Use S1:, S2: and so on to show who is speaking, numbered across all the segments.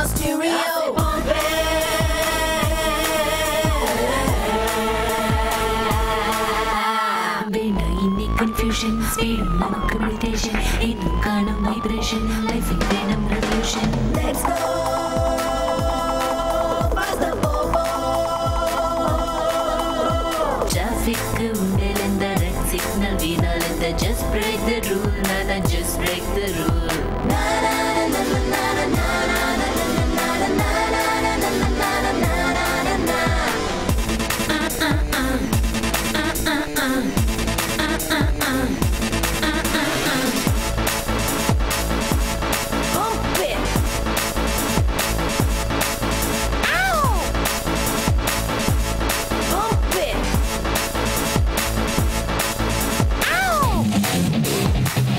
S1: my stereo.
S2: വേണ്ട ഇനി confusion സ്പീഡും നമുക്ക് മെഡിറ്റേഷൻ എന്നും കാണും വൈബ്രേഷൻ ലൈഫിൽ വേണം revolution
S1: Let's go. Faster, Bobo.
S2: Traffic ഉണ്ടിൽ എന്താ റെഡ് സിഗ്നൽ വീണാൽ എന്താ ജസ്റ്റ് ബ്രേക്ക് ദ റൂൾ നാദാ just break the rule
S1: Bump it. Ow. Bump it. Ow.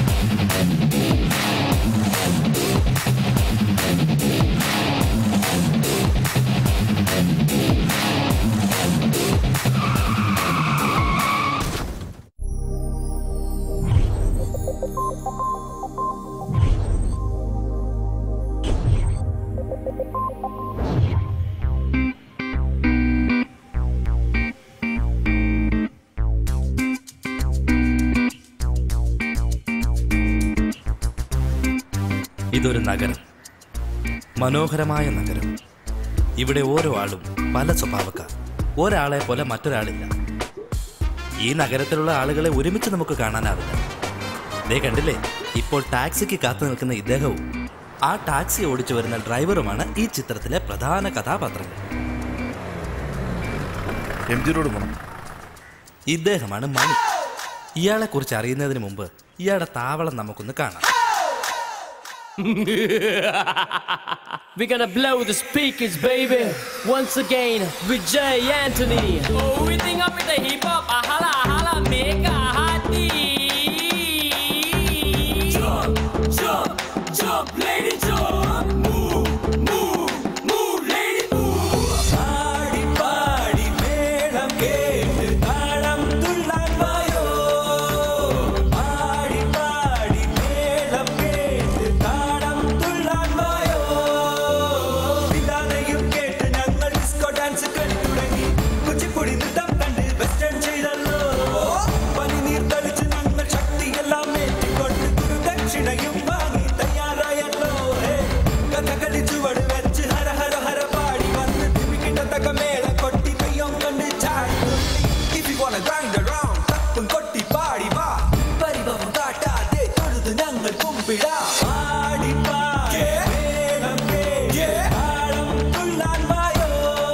S3: ഇതൊരു നഗരം മനോഹരമായ നഗരം ഇവിടെ ഓരോ ആളും പല സ്വഭാവക്കാർ ഒരാളെ പോലെ മറ്റൊരാളില്ല ഈ നഗരത്തിലുള്ള ആളുകളെ ഒരുമിച്ച് നമുക്ക് കാണാനാവില്ല ദേ കണ്ടില്ലേ ഇപ്പോൾ ടാക്സിക്ക് കാത്തു നിൽക്കുന്ന ഇദ്ദേഹവും ആ ടാക്സി ഓടിച്ചു വരുന്ന ഡ്രൈവറുമാണ് ഈ ചിത്രത്തിലെ പ്രധാന കഥാപാത്രങ്ങൾ
S4: എം ജി റോഡ് പോണം
S3: ഇദ്ദേഹമാണ് മണി ഇയാളെ കുറിച്ച് അറിയുന്നതിന് മുമ്പ് ഇയാളുടെ താവളം നമുക്കൊന്ന് കാണാം
S5: We're gonna blow the speakers, baby. Once again with Jay Anthony. Oh, we think up with the hip hop. Ah, hala, hala, mega hati. Jump, jump, jump, lady, jump. Move, move, move, lady, move.
S6: പാടി പാടി മേളം കേട്ട് താളം തുള്ളാൻ വായോ പാടി പാടി മേളം കേട്ട് താളം തുള്ളാൻ വായോ വിധാനയും കേട്ട് ഞങ്ങൾ ഡിസ്കോ ഡാൻസ് കളി തുടങ്ങി കുച്ചിപ്പൊടി നൃത്തം കണ്ട് വെസ്റ്റേൺ ചെയ്തല്ലോ പനിനീർ തളിച്ച് ഞങ്ങൾ ശക്തിയെല്ലാം ഏറ്റിക്കൊണ്ട് ഗുരുദക്ഷിണയും വാങ്ങി തയ്യാറായല്ലോ ഹേ, കഥകളി ചുവട് വെച്ച് ഹര ഹര ഹര പാടി വന്ന് തിമിക്കിട്ടത്തക്ക മേള കൊട്ടി തെയ്യം കണ്ട് ചാടി If you wanna grind around, തപ്പും കൊട്ടി പാടി വാ പരിഭവം കാട്ടാതെ തൊഴുത് ഞങ്ങൾ കുമ്പിടാ പാടി പാടി മേളം കേട്ട് താളം തുള്ളാൻ വായോ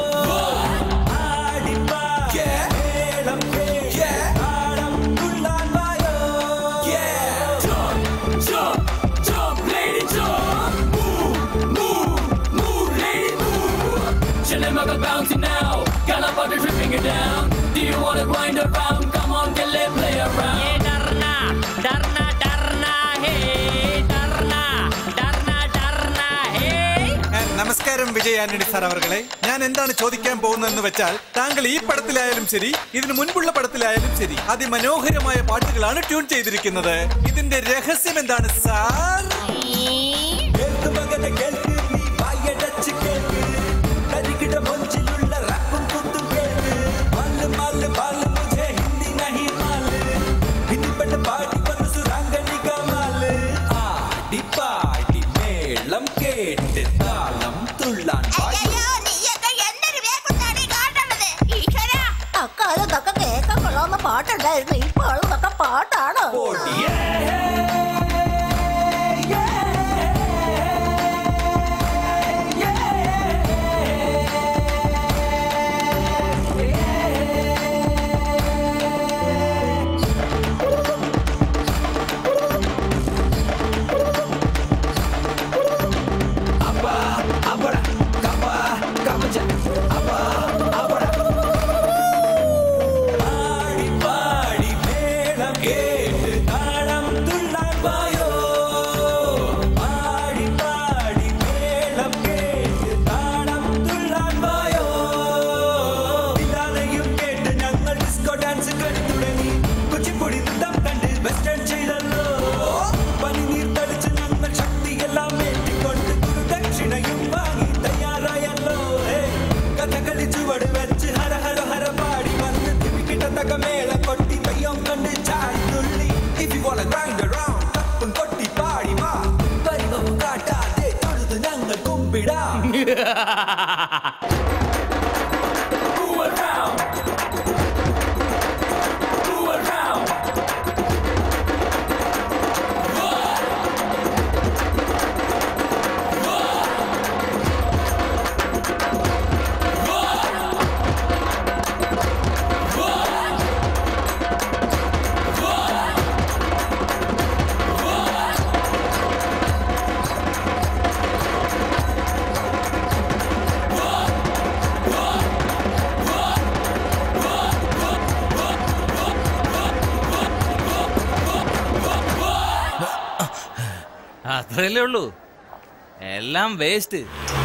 S6: പാടി പാടി മേളം കേട്ട് താളം തുള്ളാൻ വായോ
S5: Jump, jump, jump, lady, jump. Move, move, move, lady, move. Chillin' muggle bouncing now. Got a butter dripping it down. Do you wanna grind around? Come on, get lit, play around. Yeah, darna, darna, darna, hey, darna, darna, darna, hey.
S6: നമസ്കാരം Vijay Antony sir അവർകളെ ഞാൻ എന്താണ് ചോദിക്കാൻ പോകുന്നതെന്ന് വെച്ചാൽ താങ്കൾ ഈ പടത്തിലായാലും ശരി ഇതിനു മുൻപുള്ള പടത്തിലായാലും ശരി അതിമനോഹരമായ പാട്ടുകളാണ് ട്യൂൺ ചെയ്തിരിക്കുന്നത് ഇതിന്റെ രഹസ്യം എന്താണ് സാർ കേൾക്ക് മകനെ കേൾക്ക് നീ വായടച്ച് കേൾക്ക് തരികിട മൊഞ്ചിലുള്ള റാപ്പും കുത്തും കേൾക്ക് മാല് മാല് മാല് മുझे ഹിന്ദി नहीं മാല് ഹിന്ദി പെണ്ണ് പാടി വന്ന് സുരാംഗണിക മാല് ആടി പാടി മേളം കേട്ട് താളം തുള്ളാൻ
S7: അയ്യോ, നീയൊക്കെ എന്തൊരു വേഗത്തിലാണ് ഈ കാട്ടണത്? ഈശ്വരാ, അക്കാലത്തൊക്കെ കേൾക്കാൻ കൊള്ളാവുന്ന പാട്ടുണ്ടായിരുന്നു ഇപ്പോൾ ഉള്ളതൊക്കെ പാട്ടാണോ
S6: പാടി പാടി
S5: pump it up. Move around. Move around.
S4: അത്രയല്ലേ ഉള്ളൂ എല്ലാം waste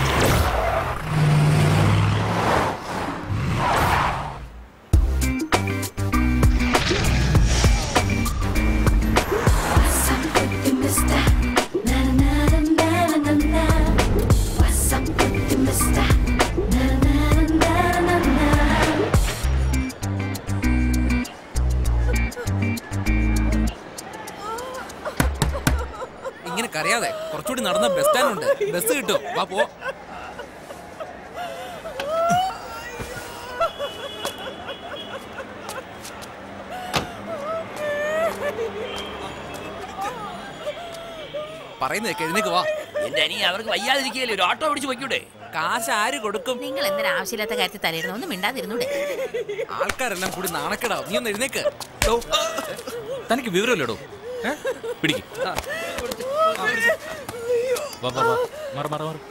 S2: What's up with you, mister? Na na na na na na na. What's up with you, mister? Na na na na na na.
S4: ഇങ്ങനെ കരയാതെ കുറച്ചുകൂടി നടന്ന bus stand ഉണ്ട് bus കിട്ടും വാ പോ പറയുന്നത് എഴുന്നേക്ക് വാ
S8: എന്റെ അനി അവർക്ക് വയ്യാതിരിക്കുകയല്ലേ ഒരു ഓട്ടോ പിടിച്ച് വയ്ക്കൂടെ
S4: കാശ് ആര് കൊടുക്കും
S7: നിങ്ങൾ എന്തിനാ ആവശ്യമില്ലാത്ത കാര്യത്തിൽ തലയിരുന്നു ഒന്നും മിണ്ടാതിരുന്നൂടെ
S4: ആൾക്കാരെല്ലാം കൂടി നാണക്കെടാവും നീ ഒന്ന് എഴുന്നേക്ക് ഓ, തനിക്ക് വിവരമില്ലടോ ഏ? പിടിക്ക് വാ വാ വാ മാറ മാറ മാറ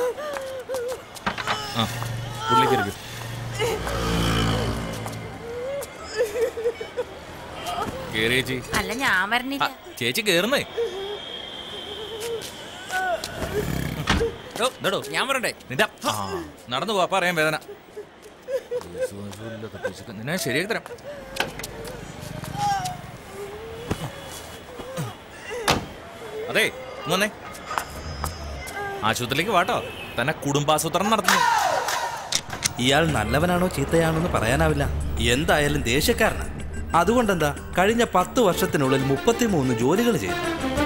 S4: ആ ഉള്ളിലേക്ക് ഇരിക്കും കേറി ചേച്ചി
S7: അല്ല ഞാൻ വരണില്ല
S4: ആ, ചേച്ചി കേറുന്നേ ഡോ, ഇതെടോ, ഞാൻ പറയണ്ടേ നിന്റെ ആ, നടന്നു പോവാ പറയാൻ വേദന നിന്നെ ശരിയാക്കി തരാം അതെ ഇങ്ങ് വന്നേ ആശുപത്രിയിലേക്ക് വാട്ടോ തന്നെ കുടുംബാസൂത്രണം നടത്തുന്നു
S3: ഇയാൾ നല്ലവനാണോ ചീത്തയാണോ എന്ന് പറയാനാവില്ല എന്തായാലും ദേഷ്യക്കാരനാണ് അതുകൊണ്ടെന്താ കഴിഞ്ഞ പത്ത് വർഷത്തിനുള്ളിൽ മുപ്പത്തിമൂന്ന് ജോലികൾ ചെയ്തു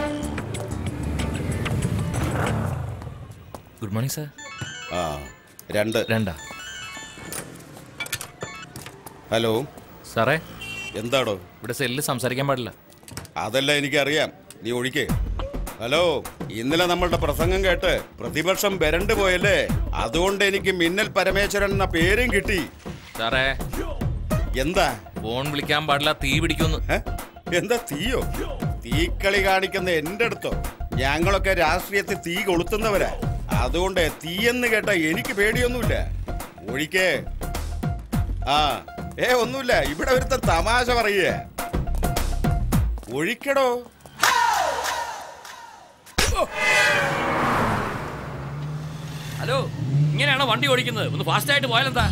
S4: ഗുഡ് മോർണിംഗ് സാർ
S9: ആ രണ്ട്
S4: രണ്ടാ
S9: ഹലോ
S4: സാറേ
S9: എന്താടോ
S4: ഇവിടെ സെല്ലിൽ സംസാരിക്കാൻ പാടില്ല
S9: അതല്ല എനിക്കറിയാം നീ ഒഴിക്കേ ഹലോ ഇന്നലെ നമ്മളുടെ പ്രസംഗം കേട്ട് പ്രതിപക്ഷം വരണ്ടു പോയല്ലേ അതുകൊണ്ട് എനിക്ക് മിന്നൽ പരമേശ്വരൻ എന്ന പേരും കിട്ടി
S4: സാറേ
S9: എന്താ
S4: ഫോൺ വിളിക്കാൻ പാടില്ല തീ പിടിക്കുമെന്ന്
S9: ഏ? എന്താ തീയോ തീക്കളി കാണിക്കുന്ന എന്റെ അടുത്തോ ഞങ്ങളൊക്കെ രാഷ്ട്രീയത്തിൽ തീ കൊളുത്തുന്നവരാ അതുകൊണ്ട് തീയെന്ന് കേട്ട എനിക്ക് പേടിയൊന്നുമില്ല ഒഴിക്കേ ആ ഏ ഒന്നുമില്ല ഇവിടെ ഒരുത്ത തമാശ പറയേ ഒഴിക്കടോ
S8: ഹലോ ഇങ്ങനെയാണോ വണ്ടി ഓടിക്കുന്നത് ഒന്ന് ഫാസ്റ്റ് ആയിട്ട് പോയാലെന്താ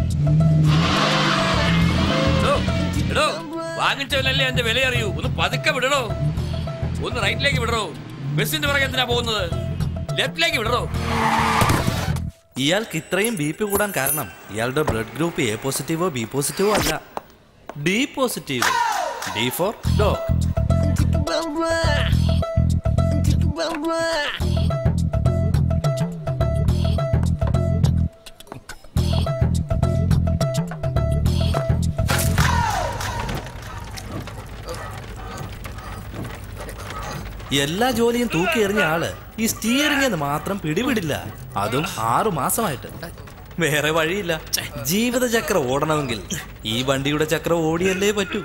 S8: എടോ, എടോ വാങ്ങിച്ചവനല്ലേ എന്റെ വില അറിയൂ ഒന്ന് പതുക്കെ വിടണോ ഒന്ന് റൈറ്റിലേക്ക് വിടറോ ബസ്സിന്റെ പുറകെ എന്തിനാ പോകുന്നത് ലെഫ്റ്റിലേക്ക് വിടറോ
S3: ഇയാൾക്ക് ഇത്രയും ബി പി കൂടാൻ കാരണം ഇയാളുടെ ബ്ലഡ് ഗ്രൂപ്പ് എ പോസിറ്റീവോ ബി പോസിറ്റീവോ അല്ല D positive D for dog എല്ലാ ജോലിയും തൂക്കി എറിഞ്ഞ ആള് ഈ സ്റ്റിയറിംഗ് എന്ന് മാത്രം പിടിവിടില്ല അതും ആറു മാസമായിട്ട് വേറെ വഴിയില്ല ജീവിതചക്രം ഓടണമെങ്കിൽ ഈ വണ്ടിയുടെ ചക്രം ഓടിയല്ലേ പറ്റൂ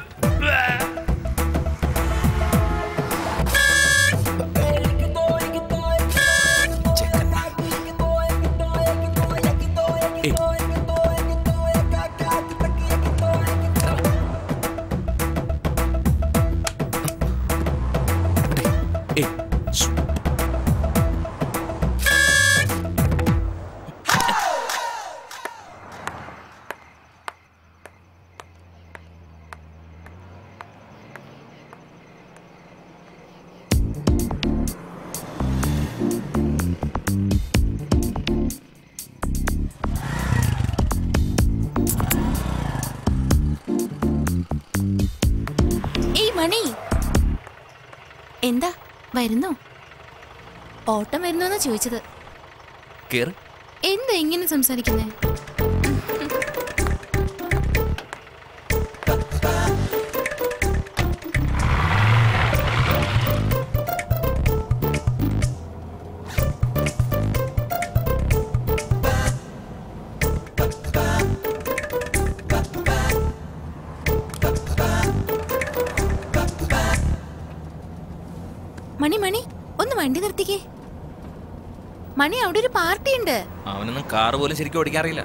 S4: ഏയ്, ശ്ശ്.
S10: ഏയ് മണി എന്താ വരുന്നോ ഓട്ടം വരുന്നോന്നാ ചോദിച്ചത്
S4: കേറ്
S10: എന്താ ഇങ്ങനെ സംസാരിക്കുന്നേ മണി മണി ഒന്ന് വണ്ടി നിർത്തിക്കേ മണി അവിടെ ഒരു പാർട്ടി ഉണ്ട്
S4: അവനൊന്നും കാറ് പോലും ശരിക്കും ഓടിക്കാൻ അറിയില്ല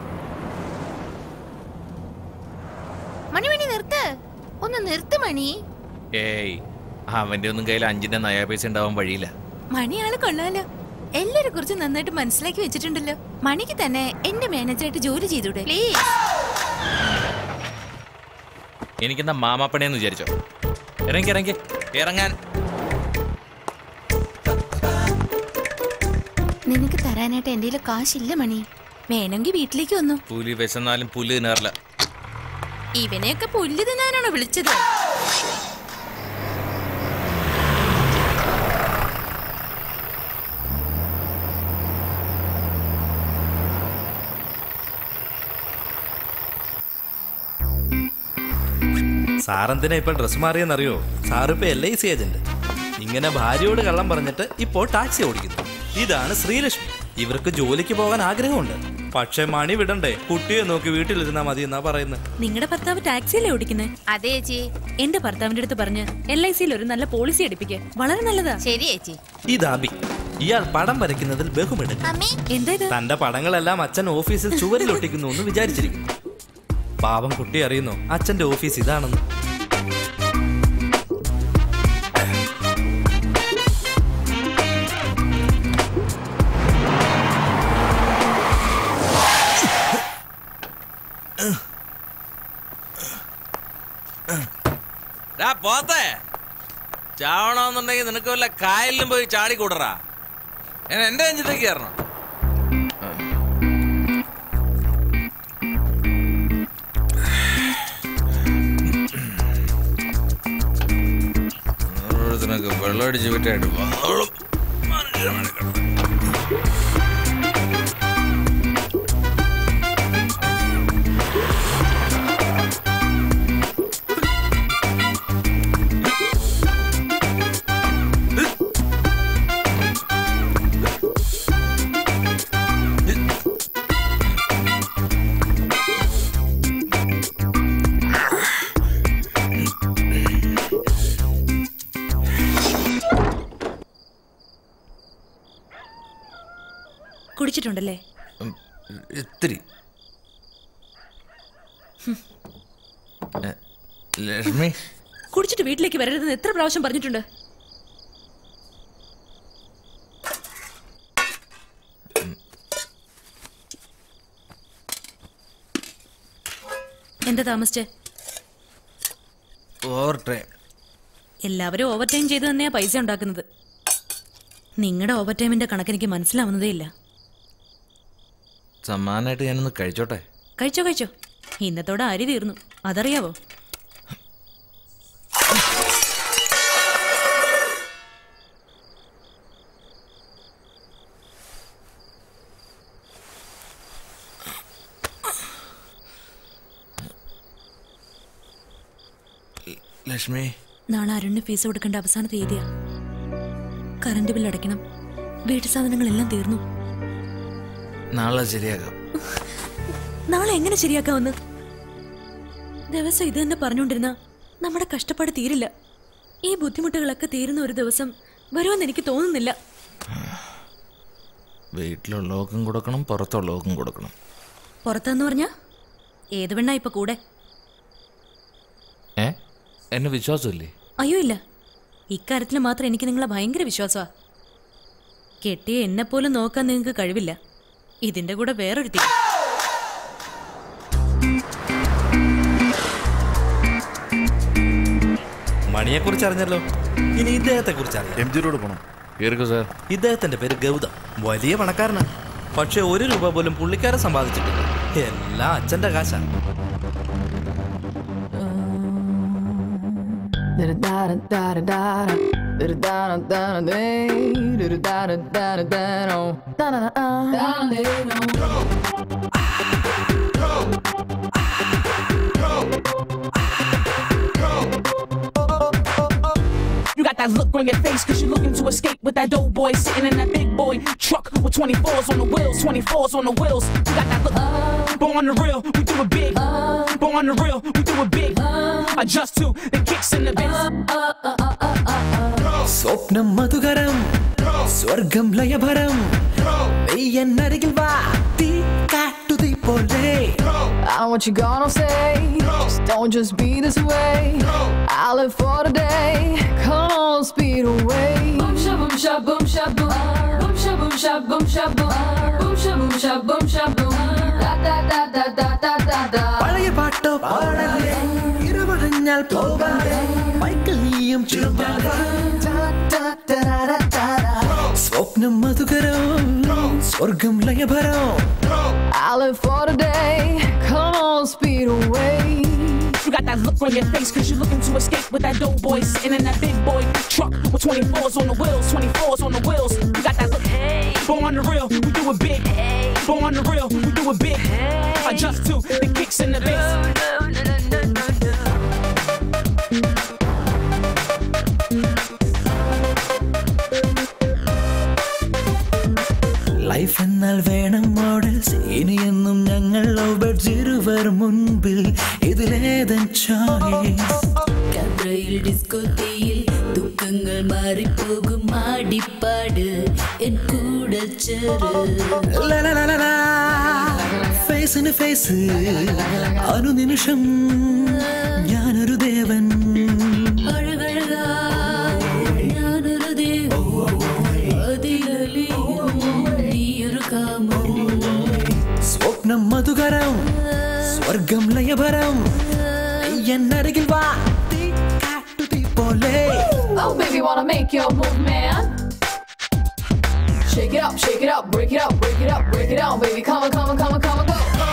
S10: മണി മണി നിർത്ത് ഒന്ന് നിർത്ത് മണി
S4: ഏയ് അവന്റെ ഒന്നും കയ്യിൽ അഞ്ചിന്റെ നയാ പൈസ ഉണ്ടാവാൻ വഴിയില്ല
S10: മണി ആള് കൊള്ളാലോ എല്ലാരെ കുറിച്ച് നന്നായിട്ട് മനസ്സിലാക്കി വെച്ചിട്ടുണ്ടല്ലോ മണിക്ക് തന്നെ എന്റെ മാനേജറായിട്ട് ജോലി ചെയ്തൂടെ പ്ലീസ്
S4: എനിക്കെന്താ മാമാപ്പണിയെന്ന് വിചാരിച്ചോ ഇറങ്ങി ഇറങ്ങി ഇറങ്ങാൻ
S10: നിനക്ക് തരാനായിട്ട് എന്റെ കാശില്ല മണി വേണമെങ്കിൽ വീട്ടിലേക്ക് വന്നു
S4: പുലി വിശന്നാലും പുല്ല് തിന്നാറില്ല
S10: ഇവനെയൊക്കെ പുല്ല് തിന്നാനാണോ വിളിച്ചത്
S3: സാറെന്തിനാ ഇപ്പൊ ഡ്രസ് മാറിയെന്നറിയോ സാറിപ്പോ എൽ ഐ സി ഏജന്റ് ഇങ്ങനെ ഭാര്യയോട് കള്ളം പറഞ്ഞിട്ട് ഇപ്പോൾ ടാക്സി ഓടിക്കുന്നു ഇതാണ് ശ്രീലക്ഷ്മി ഇവർക്ക് ജോലിക്ക് പോകാൻ ആഗ്രഹമുണ്ട് പക്ഷെ മണി വിടണ്ടേ കുട്ടിയെ നോക്കി വീട്ടിലിരുന്നാ മതി എന്നാ പറയുന്നത്
S11: നിങ്ങളുടെ ഭർത്താവ് ടാക്സിയല്ലേ ഓടിക്കുന്നത്
S10: അതെ ചേച്ചി
S11: എന്റെ ഭർത്താവിന്റെ അടുത്ത് പറഞ്ഞ് എൽ ഐ സിയിൽ ഒരു നല്ല പോളിസി എടുപ്പിക്കുക വളരെ നല്ലതാ
S10: ശരി ചേച്ചി
S3: ഇത് അബി ഇയാൾ പടം വരയ്ക്കുന്നതിൽ ബഹുമിടുന്നു
S10: അമ്മേ
S11: എന്താ ഇത്
S3: തന്റെ പടങ്ങളെല്ലാം അച്ഛൻ ഓഫീസിൽ ചുവരിൽ ഒട്ടിക്കുന്നു എന്ന് വിചാരിച്ചിരിക്കുന്നു പാവം കുട്ടി അറിയുന്നു അച്ഛന്റെ ഓഫീസ് ഇതാണെന്ന്
S8: ഡാ പോത്തെ ചാവണമെന്നുണ്ടെങ്കിൽ നിനക്ക് വല്ല കായലിലും പോയി ചാടി കൂടറാ ഞാൻ എന്റെ അഞ്ചത്തേക്ക് കയറണം ഓരോരുത്തനൊക്കെ വെള്ളം അടിച്ച് വിട്ടായിട്ട് വാളും മനുഷ്യനാണ് കിടന്നത്.
S11: കുടിച്ചിട്ടുണ്ടല്ലേ
S8: ഉം, ഇത്തിരി എ, ലക്ഷ്മി
S11: കുടിച്ചിട്ട് വീട്ടിലേക്ക് വരരുതെന്ന് എത്ര പ്രാവശ്യം പറഞ്ഞിട്ടുണ്ട് എന്താ താമസിച്ചേ
S8: ഓവർ ടൈം
S11: എല്ലാവരും ഓവർ ടൈം ചെയ്ത് തന്നെയാ പൈസ ഉണ്ടാക്കുന്നത് നിങ്ങളുടെ ഓവർ ടൈമിന്റെ കണക്കെനിക്ക് മനസ്സിലാവുന്നതേ ഇല്ല
S8: സമ്മാനമായിട്ട് ഞാനൊന്ന് കഴിച്ചോട്ടെ
S11: കഴിച്ചോ കഴിച്ചോ ഇന്നത്തോടെ അരി തീർന്നു അതറിയാവോ
S8: ലക്ഷ്മി
S11: നാളെ അരുണിന് ഫീസ് കൊടുക്കേണ്ട അവസാന തീയതിയാ കറണ്ട് ബിൽ അടയ്ക്കണം വീട്ടു സാധനങ്ങളെല്ലാം തീർന്നു
S8: നാളെ ശരിയാക്കാം
S11: നാളെ എങ്ങനെ ശരിയാക്കാമെന്ന് ദിവസം ഇത് തന്നെ പറഞ്ഞുകൊണ്ടിരുന്ന നമ്മുടെ കഷ്ടപ്പാട് തീരില്ല ഈ ബുദ്ധിമുട്ടുകളൊക്കെ തീരുന്ന ഒരു ദിവസം വരുമെന്ന് എനിക്ക് തോന്നുന്നില്ല
S8: വീട്ടിലുള്ളവർക്കും കൊടുക്കണം പുറത്തുള്ളവർക്കും കൊടുക്കണം
S11: പുറത്തെന്ന് പറഞ്ഞാ ഏത് പെണ്ണാ ഇപ്പൊ കൂടെ
S8: ഏ എന്നെ വിശ്വാസമില്ലേ
S11: അയ്യോ ഇല്ല ഇക്കാര്യത്തിൽ മാത്രം എനിക്ക് നിങ്ങളെ ഭയങ്കര വിശ്വാസമാ കെട്ടിയ എന്നെ പോലും നോക്കാൻ നിങ്ങൾക്ക് കഴിവില്ല ഇതിന്റെ കൂടെ വേറൊരുത്തി
S3: മണിയെ കുറിച്ച് അറിഞ്ഞല്ലോ ഇനി ഇദ്ദേഹത്തെ കുറിച്ച് അറിയാം
S12: എം ജിയിലോട് പോണം
S8: കേൾക്കൂ സാർ
S3: ഇദ്ദേഹത്തിന്റെ പേര് ഗൗതം വലിയ പണക്കാരനാണ് പക്ഷെ ഒരു രൂപ പോലും പുള്ളിക്കാരൻ സമ്പാദിച്ചിട്ടില്ല എല്ലാം അച്ഛന്റെ കാശാണ്
S13: Da da da da da da.
S5: You got that look on your face cause you're looking to escape with that dope boy sitting in that big boy truck with 24s on the wheels, 24s on the wheels. You got that look. Born the real, we do it big. Born the real, we do it big. Adjust to the kicks in the bass.
S12: സ്വപ്നം മധുകരം സ്വർഗം ലയഭരം എന്നരികിൽ വാ തീ കാട്ടുതീ പോലെ
S13: I know what you gonna say. Just don't just be this way. I live for the day. Come on, speed away. Boom sha boom sha boom sha boom. Boom sha boom sha boom sha boom. Boom sha boom sha boom sha boom. Da da da da da da da da.
S12: പഴയ പാട്ടോ പാടല്ലേ ഇരവടഞ്ഞാൽ പോകാതെ Michael നീയും സ്വപ്നം മധുകരം സ്വർഗം ലയഭരം
S13: I live for the day. Come on, speed away.
S5: You got that look on your face cause you're looking to escape with that dope boy sitting in that big boy truck with 24s on the wheels, 24s on the wheels. You got that look. Born the real, we do it big. Born the real, we do it big. Adjust to the kicks in the bass.
S12: Life എന്നാൽ വേണം models ഇനിയെന്നും ഞങ്ങൾ love ഇരുവർ മുൻപിൽ ഇതിലേതൻ choice
S2: കബ്രയിൽ ഡിസ്കോത്തിയിൽ ദുഃഖങ്ങൾ മാറിപ്പോകും ആടിപ്പാട് N കൂടെ ചേര്
S12: ഫേസിന് face അനുനിമിഷം ഞാനൊരു ദേവൻ
S2: അഴകഴകായി ഞാനൊരു ദേവൻ അതിലലിയും നീയൊരു കാമം
S12: സ്വപ്നം മധുകരം സ്വർഗം ലയഭരം എന്നരികിൽ വാ തീ കാട്ടുതീ പോലെ
S13: Oh, baby, wanna make your move, man. Shake it up, shake it up, break it up, break it up, break it down, baby. Come on, come on, come on, come on, go.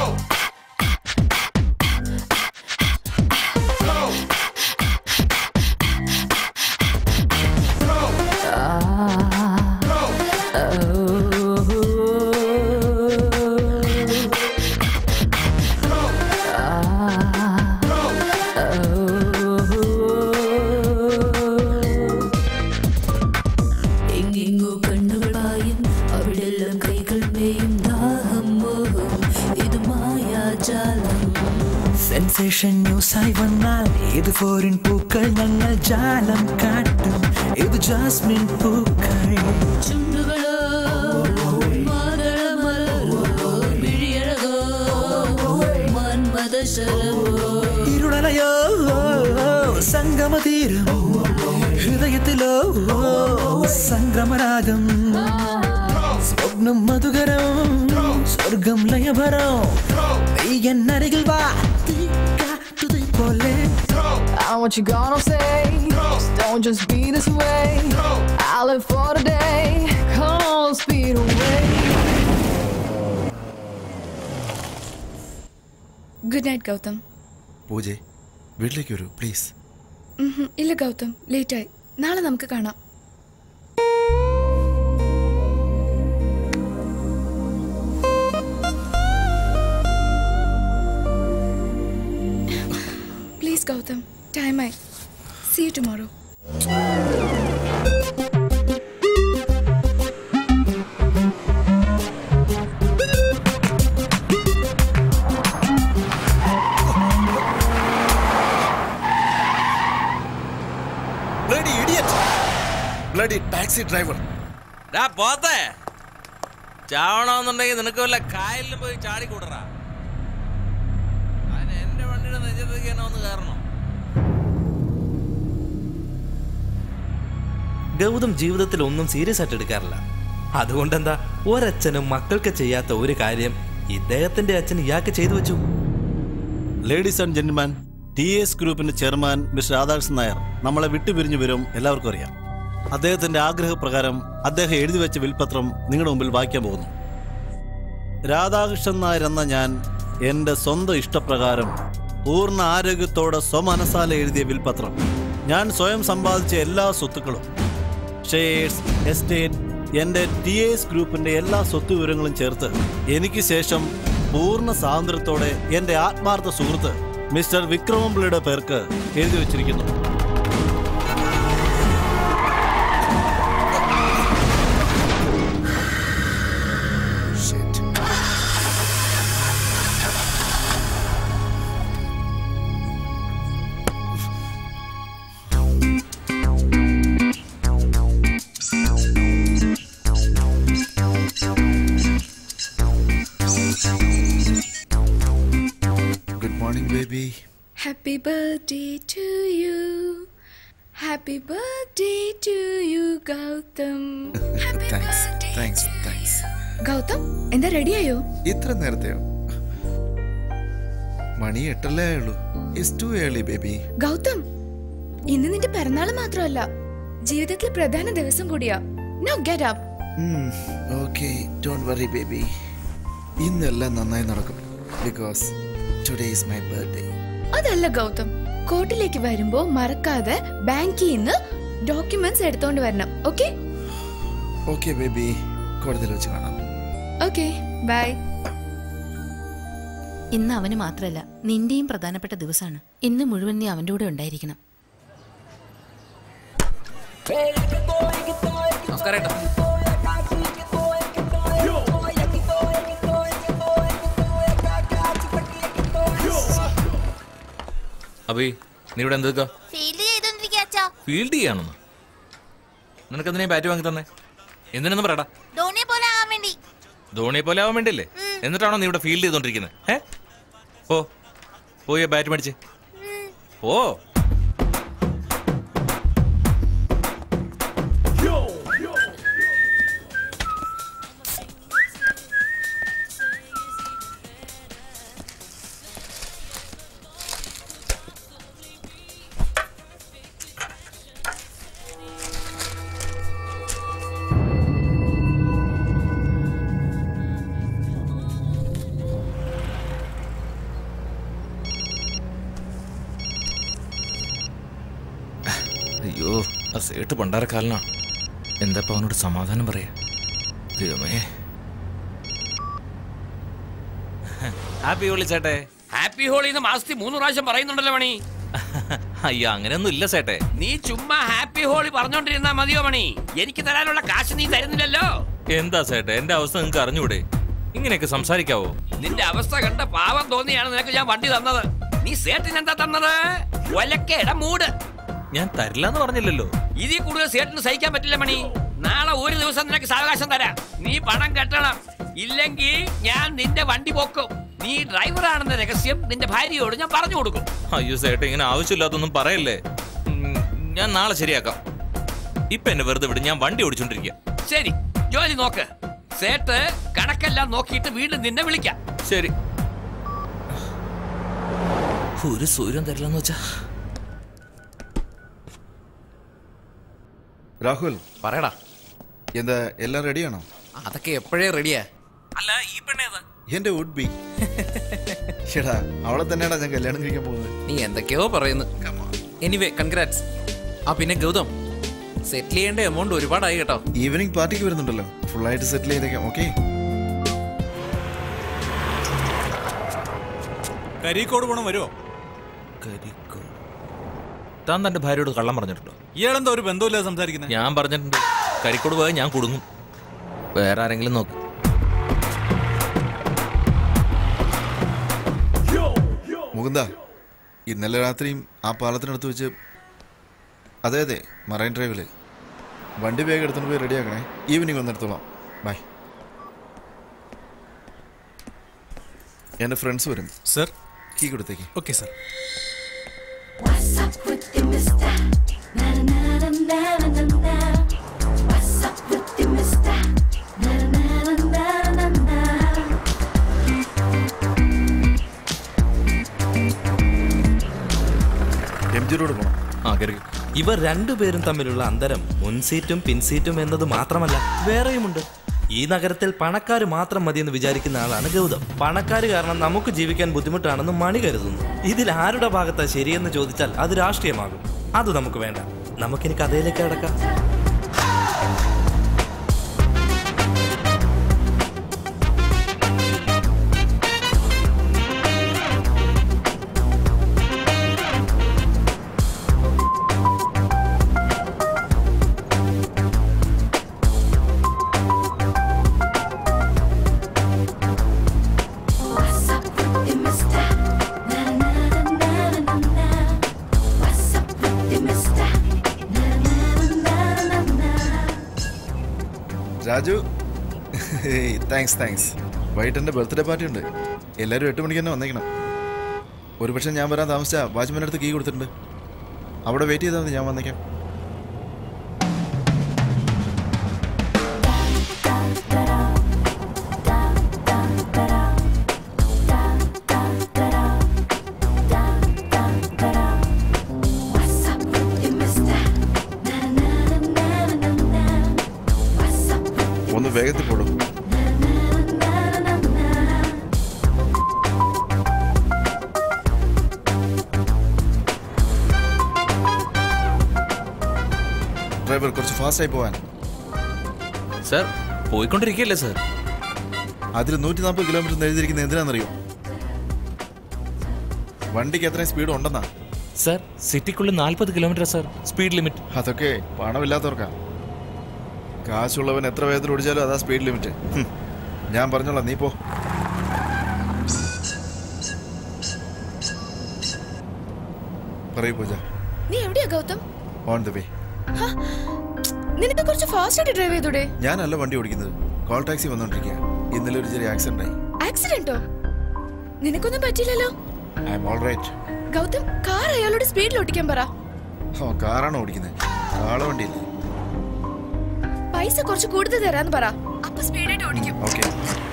S2: എങ്ങെങ്ങോ കണ്ണുകൾ പായും അവിടെല്ലാം കൈകൾ മേയും ദാഹം മോഹം ഇത് മായാജാലം
S12: sensation ന്യൂസായി വന്നാൽ ഇത് foreign പൂക്കൾ ഞങ്ങൾ ജാലം കാട്ടും ഇത് ജാസ്മിൻ പൂക്കൾ
S2: ചുണ്ടുകളോ മാതളമലരോ മിഴിയഴകോ മന്മദശരമോ
S12: ഇരുളലയോ സംഗമതീരം ഹൃദയത്തിലോ സംക്രമരാഗം സ്വപ്നം മധുകരം സ്വർഗം ലയഭരം നീ എന്നരികിൽ വാ തീ കാട്ടുതീ പോലെ
S13: I know what you gonna say. Just don't just be this way. I live for the day. Come on, speed away.
S10: Good night Gautam
S14: പൂജെ വീട്ടിലേക്ക് വരൂ പ്ലീസ്
S10: ഉഹും, ഇല്ല ഗൗതം ലേറ്റായി നാളെ നമുക്ക് കാണാം പ്ലീസ് ഗൗതം ടൈമായി see you tomorrow
S14: bloody idiot bloody taxi driver
S8: ഡാ പോത്തെ ചാവണമെന്നുണ്ടെങ്കിൽ നിനക്ക് വല്ല കായലിലും പോയി ചാടിക്കൂടറാ അതിന് എന്റെ വണ്ടിയുടെ നെഞ്ചത്തേക്ക് തന്നെ ഒന്ന് കയറണം
S3: ഗൗതം ജീവിതത്തിൽ ഒന്നും സീരിയസ് ആയിട്ട് എടുക്കാറില്ല അതുകൊണ്ടെന്താ ഒരച്ഛനും മക്കൾക്ക് ചെയ്യാത്ത ഒരു കാര്യം ഇദ്ദേഹത്തിന്റെ അച്ഛൻ ഇയാൾക്ക് ചെയ്തു വെച്ചു
S15: ladies and gentleman T S ഗ്രൂപ്പിന്റെ ചെയർമാൻ മിസ്റ്റർ രാധാകൃഷ്ണൻ നായർ നമ്മളെ വിട്ടുപിരിഞ്ഞു വരും എല്ലാവർക്കും അറിയാം അദ്ദേഹത്തിന്റെ ആഗ്രഹപ്രകാരം അദ്ദേഹം എഴുതി വെച്ച വിൽപത്രം നിങ്ങളുടെ മുമ്പിൽ വായിക്കാൻ പോകുന്നു രാധാകൃഷ്ണൻ നായർ എന്ന ഞാൻ എൻ്റെ സ്വന്തം ഇഷ്ടപ്രകാരം പൂർണ്ണ ആരോഗ്യത്തോടെ സ്വമനസാല എഴുതിയ വിൽപത്രം ഞാൻ സ്വയം സമ്പാദിച്ച എല്ലാ സ്വത്തുക്കളും ഷെയർസ് എസ്റ്റേറ്റ് എന്റെ ടി എസ് ഗ്രൂപ്പിന്റെ എല്ലാ സ്വത്ത് വിവരങ്ങളും ചേർത്ത് എനിക്ക് ശേഷം പൂർണ്ണ സ്വാതന്ത്ര്യത്തോടെ എന്റെ ആത്മാർത്ഥ സുഹൃത്ത് മിസ്റ്റർ വിക്രമപിള്ളയുടെ പേർക്ക് എഴുതി വച്ചിരിക്കുന്നു
S14: good morning baby
S10: Happy birthday to you. Happy birthday to you, Gautam. Happy
S14: thanks
S10: birthday.
S14: Thanks thanks
S10: Gautam എന്താ റെഡിയായോ
S14: ഇത്ര നേരത്തെയോ മണി എട്ടല്ലേ ആയുള്ളൂ it's too early baby
S10: Gautam ഇന്ന് നിന്റെ പിറന്നാൾ മാത്രമല്ല ജീവിതത്തിലെ പ്രധാന ദിവസം കൂടിയാ no get up
S14: okay don't worry baby ഇന്നെല്ലാം നന്നായി നടക്കും because today is my birthday
S10: അതല്ല ഗൗതം കോർട്ടിലേക്ക് വരുമ്പോ മറക്കാതെ ബാങ്കിൽ നിന്ന് ഡോക്യുമെന്റ്സ് എടുത്തോണ്ട് വരണം ഓക്കെ
S14: ഓക്കെ ബേബി കോടതിയിൽ വെച്ച് കാണാം
S10: ഓക്കെ ബൈ
S11: ഇന്ന് അവന് മാത്രമല്ല നിന്റെയും പ്രധാനപ്പെട്ട ദിവസമാണ് ഇന്ന് മുഴുവൻ നീ അവന്റെ കൂടെ ഉണ്ടായിരിക്കണം
S4: നമസ്കാരം ഏട്ടാ. അഭി നീ ഇവിടെ എന്തൊക്കെ
S7: ഫീൽഡ് ചെയ്തോണ്ടിരിക്കാച്ചോ
S4: ഫീൽഡ് ചെയ്യാണെന്ന് നിനക്ക് എന്തിനാ ബാറ്റ് വാങ്ങി തന്നെ എന്തിനെന്ന് പറയടാ
S7: ധോണിയെ പോലെ ആകാൻ വേണ്ടി
S4: ധോണിയെ പോലെ ആവാൻ വേണ്ടിയല്ലേ എന്നിട്ടാണോ നീ ഇവിടെ ഫീൽഡ് ചെയ്തോണ്ടിരിക്കുന്നത് ഏ പോ പോയി ബാറ്റ് മേടിച്ച് പോ അയ്യോ ആ സേട്ട് പണ്ടാരക്കാലനാണ് എന്താ അവനോട് സമാധാനം പറയാ ദൈവമേ ഹാപ്പി ഹോളി ചേട്ടെ
S8: ഹാപ്പി ഹോളി എന്ന് മാസത്തിൽ മൂന്ന് പ്രാവശ്യം പറയുന്നുണ്ടല്ലോ മണി
S4: അയ്യോ അങ്ങനെയൊന്നും ഇല്ല ചേട്ടെ
S8: നീ ചുമ്മാ ഹാപ്പി ഹോളി പറഞ്ഞോണ്ടിരുന്നാ മതിയോ മണി എനിക്ക് തരാനുള്ള കാശ് നീ തരുന്നില്ലല്ലോ
S4: എന്താ ചേട്ടെ എന്റെ അവസ്ഥ നിങ്ങൾക്ക് അറിഞ്ഞൂടെ ഇങ്ങനെയൊക്കെ സംസാരിക്കാവോ
S8: നിന്റെ അവസ്ഥ കണ്ട പാവം തോന്നിയാണ് നിനക്ക് ഞാൻ വണ്ടി തന്നത് നീ സേട്ടിന് എന്താ തന്നത് ഒലക്കേട മൂട്
S4: ഞാൻ തരില്ല എന്ന് പറഞ്ഞില്ലല്ലോ
S8: ഇതിൽ കൂടുതൽ സേട്ടിന് സഹിക്കാൻ പറ്റില്ല മണി നാളെ ഒരു ദിവസം നിനക്ക് സാവകാശം തരാം നീ പണം കെട്ടണം ഇല്ലെങ്കിൽ ഞാൻ നിന്റെ വണ്ടി പോക്കും നീ ഡ്രൈവറാണെന്ന രഹസ്യം നിന്റെ ഭാര്യയോട് ഞാൻ പറഞ്ഞു കൊടുക്കും
S4: അയ്യോ ചേട്ടാ ഇങ്ങനെ ആവശ്യമില്ലാത്തൊന്നും പറയല്ലേ ഉം, ഞാൻ നാളെ ശരിയാക്കാം ഇപ്പൊ എന്നെ വെറുതെ വിടും ഞാൻ വണ്ടി ഓടിച്ചോണ്ടിരിക്കുക
S8: ശരി ജോലി നോക്ക് സേട്ട് കണക്കെല്ലാം നോക്കിയിട്ട് വീണ്ടും നിന്നെ വിളിക്കാം
S4: ശരി ഒരു സൂര്യൻ തരില്ലെന്ന് വെച്ചാ
S14: രാഹുൽ
S4: പറയടാ
S14: എന്താ എല്ലാം റെഡിയാണോ
S4: അതൊക്കെ എപ്പോഴേ റെഡിയാ അല്ല ഈ പെണ്ണേതാ
S14: എന്റെ വുഡ് ബി ഷെടാ അവളെ തന്നെയാണ് ഞാൻ കല്യാണം കഴിക്കാൻ പോകുന്നത്
S4: നീ എന്തൊക്കെയോ പറയുന്നു എനിവേ കൺഗ്രാറ്റ്സ് ആ പിന്നെ ഗൗതം സെറ്റിൽ ചെയ്യേണ്ട എമൗണ്ട് ഒരുപാടായി കേട്ടോ
S14: ഈവനിങ് പാർട്ടിക്ക് വരുന്നുണ്ടല്ലോ ഫുള്ളായിട്ട് സെറ്റിൽ ചെയ്തേക്കാം ഓക്കെ
S6: കരിക്കോട് പോണം വരുമോ
S4: താൻ തന്റെ ഭാര്യയോട് കള്ളം പറഞ്ഞിട്ടുണ്ടോ
S6: ഇയാളെന്താ ഒരു ബന്ധമില്ലാതെ സംസാരിക്കുന്നത്
S4: ഞാൻ പറഞ്ഞിട്ടുണ്ട് കരിക്കോട് പോയാൽ ഞാൻ കുടുങ്ങും വേറെ ആരെങ്കിലും നോക്ക്
S14: മുകുന്ദ ഇന്നലെ രാത്രിയും ആ പാലത്തിനടുത്ത് വെച്ച് അതെ അതെ മറൈൻ ഡ്രൈവില് വണ്ടി വേഗം എടുത്തോണ്ട് പോയി റെഡിയാക്കണേ ഈവനിങ് വന്നെടുത്തോളാം ബൈ എൻ്റെ ഫ്രണ്ട്സ് വരും
S6: സർ
S14: കീ കൊടുത്തേക്ക്
S6: okay sir
S2: What's up with you, mister? Na na na na na na na. What's up with you, mister? Na na na na na na.
S14: M G road പോകണം
S4: ആ കയറി
S3: ഇവർ രണ്ടുപേരും തമ്മിലുള്ള അന്തരം മുൻസീറ്റും പിൻസീറ്റും എന്നത് മാത്രമല്ല വേറെയുമുണ്ട് ഈ നഗരത്തിൽ പണക്കാർ മാത്രം മതിയെന്ന് വിചാരിക്കുന്ന ആളാണ് ഗൗതം പണക്കാർ കാരണം നമുക്ക് ജീവിക്കാൻ ബുദ്ധിമുട്ടാണെന്ന് മണി കരുതുന്നു ഇതിൽ ആരുടെ ഭാഗത്താ ശരിയെന്ന് ചോദിച്ചാൽ അത് രാഷ്ട്രീയമാകും അത് നമുക്ക് വേണ്ട നമുക്കിനി കഥയിലേക്ക് അടക്കാം
S14: രാജു താങ്ക്സ് താങ്ക്സ് വൈകിട്ട് എൻ്റെ ബർത്ത്ഡേ പാർട്ടി ഉണ്ട് എല്ലാവരും എട്ട് മണിക്ക് തന്നെ വന്നേക്കണം ഒരു പക്ഷേ ഞാൻ വരാൻ താമസിച്ചാ വാച്ച്മാൻ്റെ അടുത്ത് കീ കൊടുത്തിട്ടുണ്ട് അവിടെ വെയിറ്റ് ചെയ്താൽ മതി ഞാൻ വന്നേക്കാം
S2: What's up with you, mister? Na na na na na na. What's up with
S14: ഒന്ന് വേഗത്തിൽ പോടും
S2: na na na na?
S14: Driver കുറച്ച് ഫാസ്റ്റായി പോവാൻ
S4: സർ പോയിക്കൊണ്ടിരിക്കുകയല്ലേ സർ
S14: അതിൽ നൂറ്റി നാൽപ്പത് കിലോമീറ്റർ എഴുതിയിരിക്കുന്നത് എന്തിനാണെന്നറിയോ വണ്ടിക്ക് എത്രയും സ്പീഡ് ഉണ്ടെന്നാ
S4: സർ സിറ്റിക്കുള്ളിൽ നാൽപ്പത് കിലോമീറ്റർ സർ സ്പീഡ് ലിമിറ്റ്
S14: അതൊക്കെ പണമില്ലാത്തവർക്കാ കാശുള്ളവൻ എത്ര വേഗത്തിൽ ഓടിച്ചാലും അതാ സ്പീഡ് ലിമിറ്റ് ഹും. ഞാൻ പറഞ്ഞോളാം നീ പോ പറയൂ പൂജ
S16: നീ എവിടെയാ ഗൗതം
S14: ഓൺ ദ വേ
S16: ഹ, നിനക്ക് കുറച്ച് ഫാസ്റ്റ് ആയിട്ട് ഡ്രൈവ് ചെയ്തൂടെ
S14: ഞാനല്ല വണ്ടി ഓടിക്കുന്നത് കോൾ ടാക്സി വന്നോണ്ടിരിക്കുക ഇന്നലെ ഒരു ചെറിയ ആക്സിഡന്റ് ആയി
S16: ആക്സിഡന്റോ നിനക്കൊന്നും പറ്റില്ലല്ലോ
S14: I'm all right
S16: Gautam car അയാളോട് സ്പീഡിൽ ഓടിക്കാൻ പറ
S14: ഓ കാറാണ് ഓടിക്കുന്നത് കാളവണ്ടിയില്ല
S16: പൈസ കുറച്ച് കൂടുതൽ തരാന്ന് പറ അപ്പൊ സ്പീഡായിട്ട് ഓടിക്കും
S14: ഓക്കെ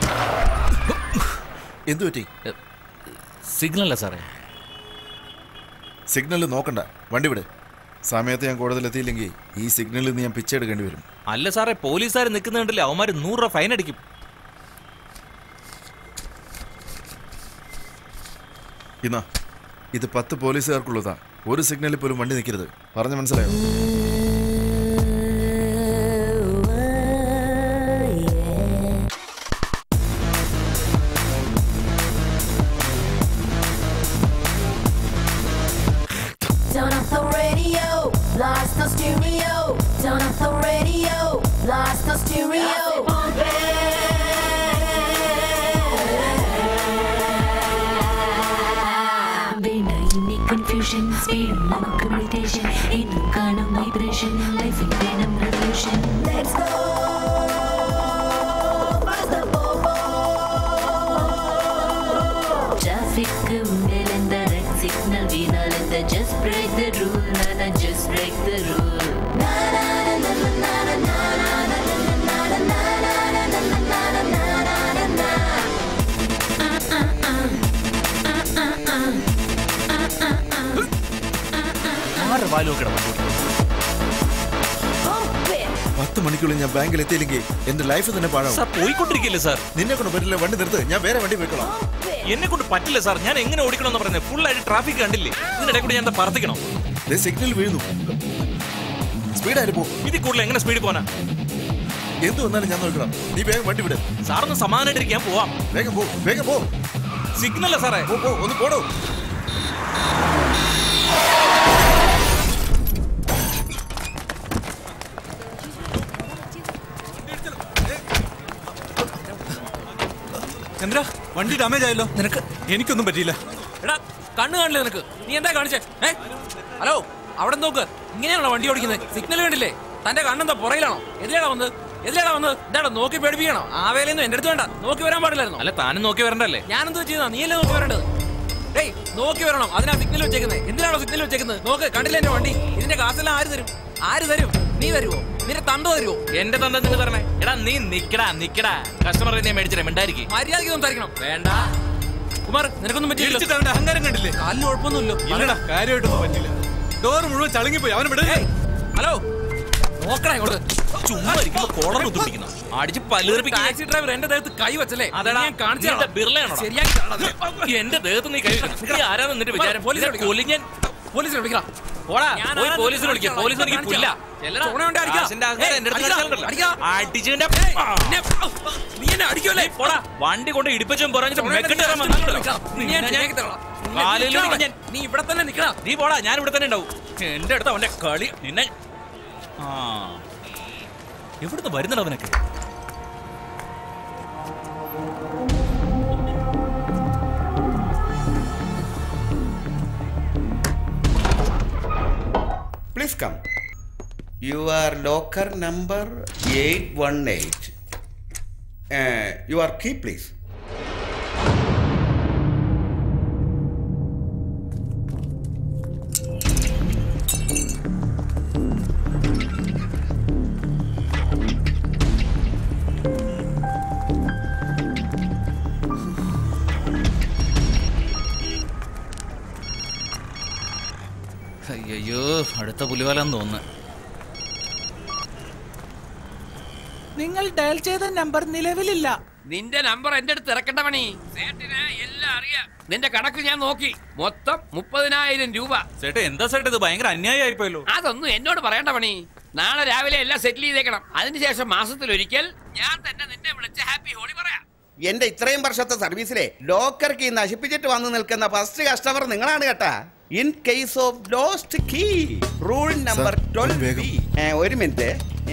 S14: എന്തു പറ്റി
S4: സിഗ്നല്ല സാറേ
S14: സിഗ്നൽ നോക്കണ്ട വണ്ടി വിട് സമയത്ത് ഞാൻ കൂടുതൽ എത്തിയില്ലെങ്കിൽ ഈ സിഗ്നലിൽ നിന്ന് ഞാൻ പിച്ചെടുക്കേണ്ടി വരും
S4: അല്ല സാറേ പോലീസുകാർ നിൽക്കുന്നുണ്ടല്ലേ അവന്മാർ നൂറ് രൂപ ഫൈൻ അടിക്കും
S14: ഇന്നാ ഇത് പത്ത് പോലീസുകാർക്കുള്ളതാ ഒരു സിഗ്നലിൽ പോലും വണ്ടി നിൽക്കരുത് പറഞ്ഞു മനസ്സിലായോ
S2: Turn up the radio, blast the stereo. Turn up the radio, blast the stereo.
S17: വേണ്ട ഇനി കൺഫ്യൂഷൻ സ്പീഡ് നമുക്ക് മെഡിറ്റേഷൻ ഇന്നും കാണും വൈബ്രേഷൻ ലൈഫിൽ വേണം revolution
S2: Let's go. Bust the bobo.
S17: Traffic മുന്നിൽ എന്താ റെഡ് സിഗ്നൽ വീണാൽ എന്താ ജസ്റ്റ് ബ്രേക്ക് ദ റൂൾ നാനാ ജസ്റ്റ് ബ്രേക്ക് ദ റൂൾ
S4: ആറ് വാല് നോക്കണം
S14: പത്ത് മണിക്കുള്ളിൽ ഞാൻ ബാങ്കിൽ എത്തിയില്ലെങ്കിൽ എന്റെ ലൈഫ് തന്നെ പാഴാവും
S4: സാർ പോയിക്കൊണ്ടിരിക്കില്ലേ സാർ
S14: നിന്നെ കൊണ്ട് പറ്റില്ല വണ്ടി നിർത്ത് ഞാൻ വേറെ വണ്ടി പോയിക്കോളാം
S4: എന്നെ കൊണ്ട് പറ്റില്ല സാർ ഞാൻ എങ്ങനെ ഓടിക്കണം എന്ന് പറയുന്നത് ഫുൾ ആയിട്ട് ട്രാഫിക് കണ്ടില്ലേ ഇതിനിടെ കൂടി ഞാൻ എന്താ പറത്തിക്കണം
S14: സിഗ്നൽ വീഴുന്നു സ്പീഡായിട്ട് പോ
S4: ഇതിൽ കൂടുതൽ എങ്ങനെ സ്പീഡിൽ പോനാ
S14: എന്ത് വന്നാലും ഞാൻ നോക്കണം നീ വേഗം വണ്ടി വിട്
S4: സാറൊന്ന് സമാധാനായിട്ടിരിക്കാൻ പോവാം
S14: വേഗം പോ വേഗം പോ
S4: സിഗ്നല്ല സാറേ
S14: പോ പോ ഒന്ന് പോടോ
S6: ചന്ദ്ര വണ്ടി ഡാമേജ് ആയല്ലോ നിനക്ക് എനിക്കൊന്നും പറ്റിയില്ല
S8: എടാ കണ്ണ് കാണില്ല നിനക്ക് നീ എന്താ കാണിച്ചേ ഏ ഹലോ അവിടെ നോക്ക് ഇങ്ങനെയാണോ വണ്ടി ഓടിക്കുന്നത് സിഗ്നൽ കണ്ടില്ലേ തന്റെ കണ്ണെന്താ പുറയിലാണോ എതിലാടാ വന്നത് എതിലാടാ വന്നത് എന്താടാ നോക്കി പേടിപ്പിക്കണോ ആ വേലയൊന്നും എന്റെ അടുത്ത് വേണ്ട നോക്കി വരാൻ പാടില്ലായിരുന്നു
S4: അല്ല താനും നോക്കി വരണ്ടല്ലേ
S8: ഞാനെന്താ ചെയ്താ നീയല്ലേ നോക്കി വരേണ്ടത് ഏയ് നോക്കി വരണം അതിനാ സിഗ്നൽ വെച്ചേക്കുന്നത് എന്തിനാണോ സിഗ്നൽ വെച്ചേക്കുന്നത് നോക്ക് കണ്ടില്ല എന്റെ വണ്ടി ഇതിന്റെ കാശെല്ലാം ആര് തരും ആര് തരും നീ തരുമോ നിന്റെ തണ്ട തരുമോ
S4: എന്റെ തന്ത നിങ്ങൾ തരണേ എടാ നീ നിക്കടാ നിക്കടാ കസ്റ്റമർ നീ മേടിച്ചിട്ട് മിണ്ടായിരിക്കും
S8: മര്യാദയ്ക്ക് സംസാരിക്കണം വേണ്ട കുമാർ നിനക്കൊന്നും പറ്റില്ല
S6: ഇടിച്ചിട്ട് അവന്റെ അഹങ്കാരം കണ്ടില്ലേ
S8: കാലിന് കുഴപ്പമൊന്നുമില്ലോ
S6: ഇല്ലടാ കാര്യമായിട്ടൊന്നും പറ്റില്ല ഡോർ മുഴുവൻ ചളുങ്ങിപ്പോയി അവനെ വിടേ
S8: ഹലോ നോക്കണേ ഇങ്ങോട്ട്
S4: ചുമ്മാ ഇരിക്കുമ്പോ കോളർ കുത്തിപ്പിടിക്കുന്നു അടിച്ച് പല്ലുതെറിപ്പിക്കും
S8: ടാക്സി ഡ്രൈവർ എന്റെ ദേഹത്ത് കൈ വെച്ചല്ലേ
S4: അതെടാ,
S8: ഞാൻ കാണിച്ചു
S4: നിന്റെ ബിർളയാണോടാ?
S8: ശരിയാക്കി തരാം.
S4: എന്റെ ദേഹത്ത് നീ കൈ വെക്കണം. നീ ആരാന്ന് നിന്റെ വിചാരം
S8: പോലീസിനെ
S4: നിന്നെ കൊല്ലും ഞാൻ
S8: പോലീസിനെ വിളിക്കാം
S4: പോടാ
S8: ഞാൻ
S4: പോയി
S8: ആരാന്ന്
S4: പോലീസിനെ വിളിക്കാം
S8: കാണിക്കാം.
S4: പോലീസിനെ എനിക്ക് പുല്ല ചെല്ലടാ.
S8: ചോണ കൊണ്ട് അടിക്കാം.
S4: കാശിന്റെ അഹങ്കാരം എന്റെ അടുത്ത്
S8: ഏയ്,
S4: കാണിച്ചാലുണ്ടല്ലോ.
S8: അടിക്കാം.
S4: അടിച്ചതിന്റെ
S8: നിന്നെ- നീ എന്നെ അടിക്കുമല്ലേ
S4: പോടാ വണ്ടി കൊണ്ട് ഇടിപ്പിച്ചും പറഞ്ഞിട്ട്
S8: ചോണ
S4: മെക്കിട്ട്
S8: കൊണ്ട്
S4: തരാൻ
S8: അടിക്കാം.
S4: വന്നിട്ടുണ്ടല്ലോ.
S8: നിന്നെ ഞാൻ
S4: നിന്നെ ഞാൻ-
S8: ശരിയാക്കി തരാം. നിന്നെ
S4: കാലിൽ
S8: നിൽക്കണം
S4: ഇടിക്കും ഞാൻ.
S8: നീ ഇവിടെ തന്നെ നിക്കണം
S4: നീ പോടാ ഞാൻ ഇവിടെ തന്നെ ഉണ്ടാവും എന്റെ അടുത്ത് അവന്റെ കളി നിന്നെ ആ എവിടുന്ന് വരുന്നുണ്ടോ അവനൊക്കെ
S9: Please come. Your locker number 818. Your key please
S4: അയ്യോ അടുത്ത പുലിവാലാന്ന് തോന്നുന്നു
S18: നിങ്ങൾ ഡയൽ ചെയ്ത നമ്പർ നിലവിലില്ല
S8: നിന്റെ നമ്പർ എന്റെ അടുത്ത് ഇറക്കണ്ട മണി സേട്ടിന് എല്ലാം അറിയാം നിന്റെ കണക്ക് ഞാൻ നോക്കി മൊത്തം മുപ്പതിനായിരം രൂപ
S4: ചേട്ടാ എന്താ ചേട്ടാ ഇത് ഭയങ്കര അന്യായമായിപ്പോയല്ലോ
S8: അതൊന്നും എന്നോട് പറയണ്ട മണി നാളെ രാവിലെ എല്ലാം സെറ്റിൽ ചെയ്തേക്കണം അതിനുശേഷം മാസത്തിലൊരിക്കൽ ഞാൻ തന്നെ നിന്നെ വിളിച്ച് ഹാപ്പി ഹോളി പറയാം
S9: എന്റെ ഇത്രയും വർഷത്തെ സർവീസിലെ ലോക്കർ കീ നശിപ്പിച്ചിട്ട് വന്ന് നിൽക്കുന്ന ഫസ്റ്റ് കസ്റ്റമർ നിങ്ങളാണ് കേട്ടാ in case of lost key rule number twelve ഒരു മിനിറ്റ്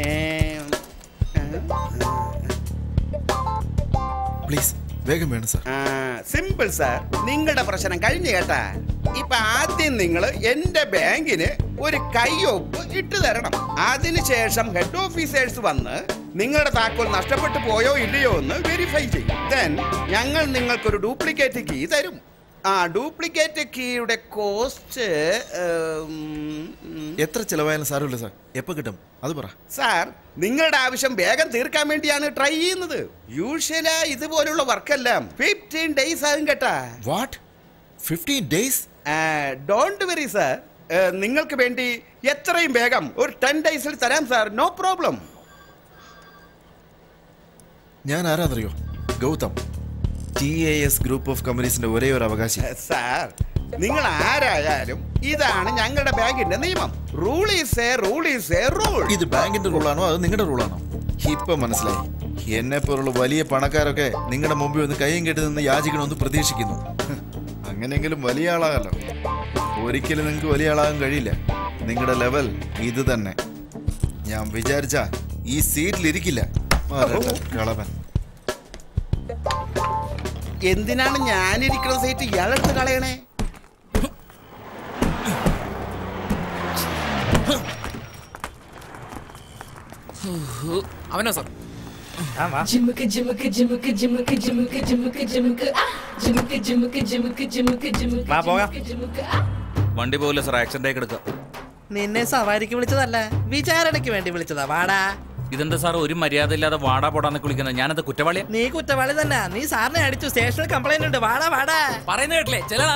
S14: പ്ലീസ് വേഗം വേണം സാർ
S9: സിമ്പിൾ സാർ നിങ്ങളുടെ പ്രശ്നം കഴിഞ്ഞു കേട്ടാ ഇപ്പൊ ആദ്യം നിങ്ങൾ എന്റെ ബാങ്കിന് ഒരു കൈയൊപ്പ് ഇട്ട് തരണം അതിനുശേഷം ഹെഡ് ഓഫീസേഴ്സ് വന്ന് നിങ്ങളുടെ താക്കോൽ നഷ്ടപ്പെട്ടു പോയോ ഇല്ലയോ എന്ന് വെരിഫൈ ചെയ്യും ദെൻ ഞങ്ങൾ നിങ്ങൾക്കൊരു ഡ്യൂപ്ലിക്കേറ്റ് കീ തരും ആ ഡ്യൂപ്ലിക്കേറ്റ് കീയുടെ കോസ്റ്റ്
S14: എത്ര ചിലവായാലും സാരമില്ല സാർ എപ്പോൾ കിട്ടും അത് പറ
S9: സാർ നിങ്ങളുടെ ആവശ്യം വേഗം തീർക്കാൻ വേണ്ടിയാണ് ട്രൈ ചെയ്യുന്നത് യൂഷ്വല ഇതുപോലുള്ള വർക്കെല്ലാം ഫിഫ്റ്റീൻ ഡേയ്സ് ആകും കേട്ടാ
S14: what fifteen days
S9: don't worry sir നിങ്ങൾക്ക് വേണ്ടി എത്രയും വേഗം ഒരു ടെൻ ഡേയ്സിൽ തരാം സാർ നോ പ്രോബ്ലം
S14: ഞാൻ ആരാന്നറിയോ Gautam T A S group of കമ്പനീസിന്റെ ഒരേ ഒരു അവകാശി
S9: സാർ നിങ്ങൾ ആരായാലും ഇതാണ് ഞങ്ങളുടെ ബാങ്കിന്റെ നിയമം rule is a rule is a rule
S14: ഇത് ബാങ്കിന്റെ റൂളാണോ അത് നിങ്ങളുടെ റൂളാണോ ഇപ്പൊ മനസ്സിലായി എന്നെ പോലുള്ള വലിയ പണക്കാരൊക്കെ നിങ്ങളുടെ മുമ്പിൽ ഒന്ന് കൈയും കെട്ടി നിന്ന് യാചിക്കണമെന്ന് പ്രതീക്ഷിക്കുന്നു ഹ്, അങ്ങനെയെങ്കിലും വലിയ ആളാകല്ലോ ഒരിക്കലും നിങ്ങൾക്ക് വലിയ ആളാകാൻ കഴിയില്ല നിങ്ങളുടെ ലെവൽ ഇത് തന്നെ ഞാൻ വിചാരിച്ച ഈ സീറ്റിൽ ഇരിക്കില്ല മാറട്ടെ, കളവൻ
S9: എന്തിനാണ് ഞാനിരിക്കുന്ന സീറ്റ് ഇയാളെടുത്ത് കളയണേ
S18: അവനോ സാർ
S13: ജിമുക്ക് ജിമുക്ക് ജിമുക്ക് ജിമുക്ക് ജിമുക്ക് ജിമുക്ക് ജിമുക്ക് ആ ജിമുക്ക് ജിമുക്ക് ജിമുക്ക് ജിമുക്ക് ജിമുക്ക്
S4: വാ, പോകാം.
S13: ജിമുക്ക് ജിമുക്ക് ആ
S4: വണ്ടി പോകില്ല സാർ ആക്സിഡന്റ് ആയി കിടക്കുക
S18: നിന്നെ സവാരിക്ക് വിളിച്ചതല്ല വിചാരണയ്ക്ക് വേണ്ടി വിളിച്ചതാ വാടാ
S4: ഇതെന്താ സാർ ഒരു മര്യാദ ഇല്ലാതെ വാടാ പോടാന്നൊക്കെ വിളിക്കുന്നത് ഞാനത് കുറ്റവാളിയാ
S18: നീ കുറ്റവാളി തന്നെ നീ സാറിനെ അടിച്ചു സ്റ്റേഷനിൽ കംപ്ലൈന്റ് ഉണ്ട് വാടാ വാടാ
S4: പറയുന്ന കേട്ടില്ലേ ചില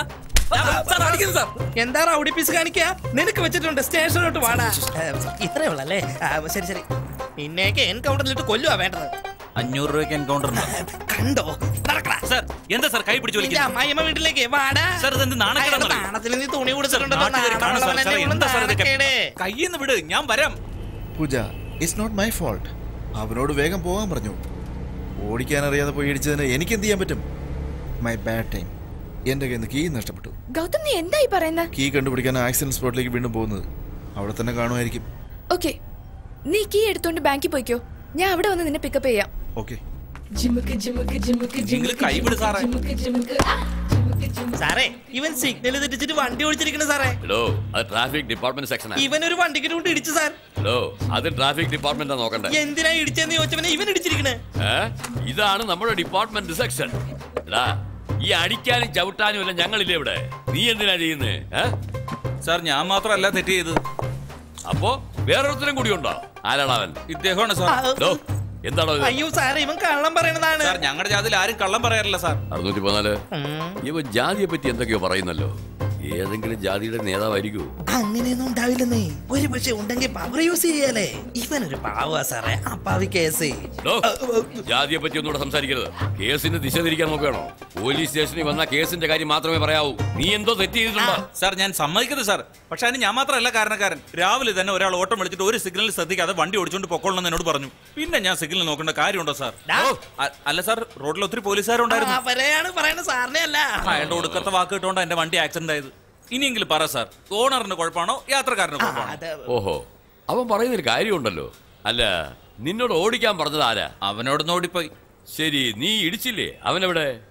S18: എന്താ റൗഡി പീസ് കാണിക്കാ നിനക്ക് വെച്ചിട്ടുണ്ട് സ്റ്റേഷനിലോട്ട് വാടാ ഏ, ഇത്രേ ഉള്ളല്ലേ ആ, ശരി ശരി നിന്നേക്ക് എൻകൗണ്ടറിലിട്ട് കൊല്ലുവാ വേണ്ടത്
S4: അഞ്ഞൂറ് രൂപയ്ക്ക് എൻകൗണ്ടർ
S18: കണ്ടോ
S4: സാർ എന്താ സാർ കൈ പിടിച്ചു
S18: നിന്റെ
S4: വലിക്കുന്നത്
S18: അമ്മായിയമ്മ വീട്ടിലേക്ക് വാടാ
S4: സാർ ഇതെന്ത് നാണക്കേടാണെന്ന്
S18: അയാളുടെ നാണത്തിന് നീ തുണി കൊടുത്തിട്ടുണ്ടല്ലോ
S4: നാട്ടുകാര് കാണും സാർ. സാർ, എന്താ സാർ ഇതൊക്കെ?
S18: നാണക്കേട്.
S4: കയ്യിന്ന് വിട് ഞാൻ വരാം
S14: Pooja it's not my fault അവനോട് വേഗം പോകാൻ പറഞ്ഞു ഓടിക്കാൻ അറിയാതെ പോയി ഇടിച്ചതിന് എനിക്ക് എന്ത് ചെയ്യാൻ പറ്റും മൈ ബാഡ് ടൈം എൻ്റെ കയ്യിൽ നിന്ന് കീ നഷ്ടപ്പെട്ടു
S16: ഗൗതം നീ എന്തായി പറയുന്ന
S14: കീ കണ്ടുപിടിക്കാൻ ആക്സിഡന്റ് സ്പോട്ടിലേക്ക് വീണ്ടും പോകുന്നത് അവിടെ തന്നെ കാണുമായിരിക്കും
S16: ഓക്കെ നീ കീ എടുത്തോണ്ട് ബാങ്കിൽ പോയിക്കോ ഞാൻ അവിടെ വന്ന് നിന്നെ പിക്കപ്പ് ചെയ്യാം
S14: ഓക്കെ
S13: ജിമുക്ക് ജിമുക്ക് ജിമുക്ക്
S4: നിങ്ങൾ കൈ വിട് സാറേ
S13: ജിമുക്ക് ജിമുക്ക് ആ
S18: സാറേ ഇവൻ സിഗ്നൽ തെറ്റിച്ചിട്ട് വണ്ടി ഓടിച്ചിരിക്കണ സാറേ
S19: ഹലോ അത് ട്രാഫിക് ഡിപ്പാർട്ട്മെന്റ് സെക്ഷനാ
S18: ഇവൻ ഒരു വണ്ടിക്ക് കൊണ്ട് ഇടിച്ചു സാർ
S19: ഹലോ അത് ട്രാഫിക് ഡിപ്പാർട്ട്മെന്റാ നോക്കണ്ടേ
S18: എന്തിനാ ഇടിച്ചെന്ന് ചോദിച്ചവനെ ഇവൻ ഇടിച്ചിരിക്കണേ
S19: ഏ? ഇതാണ് നമ്മുടെ ഡിപ്പാർട്ട്മെന്റ് സെക്ഷൻ എടാ ഈ അടിക്കാനും ചവിട്ടാനും എല്ലാം ഞങ്ങളില്ലേ ഇവിടെ നീ എന്തിനാ ചെയ്യുന്നേ
S4: സാർ ഞാൻ മാത്രമല്ല തെറ്റ് ചെയ്തത്
S19: അപ്പോ വേറൊരുത്തരും കൂടി ഉണ്ടോ ആരാണ് അവൻ
S4: ഇദ്ദേഹമാണ് സാർ
S19: ഹലോ എന്താണോ ഇത്
S18: അയ്യോ സാറേ ഇവൻ കള്ളം പറയണതാണ്
S4: സാർ ഞങ്ങളുടെ ജാതിയിൽ ആരും കള്ളം പറയാറില്ല സാർ
S19: അറുന്നൂറ്റി പതിനാല് ഇവ ജാതിയെ പറ്റി എന്തൊക്കെയോ പറയുന്നല്ലോ ഏതെങ്കിലും ജാതിയുടെ നേതാവായിരിക്കൂ
S18: അങ്ങനെയൊന്നും ഉണ്ടാവില്ലെന്നേ ഒരു പക്ഷെ ഉണ്ടെങ്കിൽ പവർ യൂസ് ചെയ്യാലേ ഇവനൊരു പാവാ സാറേ അപ്പാവി കേസ്
S19: ഡോ, ജാതിയെ പറ്റി ഒന്നുകൂടെ സംസാരിക്കരുത് കേസിന് ദിശ തിരിക്കാൻ നോക്കുകയാണോ പോലീസ് സ്റ്റേഷനിൽ വന്ന കേസിന്റെ കാര്യം മാത്രമേ പറയാവൂ നീ എന്തോ തെറ്റ് ചെയ്തിട്ടുണ്ടോ
S4: സാർ ഞാൻ സമ്മതിക്കുന്നത് സാർ പക്ഷെ അതിന് ഞാൻ മാത്രമല്ല കാരണക്കാരൻ രാവിലെ തന്നെ ഒരാൾ ഓട്ടം വിളിച്ചിട്ട് ഒരു സിഗ്നൽ ശ്രദ്ധിക്കാതെ വണ്ടി ഓടിച്ചുകൊണ്ട് പൊക്കോളണം എന്നോട് പറഞ്ഞു പിന്നെ ഞാൻ സിഗ്നൽ നോക്കേണ്ട കാര്യമുണ്ടോ സാർ ഓ, അ- അല്ല സാർ റോഡിൽ ഒത്തിരി പോലീസുകാരുണ്ടായിരുന്നു
S18: അവരെയാണ് പറയണത് സാറിനെ അല്ല
S4: അയാളുടെ ഒടുക്കത്തെ വാക്ക് കിട്ടുകൊണ്ട് എന്റെ വണ്ടി ആക്സിഡന്റ് ആയത് ഇനിയെങ്കിലും പറ സാർ ഓണറിന്റെ കുഴപ്പമാണോ യാത്രക്കാരന്റെ കുഴപ്പമാണോ
S19: ഓഹോ അവൻ പറയുന്നൊരു കാര്യമുണ്ടല്ലോ അല്ല നിന്നോട് ഓടിക്കാൻ പറഞ്ഞത് ആരാ
S4: അവനോടൊന്ന് ഓടിപ്പോയി
S19: ശരി നീ ഇടിച്ചില്ലേ അവനെവിടെ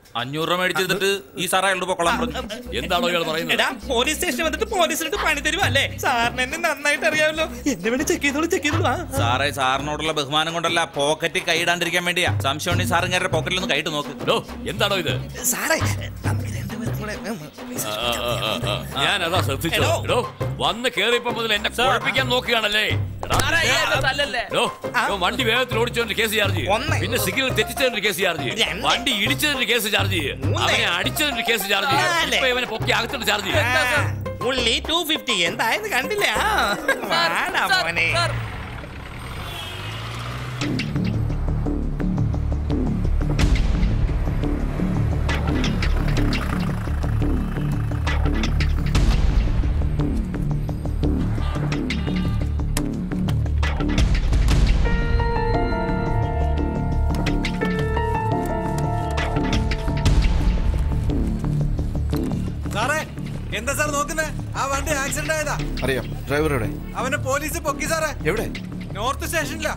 S4: അഞ്ഞൂറ് രൂപ മേടിച്ചിട്ട് ഈ സാറേ അയാളോട് പൊക്കോളാൻ പറഞ്ഞു
S19: എന്താണോ ഇയാൾ പറയുന്നത്
S18: എടാ പോലീസ് സ്റ്റേഷനിൽ വന്നിട്ട് പോലീസിനിട്ട് പണി തരുവാ അല്ലേ സാറിന് എന്നെ നന്നായിട്ട് അറിയാമല്ലോ എന്നെ വേണ്ടി ചെക്ക് ചെയ്തോളൂ ചെക്ക് ചെയ്തോളൂ ആ.
S4: സാറേ സാറിനോടുള്ള ബഹുമാനം കൊണ്ടല്ല പോക്കറ്റിൽ കൈയിടാണ്ടിരിക്കാൻ വേണ്ടിയാ സംശയം ഉണ്ടെങ്കിൽ സാറും കയറി പോക്കറ്റിൽ ഒന്ന് കൈയിട്ട് നോക്ക്
S19: എന്താണോ ഇത്
S18: സാറേ നമുക്ക് രണ്ടുപേർക്കും കൂടെ, ഉം,
S19: ആ, ആ, ആ, ആ. ഞാൻ അതാ ശ്രദ്ധിച്ചോ എടോ വന്ന് കേറിയപ്പോ മുതൽ എന്നെ കുഴപ്പിക്കാൻ നോക്കുകയാണല്ലേ എടാ, എടോ, ഇവൻ വണ്ടി വേഗത്തിൽ ഓടിച്ചതിന്റെ കേസ് ചാർജ് ചെയ്യും പിന്നെ സിഗ്നൽ തെറ്റിച്ചതിന്റെ കേസ് ചാർജ് ചെയ്യും വണ്ടി ഇടിച്ചതിന്റെ കേസ് ചാർജ് ചെയ്യും അവനെ അടിച്ചതിന്റെ കേസ് ചാർജ് ചെയ്യും
S18: നാല്.
S19: ഇപ്പൊ ഇവനെ പൊക്കി അകത്തോട്ട് ചാർജ് ചെയ്യും
S18: ഉള്ളി ടു ഫിഫ്റ്റി എന്തായെന്ന് കണ്ടില്ല ആ. വാടാ മോനെ
S6: സാറേ എന്താ സാർ നോക്കുന്നേ ആ വണ്ടി ആക്സിഡന്റ് ആയതാ
S14: അറിയാം ഡ്രൈവർ എവിടെ
S6: അവനെ പോലീസ് പൊക്കി സാറേ
S14: എവിടെ
S6: നോർത്ത് സ്റ്റേഷനിലാ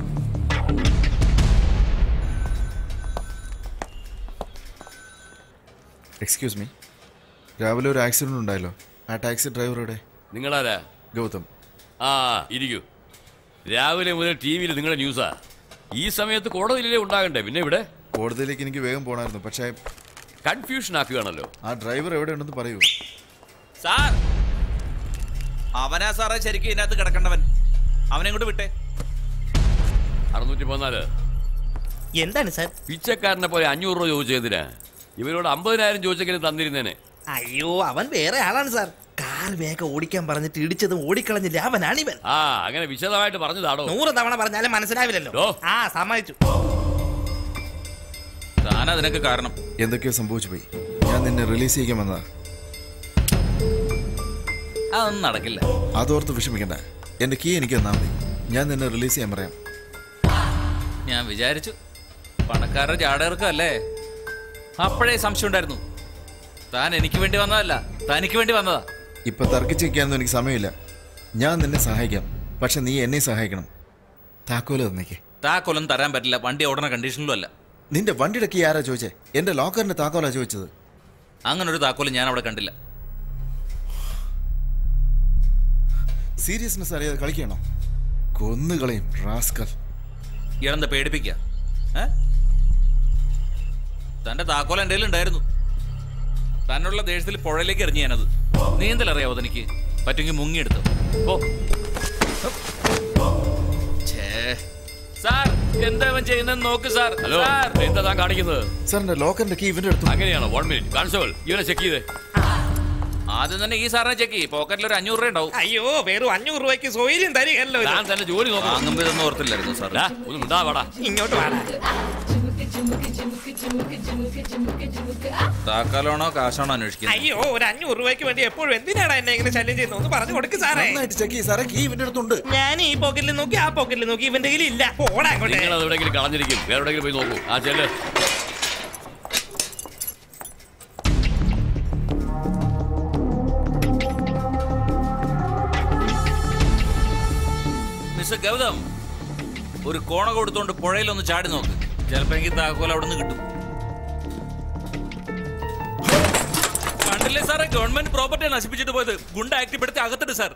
S14: എക്സ്ക്യൂസ് മീ രാവിലെ ഒരു ആക്സിഡന്റ് ഉണ്ടായല്ലോ ആ ടാക്സി ഡ്രൈവർ എവിടെ
S19: നിങ്ങളാരാ
S14: ഗൗതം
S19: ആ ഇരിക്കൂ രാവിലെ മുതൽ ടി വിയിൽ നിങ്ങളുടെ ന്യൂസാ ഈ സമയത്ത് കോടതിയിലേ ഉണ്ടാകണ്ടേ പിന്നെ ഇവിടെ
S14: കോടതിയിലേക്ക് എനിക്ക് വേഗം പോണായിരുന്നു പക്ഷേ
S19: കൺഫ്യൂഷൻ ആക്കുകയാണല്ലോ
S14: ആ ഡ്രൈവർ എവിടെ ഉണ്ടെന്ന് പറയൂ
S4: സാർ അവനാ സാറേ ശരിക്കും ഇതിനകത്ത് കിടക്കേണ്ടവൻ അവനെ ഇങ്ങോട്ട് വിട്ടേ
S19: അറുന്നൂറ്റി പതിനാല്
S18: എന്താണ് സാർ
S19: പിച്ചക്കാരനെ പോലെ അഞ്ഞൂറ് രൂപ ചോദിച്ചതിനാ ഇവരോട് അമ്പതിനായിരം ചോദിച്ചെങ്കിലും തന്നിരുന്നേനെ
S18: അയ്യോ അവൻ വേറെ ആളാണ് സാർ കാർ വേഗം ഓടിക്കാൻ പറഞ്ഞിട്ട് ഇടിച്ചതും ഓടിക്കളഞ്ഞില്ല അവനാണ് ഇവൻ
S19: ആ അങ്ങനെ വിശദമായിട്ട് പറഞ്ഞതാടോ
S18: നൂറ് തവണ പറഞ്ഞാലും മനസ്സിലാവില്ലല്ലോ ആ സമ്മതിച്ചു
S4: താൻ അതിനൊക്കെ കാരണം
S14: എന്തൊക്കെയോ സംഭവിച്ചു പോയി ഞാൻ നിന്നെ റിലീസ് ചെയ്യിക്കാൻ വന്നതാ
S4: അതൊന്നും നടക്കില്ല
S14: അതോർത്ത് വിഷമിക്കണ്ട എന്റെ കീ എനിക്ക് തന്നാ മതി ഞാൻ നിന്നെ റിലീസ് ചെയ്യാൻ പറയാം
S4: ഞാൻ വിചാരിച്ചു പണക്കാരുടെ ജാടകർക്കും അല്ലേ അപ്പോഴേ സംശയം ഉണ്ടായിരുന്നു താൻ എനിക്ക് വേണ്ടി വന്നതല്ല തനിക്ക് വേണ്ടി വന്നതാ
S14: ഇപ്പൊ തർക്കിച്ച് നിൽക്കാനൊന്നും എനിക്ക് സമയമില്ല ഞാൻ നിന്നെ സഹായിക്കാം പക്ഷെ നീ എന്നെ സഹായിക്കണം താക്കോല് തന്നേക്ക്
S4: താക്കോലൊന്നും തരാൻ പറ്റില്ല വണ്ടി ഓടണ കണ്ടീഷനിലും അല്ല
S14: നിന്റെ വണ്ടിയുടെ കീ ആരാ ചോദിച്ചേ എന്റെ ലോക്കറിന്റെ താക്കോലാ ചോദിച്ചത്
S4: അങ്ങനെ ഒരു താക്കോല് ഞാൻ അവിടെ കണ്ടില്ല
S14: സീരിയസ്നെസ് അറിയാതെ കളിക്കണോ കൊന്നുകളയും റാസ്കൽ
S4: ഇളന്ത പേടിപ്പിക്കുക ഏ തന്റെ താക്കോൽ എൻ്റെ ഉണ്ടായിരുന്നു തന്നുള്ള ദേഷ്യത്തിൽ പുഴയിലേക്ക് എറിഞ്ഞു ഞാനത് നീന്തൽ അറിയാവോ തനിക്ക് പറ്റുമെങ്കിൽ മുങ്ങിയെടുത്തു ഓ ഛേ. സാർ എന്താ ഇവൻ ചെയ്യുന്നത് നോക്ക് സാർ
S19: ഹലോ
S4: സാർ
S19: എന്താ താൻ കാണിക്കുന്നത്
S14: സാറിന്റെ ലോക്കറിന്റെ കീ ഇവന്റെ അടുത്ത്
S19: അങ്ങനെയാണോ വൺ മിനിറ്റ് കോൺസ്റ്റബിൾ ഇവനെ ചെക്ക് ചെയ്തേ
S4: ആദ്യം തന്നെ ഈ സാറിനെ ചെക്ക് ചെയ്യും പോക്കറ്റിൽ ഒരു അഞ്ഞൂറ് രൂപ ഉണ്ടാവും
S18: അയ്യോ വെറും അഞ്ഞൂറ് രൂപയ്ക്ക് സൗകര്യം തരികയല്ലോ ഇത്.
S19: താൻ തന്നെ ജോലി നോക്കണം
S4: വാങ്ങുമ്പോ ഇതൊന്നും ഓർത്തില്ലായിരുന്നു സാർ
S19: ഡാ, ഒന്ന് മിണ്ടാ വാടാ
S18: ഇങ്ങോട്ട് വാടാ
S4: താക്കാലാണോ കാശാണോ അന്വേഷിക്കുന്നത്
S18: അയ്യോ ഒരു അഞ്ഞൂറ് രൂപയ്ക്ക് വേണ്ടി എപ്പോഴും എന്തിനാണ് എന്നെ ഇങ്ങനെ ശല്യം ചെയ്യുന്നത് ഒന്ന് പറഞ്ഞു കൊടുക്ക് സാറേ
S14: നന്നായിട്ട് ചെക്ക് ചെയ്യ് സാറേ കീ ഇവന്റെ അടുത്തുണ്ട്
S18: ഞാൻ ഈ പോക്കറ്റിൽ നോക്കി ആ പോക്കറ്റിൽ നോക്കി ഇവന്റെ കയ്യിൽ ഇല്ല പോടാ അങ്ങോട്ട്
S19: നിങ്ങൾ അത് എവിടെയെങ്കിലും കളഞ്ഞിരിക്കും വേറെ എവിടെയെങ്കിലും പോയി നോക്കൂ ആ ചെല്ല്
S4: മിസ്റ്റർ ഗൗതം ഒരു കോണ കൊടുത്തോണ്ട് പുഴയിലൊന്ന് ചാടി നോക്ക് ചിലപ്പോ എനിക്ക് താക്കോൽ അവിടെ നിന്ന് കിട്ടും കണ്ടില്ലേ സാറേ ഗവൺമെന്റ് പ്രോപ്പർട്ടി നശിപ്പിച്ചിട്ട് പോയത് ഗുണ്ട ആക്ടിപ്പെടുത്തി അകത്തിട്ട് sir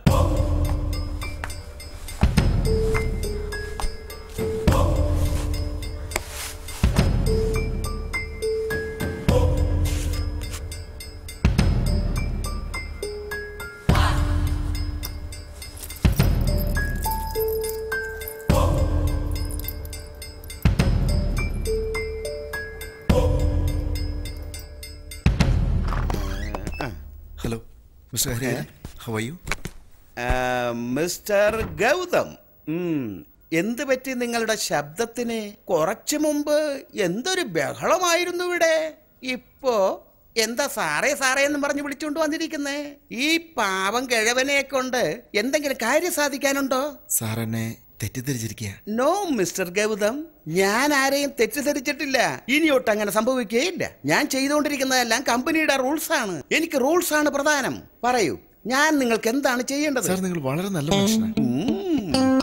S14: hello mister Hariharan how are you
S9: ആ, മിസ്റ്റർ ഗൗതം ഉം, എന്ത് പറ്റി നിങ്ങളുടെ ശബ്ദത്തിന് കുറച്ചു മുമ്പ് എന്തൊരു ബഹളമായിരുന്നു ഇവിടെ ഇപ്പോ എന്താ സാറേ സാറേ എന്ന് പറഞ്ഞ് വിളിച്ചുകൊണ്ട് വന്നിരിക്കുന്നേ ഈ പാവം കിഴവനെ കൊണ്ട് എന്തെങ്കിലും കാര്യം സാധിക്കാനുണ്ടോ
S14: സാർ എന്നെ തെറ്റിദ്ധരിച്ചിരിക്കുക
S9: നോ മിസ്റ്റർ ഗൗതം ഞാൻ ആരെയും തെറ്റിദ്ധരിച്ചിട്ടില്ല ഇനിയൊട്ട് അങ്ങനെ സംഭവിക്കുകയില്ല ഞാൻ ചെയ്തുകൊണ്ടിരിക്കുന്നതെല്ലാം കമ്പനിയുടെ റൂൾസ് ആണ് എനിക്ക് റൂൾസ് ആണ് പ്രധാനം പറയൂ ഞാൻ നിങ്ങൾക്ക് എന്താണ് ചെയ്യേണ്ടത്
S14: സാർ നിങ്ങൾ വളരെ നല്ല മനുഷ്യനാണ്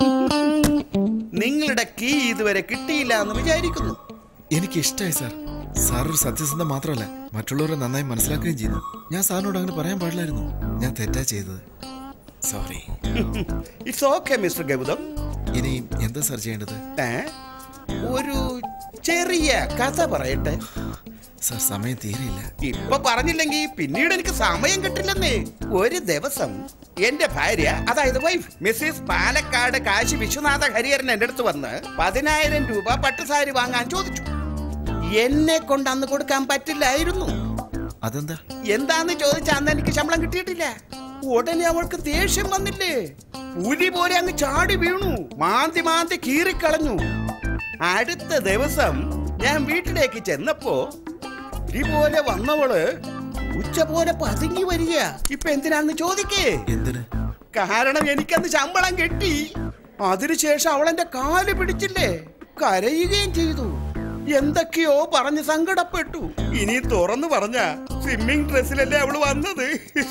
S9: നിങ്ങളുടെ കീ ഇതുവരെ കിട്ടിയില്ല എന്ന് വിചാരിക്കുന്നു
S14: എനിക്ക് ഇഷ്ടമായി സാർ സാർ ഒരു സത്യസന്ധ മാത്രമല്ല മറ്റുള്ളവരെ നന്നായി മനസ്സിലാക്കുകയും ചെയ്യുന്നു ഞാൻ സാറിനോട് അങ്ങനെ പറയാൻ പാടില്ലായിരുന്നു ഞാൻ തെറ്റാ ചെയ്തത് sorry
S9: it's okay mister Gautam
S14: ഇനി എന്താ സാർ ചെയ്യേണ്ടത്
S9: ഏ? ഒരു ചെറിയ കഥ പറയട്ടെ
S14: സാർ സമയം തീരെയില്ല
S9: ഇപ്പൊ പറഞ്ഞില്ലെങ്കിൽ പിന്നീട് എനിക്ക് സമയം കിട്ടില്ലെന്നേ ഒരു ദിവസം എന്റെ ഭാര്യ അതായത് വൈഫ് മിസ്സിസ് പാലക്കാട് കാശി വിശ്വനാഥ ഹരിഹരൻ എന്റെ അടുത്ത് വന്ന് പതിനായിരം രൂപ പട്ടുസാരി വാങ്ങാൻ ചോദിച്ചു എന്നെ കൊണ്ട് അന്ന് കൊടുക്കാൻ പറ്റില്ലായിരുന്നു
S14: അതെന്താ
S9: എന്താന്ന് ചോദിച്ച അന്ന് എനിക്ക് ശമ്പളം കിട്ടിയിട്ടില്ല ഉടനെ അവൾക്ക് ദേഷ്യം വന്നില്ലേ പുലി പോലെ അങ്ങ് ചാടി വീണു മാന്തി മാന്തി കീറിക്കളഞ്ഞു അടുത്ത ദിവസം ഞാൻ വീട്ടിലേക്ക് ചെന്നപ്പോ പുലി പോലെ വന്നവള് ഉച്ച പോലെ പതുങ്ങി വരിക ഇപ്പൊ എന്തിനാന്ന് ചോദിക്കേ
S14: എന്തിന്
S9: കാരണം എനിക്കന്ന് ശമ്പളം കിട്ടി അതിനുശേഷം അവൾ എന്റെ കാല് പിടിച്ചില്ലേ കരയുകയും ചെയ്തു എന്തൊക്കെയോ പറഞ്ഞ് സങ്കടപ്പെട്ടു ഇനി തുറന്നു പറഞ്ഞ സ്വിമ്മിംഗ് ഡ്രസ്സിലല്ലേ അവള് വന്നത്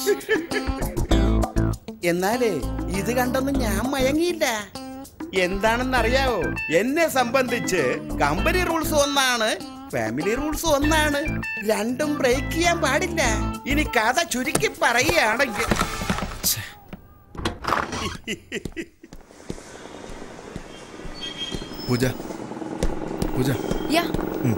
S9: എന്നാലേ ഇത് കണ്ടൊന്നും ഞാൻ മയങ്ങിയില്ല എന്താണെന്ന് അറിയാവോ എന്നെ സംബന്ധിച്ച് കമ്പനി റൂൾസ് ഒന്നാണ് ഫാമിലി റൂൾസ് ഒന്നാണ് രണ്ടും ബ്രേക്ക് ചെയ്യാൻ പാടില്ല ഇനി കഥ ചുരുക്കി പറയുകയാണെങ്കിൽ
S14: പൂജ പൂജ
S16: യാ
S14: ഉം.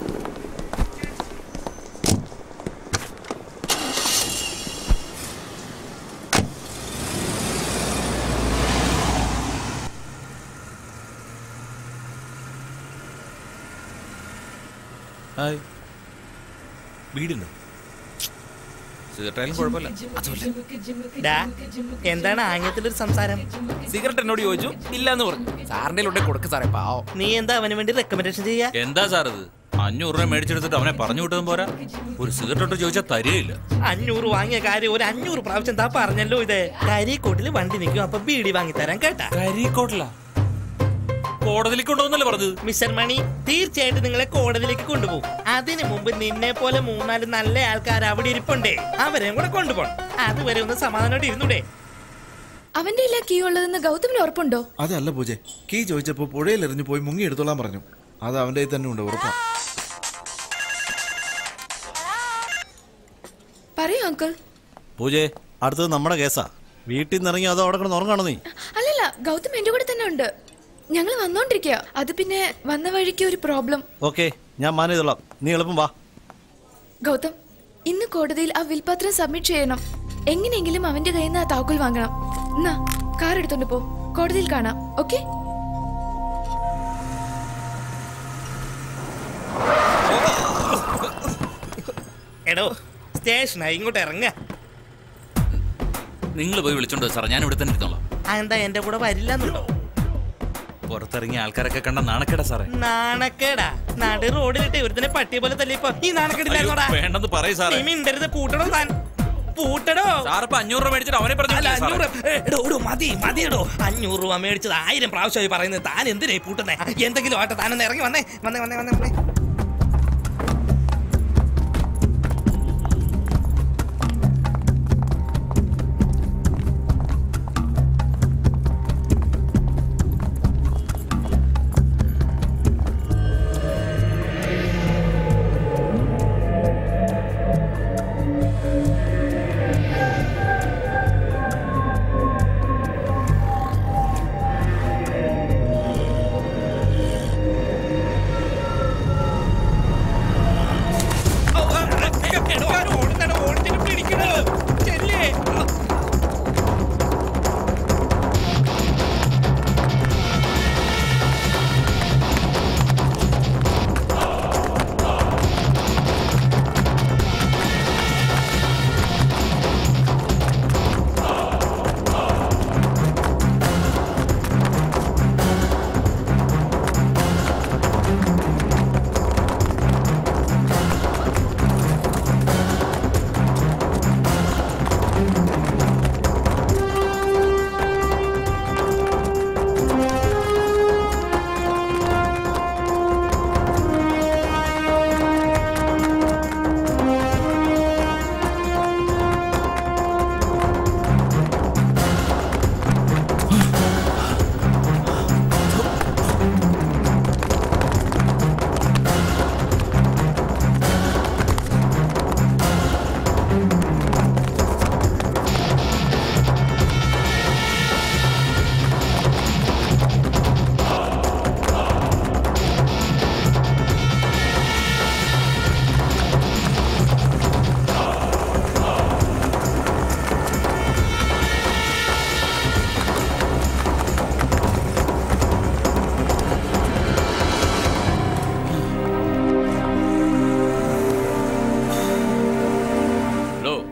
S4: ഹായ് വീടുണ്ട് സിഗരറ്റായാലും കുഴപ്പമില്ല
S18: ഡാ, എന്താണ് ആംഗ്യത്തിലൊരു സംസാരം
S4: സിഗരറ്റ് എന്നോട് ചോദിച്ചു ഇല്ല എന്ന് പറഞ്ഞു സാറിന്റെ ഉണ്ടെ കൊടുക്ക സാറേ പാവോ
S18: നീ എന്താ അവന് വേണ്ടി റെക്കമെൻഡേഷൻ ചെയ്യാ
S4: എന്താ സാർ ഇത് അഞ്ഞൂറ് രൂപ മേടിച്ചെടുത്തിട്ട് അവനെ പറഞ്ഞു വിട്ടതും പോരാ ഒരു സിഗരറ്റ് ഇട്ട് ചോദിച്ചാൽ തരികയില്ല
S18: അഞ്ഞൂറ് വാങ്ങിയ കാര്യം ഒരു അഞ്ഞൂറ് പ്രാവശ്യം താ പറഞ്ഞല്ലോ ഇത് കരിക്കോട്ടിൽ വണ്ടി നിൽക്കും അപ്പൊ ബീഡി വാങ്ങിത്തരാൻ കേട്ടാ
S4: കരിക്കോട്ടിലാ കോടതിയിലേക്ക് കൊണ്ടുവന്നല്ലേ പറഞ്ഞത്
S18: മിസ്റ്റർ മണി തീർച്ചയായിട്ടും നിങ്ങളെ കോടതിയിലേക്ക് കൊണ്ടുപോകും അതിനു മുമ്പ് നിന്നെ പോലെ മൂന്നാല് നല്ല ആൾക്കാർ അവിടെ ഇരിപ്പുണ്ടേ അവരെയും കൂടെ കൊണ്ടുപോകണം അതുവരെ ഒന്ന് സമാധാനമായിട്ട് ഇരുന്നൂടെ
S16: അവന്റെ ഇല്ല കീ ഉള്ളതെന്ന് ഗൗതമിന് ഉറപ്പുണ്ടോ
S14: അതല്ല പൂജ കീ ചോദിച്ചപ്പോ പുഴയിൽ എറിഞ്ഞു പോയി മുങ്ങി എടുത്തോളാൻ പറഞ്ഞു അത് അവന്റെ കയ്യിൽ തന്നെ ഉണ്ട് ഉറപ്പാ
S16: പറയൂ അങ്കിൾ
S15: പൂജേ അടുത്തത് നമ്മുടെ കേസാ വീട്ടിൽ നിന്ന് ഇറങ്ങി അതോ അവിടെ കിടന്ന് ഉറങ്ങാണോ നീ
S16: അല്ലല്ല ഗൗതം എന്റെ കൂടെ തന്നെ ഉണ്ട് ഞങ്ങൾ വന്നോണ്ടിരിക്കുക അത് പിന്നെ വന്ന വഴിക്ക് ഒരു പ്രോബ്ലം
S15: ഓക്കെ ഞാൻ മാനേജ് ചെയ്തോളാം നീ എളുപ്പം വാ
S16: ഗൗതം ഇന്ന് കോടതിയിൽ ആ വിൽപത്രം സബ്മിറ്റ് ചെയ്യണം എങ്ങനെയെങ്കിലും അവന്റെ കയ്യിൽ നിന്ന് ആ താക്കോൽ വാങ്ങണം എന്നാ കാർ എടുത്തോണ്ട് പോ കോടതിയിൽ കാണാം ഓക്കെ
S18: എടോ സ്റ്റേഷനായി ഇങ്ങോട്ട് ഇറങ്ങ
S4: നിങ്ങൾ പോയി വിളിച്ചോണ്ട് സാർ ഞാൻ ഇവിടെ തന്നെ ഇരുന്നോളാം
S18: എന്താ എന്റെ കൂടെ വരില്ലെന്നുണ്ടോ
S4: പുറത്തിറങ്ങിയ ആൾക്കാരൊക്കെ കണ്ട നാണക്കേടാ സാറേ
S18: നാണക്കേടാ നടു റോഡിലിട്ട് ഒരുത്തിനെ പട്ടിയെ പോലെ തല്ലിയപ്പോ ഈ നാണക്കേടില്ലായിരുന്നോടാ
S4: അയ്യോ, വേണ്ടെന്ന് പറയ് സാറേ.
S18: നീ മിണ്ടരുത് പൂട്ടടോ താൻ പൂട്ടടോ
S4: സാറിപ്പോ അഞ്ഞൂറ് രൂപ മേടിച്ചിട്ട് അവനെ പറഞ്ഞു
S18: അല്ല
S4: വിട്ടില്ലേ സാറേ?
S18: അഞ്ഞൂറ് എടോ എടോ മതി മതിയെടോ അഞ്ഞൂറ് രൂപ മേടിച്ചത് ആയിരം പ്രാവശ്യമായി പറയുന്നത് താൻ എന്തിനായി പൂട്ടുന്നേ എന്തെങ്കിലും ആട്ടെ താനൊന്ന് ഇറങ്ങി വന്നേ വന്നേ വന്നേ വന്നേ വന്നേ
S2: ആ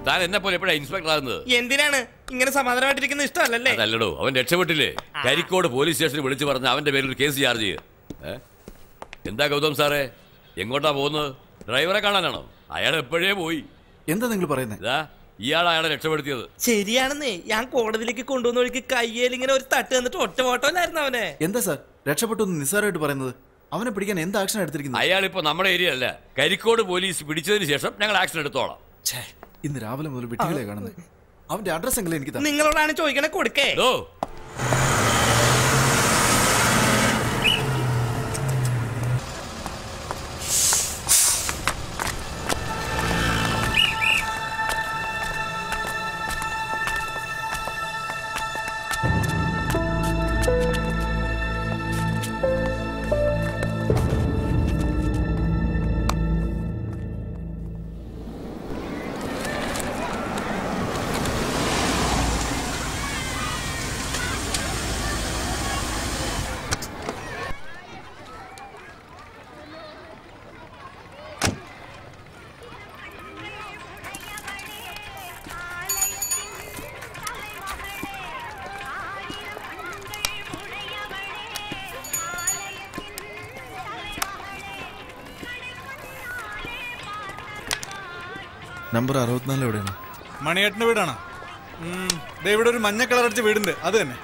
S19: താൻ എന്നെ പോലെ എപ്പോഴാ ഇൻസ്പെക്ടർ ആകുന്നത്
S18: എന്തിനാണ് ഇങ്ങനെ സമാധാനമായിട്ടിരിക്കുന്ന ഇഷ്ടമല്ലല്ലേ
S19: അതല്ലടോ അവൻ രക്ഷപ്പെട്ടില്ലേ കരിക്കോട് പോലീസ് സ്റ്റേഷനിൽ വിളിച്ചു പറഞ്ഞ് അവന്റെ പേരിൽ ഒരു കേസ് ചാർജ് ചെയ്യുക ഏ? എന്താ ഗൗതം സാറേ എങ്ങോട്ടാ പോകുന്നത് ഡ്രൈവറെ കാണാനാണോ അയാൾ എപ്പോഴേ പോയി
S14: എന്താ നിങ്ങൾ പറയുന്നത്
S19: ഇതാ ഇയാൾ അയാളെ രക്ഷപ്പെടുത്തിയത്
S18: ശരിയാണെന്നേ ഞാൻ കോടതിയിലേക്ക് കൊണ്ടുവന്ന വഴിക്ക് കയ്യേൽ ഇങ്ങനെ ഒരു തട്ട് തന്നിട്ട് ഒറ്റ ഓട്ടോയിലായിരുന്നു അവനെ
S14: എന്താ സാർ രക്ഷപ്പെട്ടു എന്ന് നിസ്സാരമായിട്ട് പറയുന്നത് അവനെ പിടിക്കാൻ എന്ത് ആക്ഷൻ എടുത്തിരിക്കുന്നത്
S19: അയാൾ ഇപ്പൊ നമ്മുടെ ഏരിയ അല്ല കരിക്കോട് പോലീസ് പിടിച്ചതിന് ശേഷം ഞങ്ങൾ ആക്ഷൻ എടുത്തോളാം
S14: ഇന്ന് രാവിലെ മുതൽ വിട്ടികളെ കാണുന്നത് അവന്റെ അഡ്രസ് എങ്കിലും എനിക്ക് താ.
S18: നിങ്ങളോടാണ് ചോദിക്കണേ കൊടുക്കേ
S14: നമ്പർ അറുപത്തിനാല് എവിടെയാണ്
S6: മണിയേട്ടന്റെ വീടാണോ ഉം, ദേ ഇവിടെ ഒരു മഞ്ഞ കളർ അടിച്ച വീടുണ്ട് അത് തന്നെ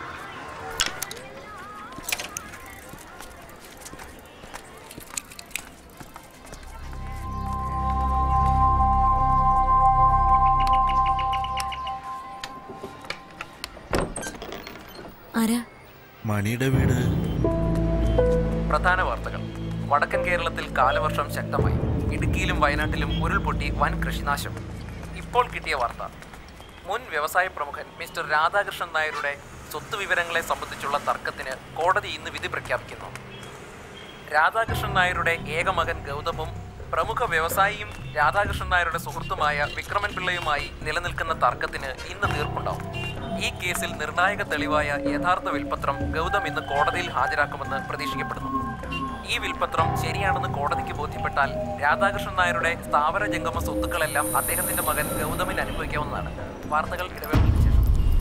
S11: ആരാ
S14: മണിയുടെ വീട്
S20: പ്രധാന വാർത്തകൾ വടക്കൻ കേരളത്തിൽ കാലവർഷം ശക്തമായി ഇടുക്കിയിലും വയനാട്ടിലും ഉരുൾപൊട്ടി വൻ കൃഷിനാശം ഇപ്പോൾ കിട്ടിയ വാർത്ത മുൻ വ്യവസായ പ്രമുഖൻ മിസ്റ്റർ രാധാകൃഷ്ണൻ നായരുടെ സ്വത്ത് വിവരങ്ങളെ സംബന്ധിച്ചുള്ള തർക്കത്തിന് കോടതി ഇന്ന് വിധി പ്രഖ്യാപിക്കുന്നു രാധാകൃഷ്ണൻ നായരുടെ ഏക മകൻ ഗൗതമും പ്രമുഖ വ്യവസായിയും രാധാകൃഷ്ണൻ നായരുടെ സുഹൃത്തുമായ വിക്രമൻ പിള്ളയുമായി നിലനിൽക്കുന്ന തർക്കത്തിന് ഇന്ന് തീർപ്പുണ്ടാവും ഈ കേസിൽ നിർണായക തെളിവായ യഥാർത്ഥ വിൽപത്രം ഗൗതം ഇന്ന് കോടതിയിൽ ഹാജരാക്കുമെന്ന് പ്രതീക്ഷിക്കപ്പെടുന്നു ഈ വിൽപത്രം ശരിയാണെന്ന് കോടതിക്ക് ബോധ്യപ്പെട്ടാൽ രാധാകൃഷ്ണൻ നായരുടെ സ്ഥാവര ജംഗമ സ്വത്തുക്കളെല്ലാം അദ്ദേഹത്തിന്റെ മകൻ ഗൗതമിന് അനുഭവിക്കാവുന്നതാണ് വാർത്തകൾ ഇടവേളയ്ക്ക് ശേഷം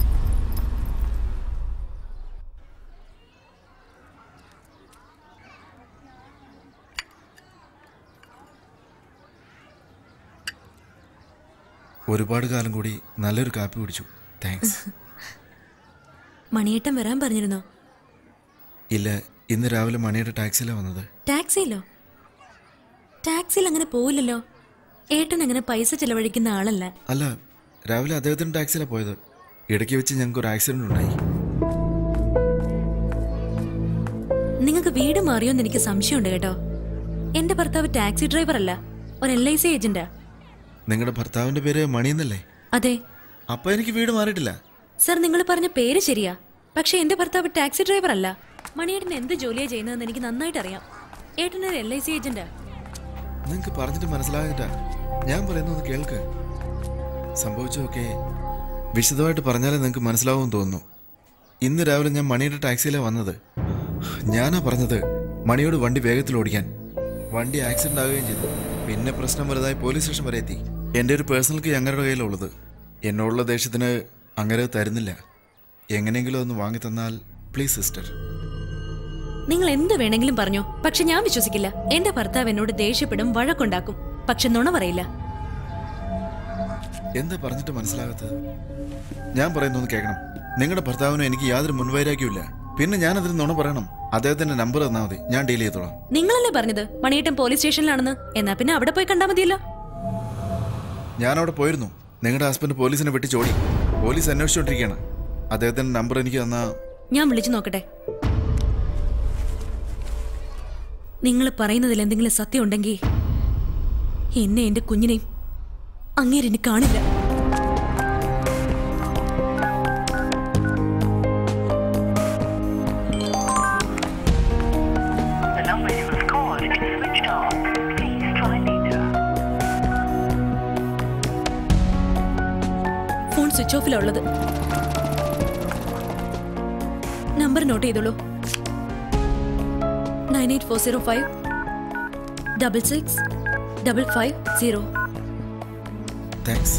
S14: ഒരുപാട് കാലം കൂടി നല്ലൊരു കാപ്പി കുടിച്ചു താങ്ക്സ്
S11: മണിയേട്ടൻ വരാൻ പറഞ്ഞിരുന്നോ
S14: ഇല്ല ഇന്ന് രാവിലെ മണിയുടെ ടാക്സിയിലാണ് വന്നത്
S11: ടാക്സിയിലോ ടാക്സിയിൽ അങ്ങനെ പോവില്ലല്ലോ ഏട്ടൻ അങ്ങനെ പൈസ ചെലവഴിക്കുന്ന ആളല്ല
S14: അല്ല രാവിലെ അദ്ദേഹത്തിന്റെ ടാക്സിയിലാണ് പോയത് ഇടയ്ക്ക് വെച്ച് ഞങ്ങൾക്ക് ഒരു ആക്സിഡന്റ് ഉണ്ടായി
S11: നിങ്ങൾക്ക് വീട് മാറിയോന്ന് എനിക്ക് സംശയമുണ്ട് കേട്ടോ എന്റെ ഭർത്താവ് ടാക്സി ഡ്രൈവർ അല്ല ഒരു എൽ ഐ സി ഏജന്റാ
S14: നിങ്ങളുടെ ഭർത്താവിന്റെ പേര് മണി എന്നല്ലേ
S11: അതെ
S14: അപ്പൊ എനിക്ക് വീട് മാറിയിട്ടില്ല
S11: സർ നിങ്ങൾ പറഞ്ഞ പേര് ശരിയാ പക്ഷെ എന്റെ ഭർത്താവ് ടാക്സി ഡ്രൈവർ അല്ല മണിയേട്ടൻ എന്ത് ജോലിയാ ചെയ്യുന്നതെന്ന് എനിക്ക് നന്നായിട്ട് അറിയാം ഏട്ടൻ ഒരു എൽ ഐ സി ഏജന്റാ
S14: നിങ്ങൾക്ക് പറഞ്ഞിട്ട് മനസ്സിലാകിട്ടാ ഞാൻ പറയുന്നത് കേൾക്ക് സംഭവിച്ചതൊക്കെ വിശദമായിട്ട് പറഞ്ഞാലേ നിങ്ങൾക്ക് മനസ്സിലാവുമെന്ന് തോന്നുന്നു ഇന്ന് രാവിലെ ഞാൻ മണിയുടെ ടാക്സിയിലാണ് വന്നത് ഞാനാ പറഞ്ഞത് മണിയോട് വണ്ടി വേഗത്തിൽ ഓടിക്കാൻ വണ്ടി ആക്സിഡന്റ് ആവുകയും ചെയ്തു പിന്നെ പ്രശ്നം വലുതായി പോലീസ് സ്റ്റേഷൻ വരെ എത്തി എൻ്റെ ഒരു പേഴ്സണൽ കീ അങ്ങയുടെ കയ്യിലുള്ളത് എന്നോടുള്ള ദേഷ്യത്തിന് അങ്ങനെ തരുന്നില്ല എങ്ങനെയെങ്കിലും ഒന്ന് വാങ്ങി തന്നാൽ പ്ലീസ് സിസ്റ്റർ
S11: നിങ്ങൾ എന്ത് വേണമെങ്കിലും പറഞ്ഞോ പക്ഷെ ഞാൻ വിശ്വസിക്കില്ല എന്റെ ഭർത്താവ് എന്നോട് ദേഷ്യപ്പെടും വഴക്കുണ്ടാക്കും പക്ഷെ നുണ പറയില്ല
S14: എന്താ പറഞ്ഞിട്ട് മനസ്സിലാകാത്തത് ഞാൻ പറയുന്നൊന്ന് കേൾക്കണം നിങ്ങളുടെ ഭർത്താവിനും എനിക്ക് യാതൊരു മുൻവൈരാഗ്യമില്ല പിന്നെ ഞാൻ അതിന് നുണ പറയണം അദ്ദേഹത്തിന്റെ നമ്പർ തന്നാൽ മതി ഞാൻ ഡീൽ ചെയ്തോളാം
S11: നിങ്ങളല്ലേ പറഞ്ഞത് മണിയേട്ടൻ പോലീസ് സ്റ്റേഷനിലാണെന്ന് എന്നാ പിന്നെ അവിടെ പോയി കണ്ടാ മതിയല്ലോ
S14: ഞാൻ അവിടെ പോയിരുന്നു നിങ്ങളുടെ ഹസ്ബൻഡ് പോലീസിനെ വെട്ടിച്ചോടി പോലീസ് അന്വേഷിച്ചുകൊണ്ടിരിക്കുകയാണ് അദ്ദേഹത്തിന്റെ നമ്പർ എനിക്ക് തന്നാ
S11: ഞാൻ വിളിച്ചു നോക്കട്ടെ നിങ്ങൾ പറയുന്നതിൽ എന്തെങ്കിലും സത്യം ഉണ്ടെങ്കിൽ എന്നെ എന്റെ കുഞ്ഞിനെയും അങ്ങേരെന്നെ കാണില്ല
S2: The number you have called is switched off. Please try later.
S11: Phone switch ഓഫിലാ ഉള്ളത് നമ്പർ നോട്ട് ചെയ്തോളൂ nine eight four zero five double six double five zero
S14: thanks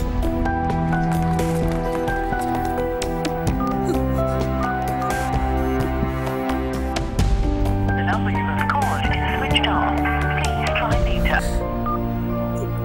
S2: The number you have called is switched off. Please try later.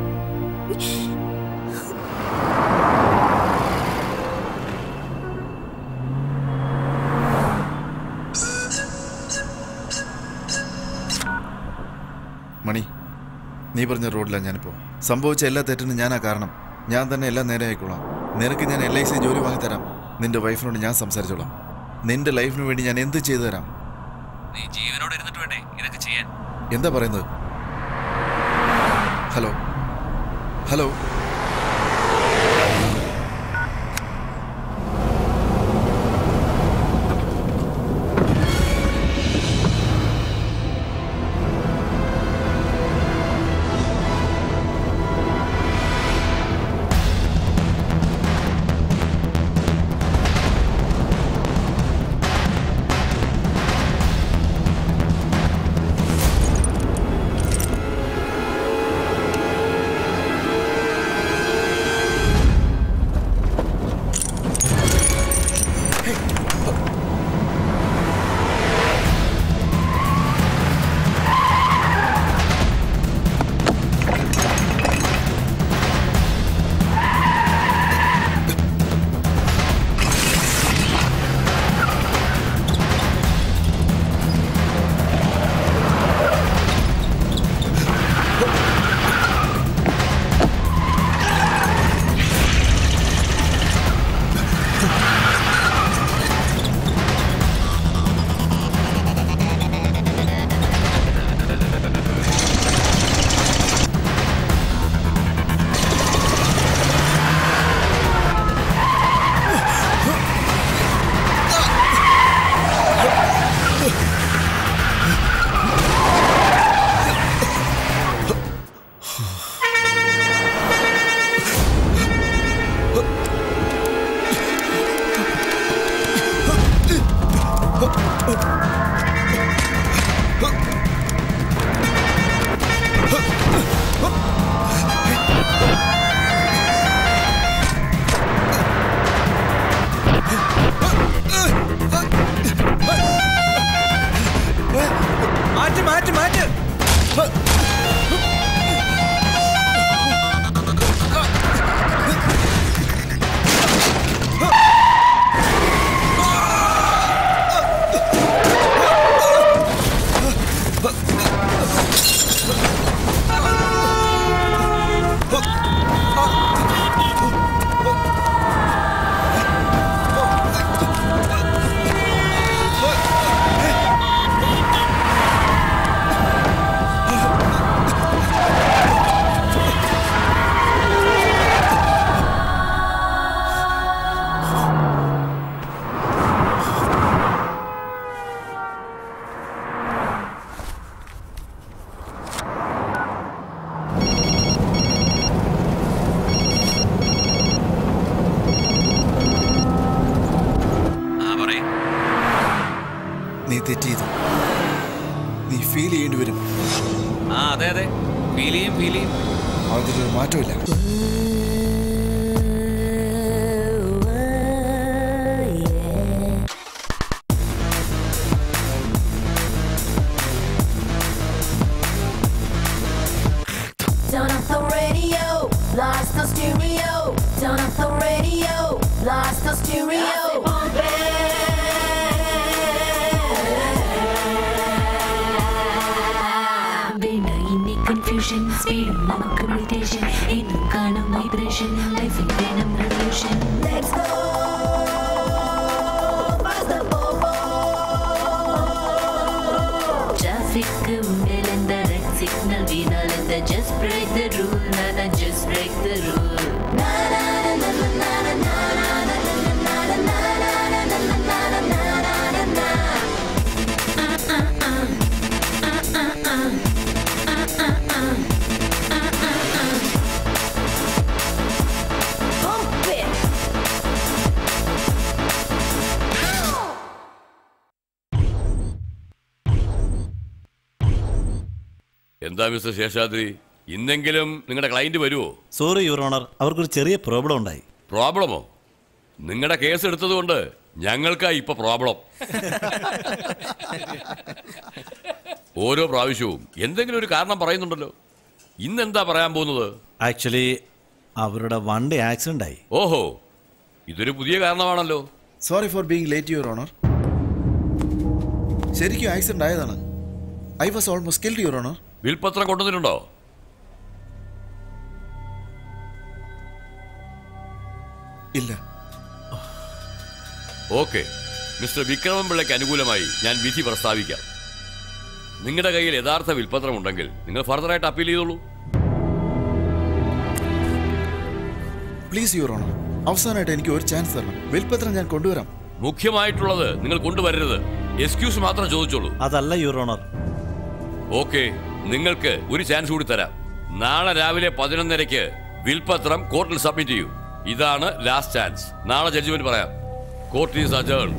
S14: Mani നീ പറഞ്ഞ റോഡിലാണ് ഞാനിപ്പോ സംഭവിച്ച എല്ലാ തെറ്റിനും ഞാനാ കാരണം ഞാൻ തന്നെ എല്ലാം നേരെ ആയിക്കോളാം നിനക്ക് ഞാൻ എൽ ഐ സി ജോലി വാങ്ങിത്തരാം നിന്റെ വൈഫിനോട് ഞാൻ സംസാരിച്ചോളാം നിന്റെ ലൈഫിന് വേണ്ടി ഞാൻ എന്ത് ചെയ്തു തരാം
S20: നീ ജീവനോട് ഇരുന്നിട്ട് വേണ്ടേ ഇതൊക്കെ ചെയ്യാൻ
S14: എന്താ പറയുന്നത് ഹലോ ഹലോ
S6: മാറ്റ് മാറ്റ് മാറ്റ്
S20: ആ പറയും
S14: നീ തെറ്റ് ചെയ്തു നീ ഫീൽ ചെയ്യേണ്ടി വരും
S20: ആ അതെ അതെ ഫീൽ ചെയ്യും ഫീൽ ചെയ്യും
S14: അതിലൊരു മാറ്റമില്ല
S2: Turn up the radio, blast the stereo. Turn up the radio, blast the stereo.
S17: വേണ്ട ഇനി കൺഫ്യൂഷൻ സ്പീഡും നമുക്ക് മെഡിറ്റേഷൻ ഇന്നും കാണും വൈബ്രേഷൻ ലൈഫിൽ വേണം revolution
S2: Let's go. Buzz the bobo.
S17: Traffic ഉണ്ടിലെന്താ റെഡ് സിഗ്നൽ വീണാലെന്താ ജസ്റ്റ് ബ്രേക്ക് ദ റൂൾ നാനാ just break the rule
S2: Pump it.
S19: എന്താ മിസ്റ്റർ ശേഷാദ്രി ഇന്നെങ്കിലും നിങ്ങളുടെ ക്ലയന്റ് വരുമോ
S15: സോറി യുവർ ഓണർ അവർക്കൊരു ചെറിയ പ്രോബ്ലം ഉണ്ടായി
S19: പ്രോബ്ലമോ നിങ്ങളുടെ കേസ് എടുത്തതുകൊണ്ട് ഞങ്ങൾക്കാ ഇപ്പൊ പ്രോബ്ലം ഓരോ പ്രാവശ്യവും എന്തെങ്കിലും ഒരു കാരണം പറയുന്നുണ്ടല്ലോ ഇന്നെന്താ പറയാൻ പോകുന്നത്
S15: ആക്ച്വലി അവരുടെ വണ്ടി ആക്സിഡന്റ് ആയി
S19: ഓഹോ ഇതൊരു പുതിയ കാരണമാണല്ലോ
S14: sorry for being late your honour ശരിക്കും ആക്സിഡന്റ് ആയതാണ് I was almost killed your honour
S19: വിൽപത്രം കൊണ്ടുവന്നിട്ടുണ്ടോ
S14: ഇല്ല
S19: ഓക്കെ മിസ്റ്റർ വിക്രമൻ പിള്ളയ്ക്ക് അനുകൂലമായി ഞാൻ വിധി പ്രസ്താവിക്കാം നിങ്ങളുടെ കയ്യിൽ യഥാർത്ഥ വിൽപത്രം ഉണ്ടെങ്കിൽ നിങ്ങൾ ഫർദറായിട്ട് അപ്പീൽ ചെയ്തോളൂ
S14: പ്ലീസ് യുവർ ഓണർ അവസാനമായിട്ട് എനിക്ക് ഒരു ചാൻസ് തരണം വിൽപ്പത്രം ഞാൻ കൊണ്ടുവരാം
S19: മുഖ്യമായിട്ടുള്ളത് നിങ്ങൾ കൊണ്ടുവരരുത് എക്സ്ക്യൂസ് മാത്രം ചോദിച്ചോളൂ
S15: അതല്ല യുവർ ഓണർ
S19: ഓക്കെ നിങ്ങൾക്ക് ഒരു ചാൻസ് കൂടി തരാം നാളെ രാവിലെ പതിനൊന്നരയ്ക്ക് വിൽപത്രം കോർട്ടിൽ സബ്മിറ്റ് ചെയ്യൂ ഇതാണ് ലാസ്റ്റ് ചാൻസ് നാളെ ജഡ്ജ്മെന്റ് പറയാം കോർട്ട് ഈസ് അജേൺ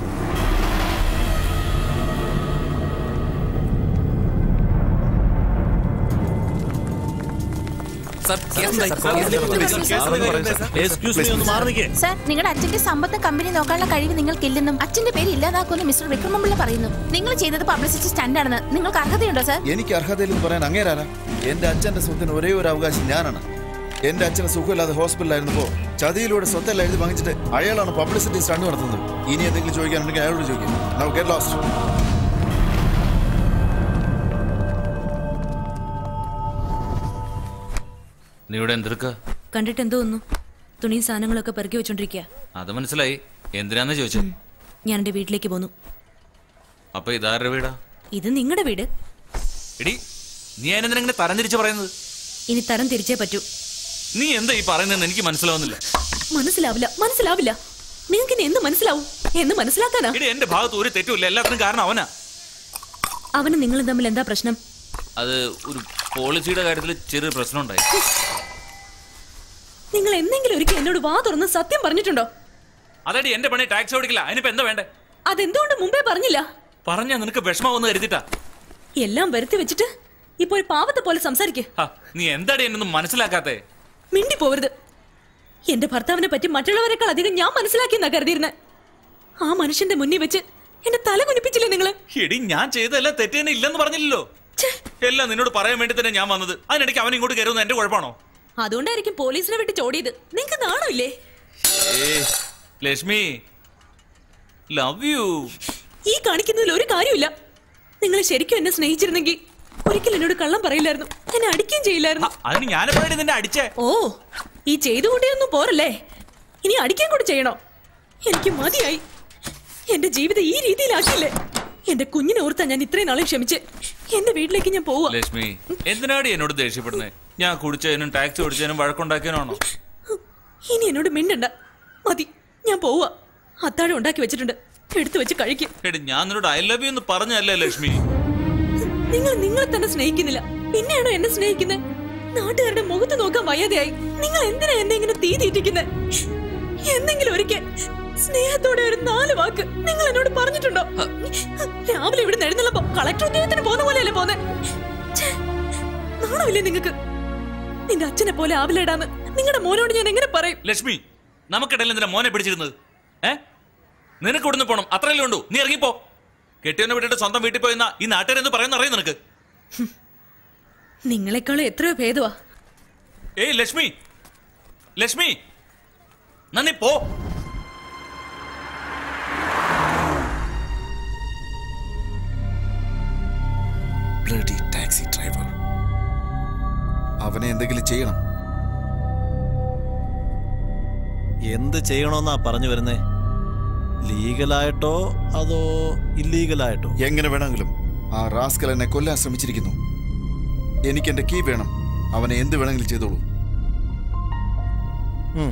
S10: സാർ നിങ്ങളുടെ അച്ഛന്റെ സമ്പത്ത് കമ്പനി നോക്കാനുള്ള കഴിവ് നിങ്ങൾക്കില്ലെന്നും അച്ഛന്റെ പേര് ഇല്ലാതാക്കുമെന്ന് മിസ്റ്റർ വിക്രമപിള്ള പറയുന്നു നിങ്ങൾ ചെയ്തത് പബ്ലിസിറ്റി സ്റ്റാൻഡാണെന്ന് നിങ്ങൾക്ക് അർഹതയുണ്ടോ സാർ
S14: എനിക്ക് അർഹതയില്ലെന്ന് പറയാൻ അങ്ങേരാരാ എന്റെ അച്ഛന്റെ സ്വത്തിന് ഒരേ ഒരു അവകാശം ഞാനാണ് എന്റെ അച്ഛന് സുഖമില്ലാതെ ഹോസ്പിറ്റലായിരുന്നപ്പോ ചതിയിലൂടെ സ്വത്തെല്ലാം എഴുതി വാങ്ങിച്ചിട്ട് അയാളാണ് പബ്ലിസിറ്റി സ്റ്റണ്ട് നടത്തുന്നത് ഇനി എന്തെങ്കിലും ചോദിക്കാനുണ്ടെങ്കിൽ അയാളോട് ചോദിക്കും നൗ ഗെറ്റ് ലോസ്റ്റ്
S4: നീ ഇവിടെ എന്തെടുക്ക
S11: കണ്ടിട്ട് എന്തോ ഒന്നു തുണിയും സാധനങ്ങളൊക്കെ പെറുക്കി വെച്ചോണ്ടിരിക്കുക
S4: അത് മനസ്സിലായി എന്തിനാന്ന് ചോദിച്ചു
S11: ഞാൻ എന്റെ വീട്ടിലേക്ക് പോന്നു
S4: അപ്പൊ ഇതാരുടെ വീടാ
S11: ഇത് നിങ്ങളുടെ വീട്
S4: എടി നീ അതിനെന്തിനാ ഇങ്ങനെ തരംതിരിച്ച് പറയുന്നത്
S11: ഇനി തരം തിരിച്ചേ പറ്റൂ
S4: നീ എന്താ ഈ പറയുന്നതെന്ന് എനിക്ക് മനസ്സിലാവുന്നില്ല
S11: മനസ്സിലാവില്ല മനസ്സിലാവില്ല നിങ്ങൾക്ക് ഇനി എന്ന് മനസ്സിലാവും എന്ന് മനസ്സിലാക്കാനാ
S4: എടി എന്റെ ഭാഗത്ത് ഒരു തെറ്റുമില്ല എല്ലാത്തിനും കാരണം അവനാ
S11: അവന് നിങ്ങളും തമ്മിൽ എന്താ പ്രശ്നം
S4: അത് ഒരു പോളിസിയുടെ കാര്യത്തിൽ ചെറിയൊരു പ്രശ്നം ഉണ്ടായി
S11: നിങ്ങൾ എന്തെങ്കിലും ഒരിക്കൽ എന്നോട് വാ തുറന്ന് സത്യം പറഞ്ഞിട്ടുണ്ടോ
S4: അതടി എന്റെ പണി ടാക്സി ഓടിക്കില്ല അതിനിപ്പോ എന്താ വേണ്ടേ
S11: അതെന്തുകൊണ്ട് മുമ്പേ പറഞ്ഞില്ല
S4: പറഞ്ഞാ നിനക്ക് വിഷമാവെന്ന് കരുതിട്ടാ
S11: എല്ലാം വരുത്തി വെച്ചിട്ട് ഇപ്പൊ ഒരു പാവത്തെ പോലെ സംസാരിക്കേ
S4: ഹ, നീ എന്താടി എന്നൊന്നും മനസ്സിലാക്കാത്തെ
S11: മിണ്ടി പോവരുത് എന്റെ ഭർത്താവിനെ പറ്റി മറ്റുള്ളവരെക്കാൾ അധികം ഞാൻ മനസ്സിലാക്കിയെന്നാ കരുതിയിരുന്നത് ആ മനുഷ്യന്റെ മുന്നിൽ വെച്ച് എന്റെ തല കുനിപ്പിച്ചില്ലേ നിങ്ങള്
S4: എടി ഞാൻ ചെയ്തതെല്ലാം തെറ്റ് തന്നെ ഇല്ലെന്ന് പറഞ്ഞില്ലല്ലോ എല്ലാം നിന്നോട് പറയാൻ വേണ്ടി തന്നെ ഞാൻ വന്നത് അതിനിടയ്ക്ക് അവൻ ഇങ്ങോട്ട് കയറുന്നത് എന്റെ കുഴപ്പമാണോ
S11: അതുകൊണ്ടായിരിക്കും പോലീസിനെ വിട്ട് ചോടിയത് നിങ്ങൾക്ക് നാണമില്ലേ
S4: ഏ ലക്ഷ്മി ലവ് യു
S11: ഈ കാണിക്കുന്നതിൽ ഒരു കാര്യമില്ല നിങ്ങൾ ശരിക്കും എന്നെ സ്നേഹിച്ചിരുന്നെങ്കിൽ ഒരിക്കലും എന്നോട് കള്ളം പറയില്ലായിരുന്നു എന്നെ അടിക്കുകയും ചെയ്യില്ലായിരുന്നു
S4: അതിന് ഞാനെപ്പോഴാണ് നിന്നെ അടിച്ചേ
S11: ഓ ഈ ചെയ്തുകൊണ്ടേയൊന്നും പോരല്ലേ ഇനി അടിക്കാൻ കൂടി ചെയ്യണോ എനിക്ക് മതിയായി എന്റെ ജീവിതം ഈ രീതിയിലാക്കില്ലേ എന്റെ കുഞ്ഞിനെ ഓർത്താ ഞാൻ ഇത്രയും നാളും ക്ഷമിച്ച് എന്റെ വീട്ടിലേക്ക് ഞാൻ പോവാ
S4: ലക്ഷ്മി എന്തിനാടി എന്നോട് ദേഷ്യപ്പെടുന്നേ ഞാൻ കുടിച്ചതിനും ടാക്സി ഓടിച്ചതിനും വഴക്കുണ്ടാക്കിയതിനാണോ
S11: ഇനി എന്നോട് മിണ്ടണ്ട മതി ഞാൻ പോവാ അത്താഴം ഉണ്ടാക്കി വെച്ചിട്ടുണ്ട് എടുത്തു വെച്ച് കഴിക്കും
S4: എടി ഞാൻ നിന്നോട് ഐ ലവ് യു എന്ന് പറഞ്ഞല്ലേ ലക്ഷ്മി
S11: നിങ്ങൾ നിങ്ങളെ തന്നെ സ്നേഹിക്കുന്നില്ല പിന്നെയാണോ എന്നെ സ്നേഹിക്കുന്നത് നാട്ടുകാരുടെ മുഖത്ത് നോക്കാൻ വയ്യാതെയായി നിങ്ങൾ എന്തിനാ എന്നെ ഇങ്ങനെ തീ തീറ്റിക്കുന്നത് എന്തെങ്കിലും ഒരിക്കൽ സ്നേഹത്തോടെ ഒരു നാല് വാക്ക് നിങ്ങൾ എന്നോട് പറഞ്ഞിട്ടുണ്ടോ രാവിലെ ഇവിടെ എഴുന്നള്ളപ്പോ കളക്ടർ ഉദ്യോഗത്തിന് പോകുന്ന പോലെയല്ലേ പോന്നെ ഛേ, നാണമില്ലേ നിങ്ങക്ക് നിന്റെ അച്ഛനെ പോലെ ആവില്ലേടാന്ന് നിങ്ങളുടെ മോനോട് ഞാൻ എങ്ങനെ പറയും
S4: ലക്ഷ്മി നമുക്കിടയിൽ എന്തിനാ മോനെ പിടിച്ചിരുന്നത് ഏ നിനക്ക് ഇവിടുന്ന് പോണം അത്രയല്ലേ ഉണ്ടു നീ ഇറങ്ങിപ്പോ കെട്ടിയൊന്നെ വിട്ടിട്ട് സ്വന്തം വീട്ടിൽ പോയെന്നാ ഈ നാട്ടുകാരെന്ന് പറയുന്ന അറിയാം നിനക്ക്
S11: നിങ്ങളെക്കാളും എത്രയോ ഭേദവാ
S4: ഏയ് ലക്ഷ്മി ലക്ഷ്മി നന്ദി പോ
S14: ബ്ലഡി ടാക്സി ഡ്രൈവർ അവനെ എന്തെങ്കിലും ചെയ്യണം
S15: എന്ത് ചെയ്യണമെന്നാ പറഞ്ഞു വരുന്നേ ലീഗലായിട്ടോ അതോ ഇല്ലീഗലായിട്ടോ
S14: എങ്ങനെ വേണമെങ്കിലും ആ റാസ്കൽ എന്നെ കൊല്ലാൻ ശ്രമിച്ചിരിക്കുന്നു എനിക്ക് എന്റെ കീ വേണം അവനെ എന്ത് വേണമെങ്കിലും ചെയ്തോളൂ
S15: ഉം.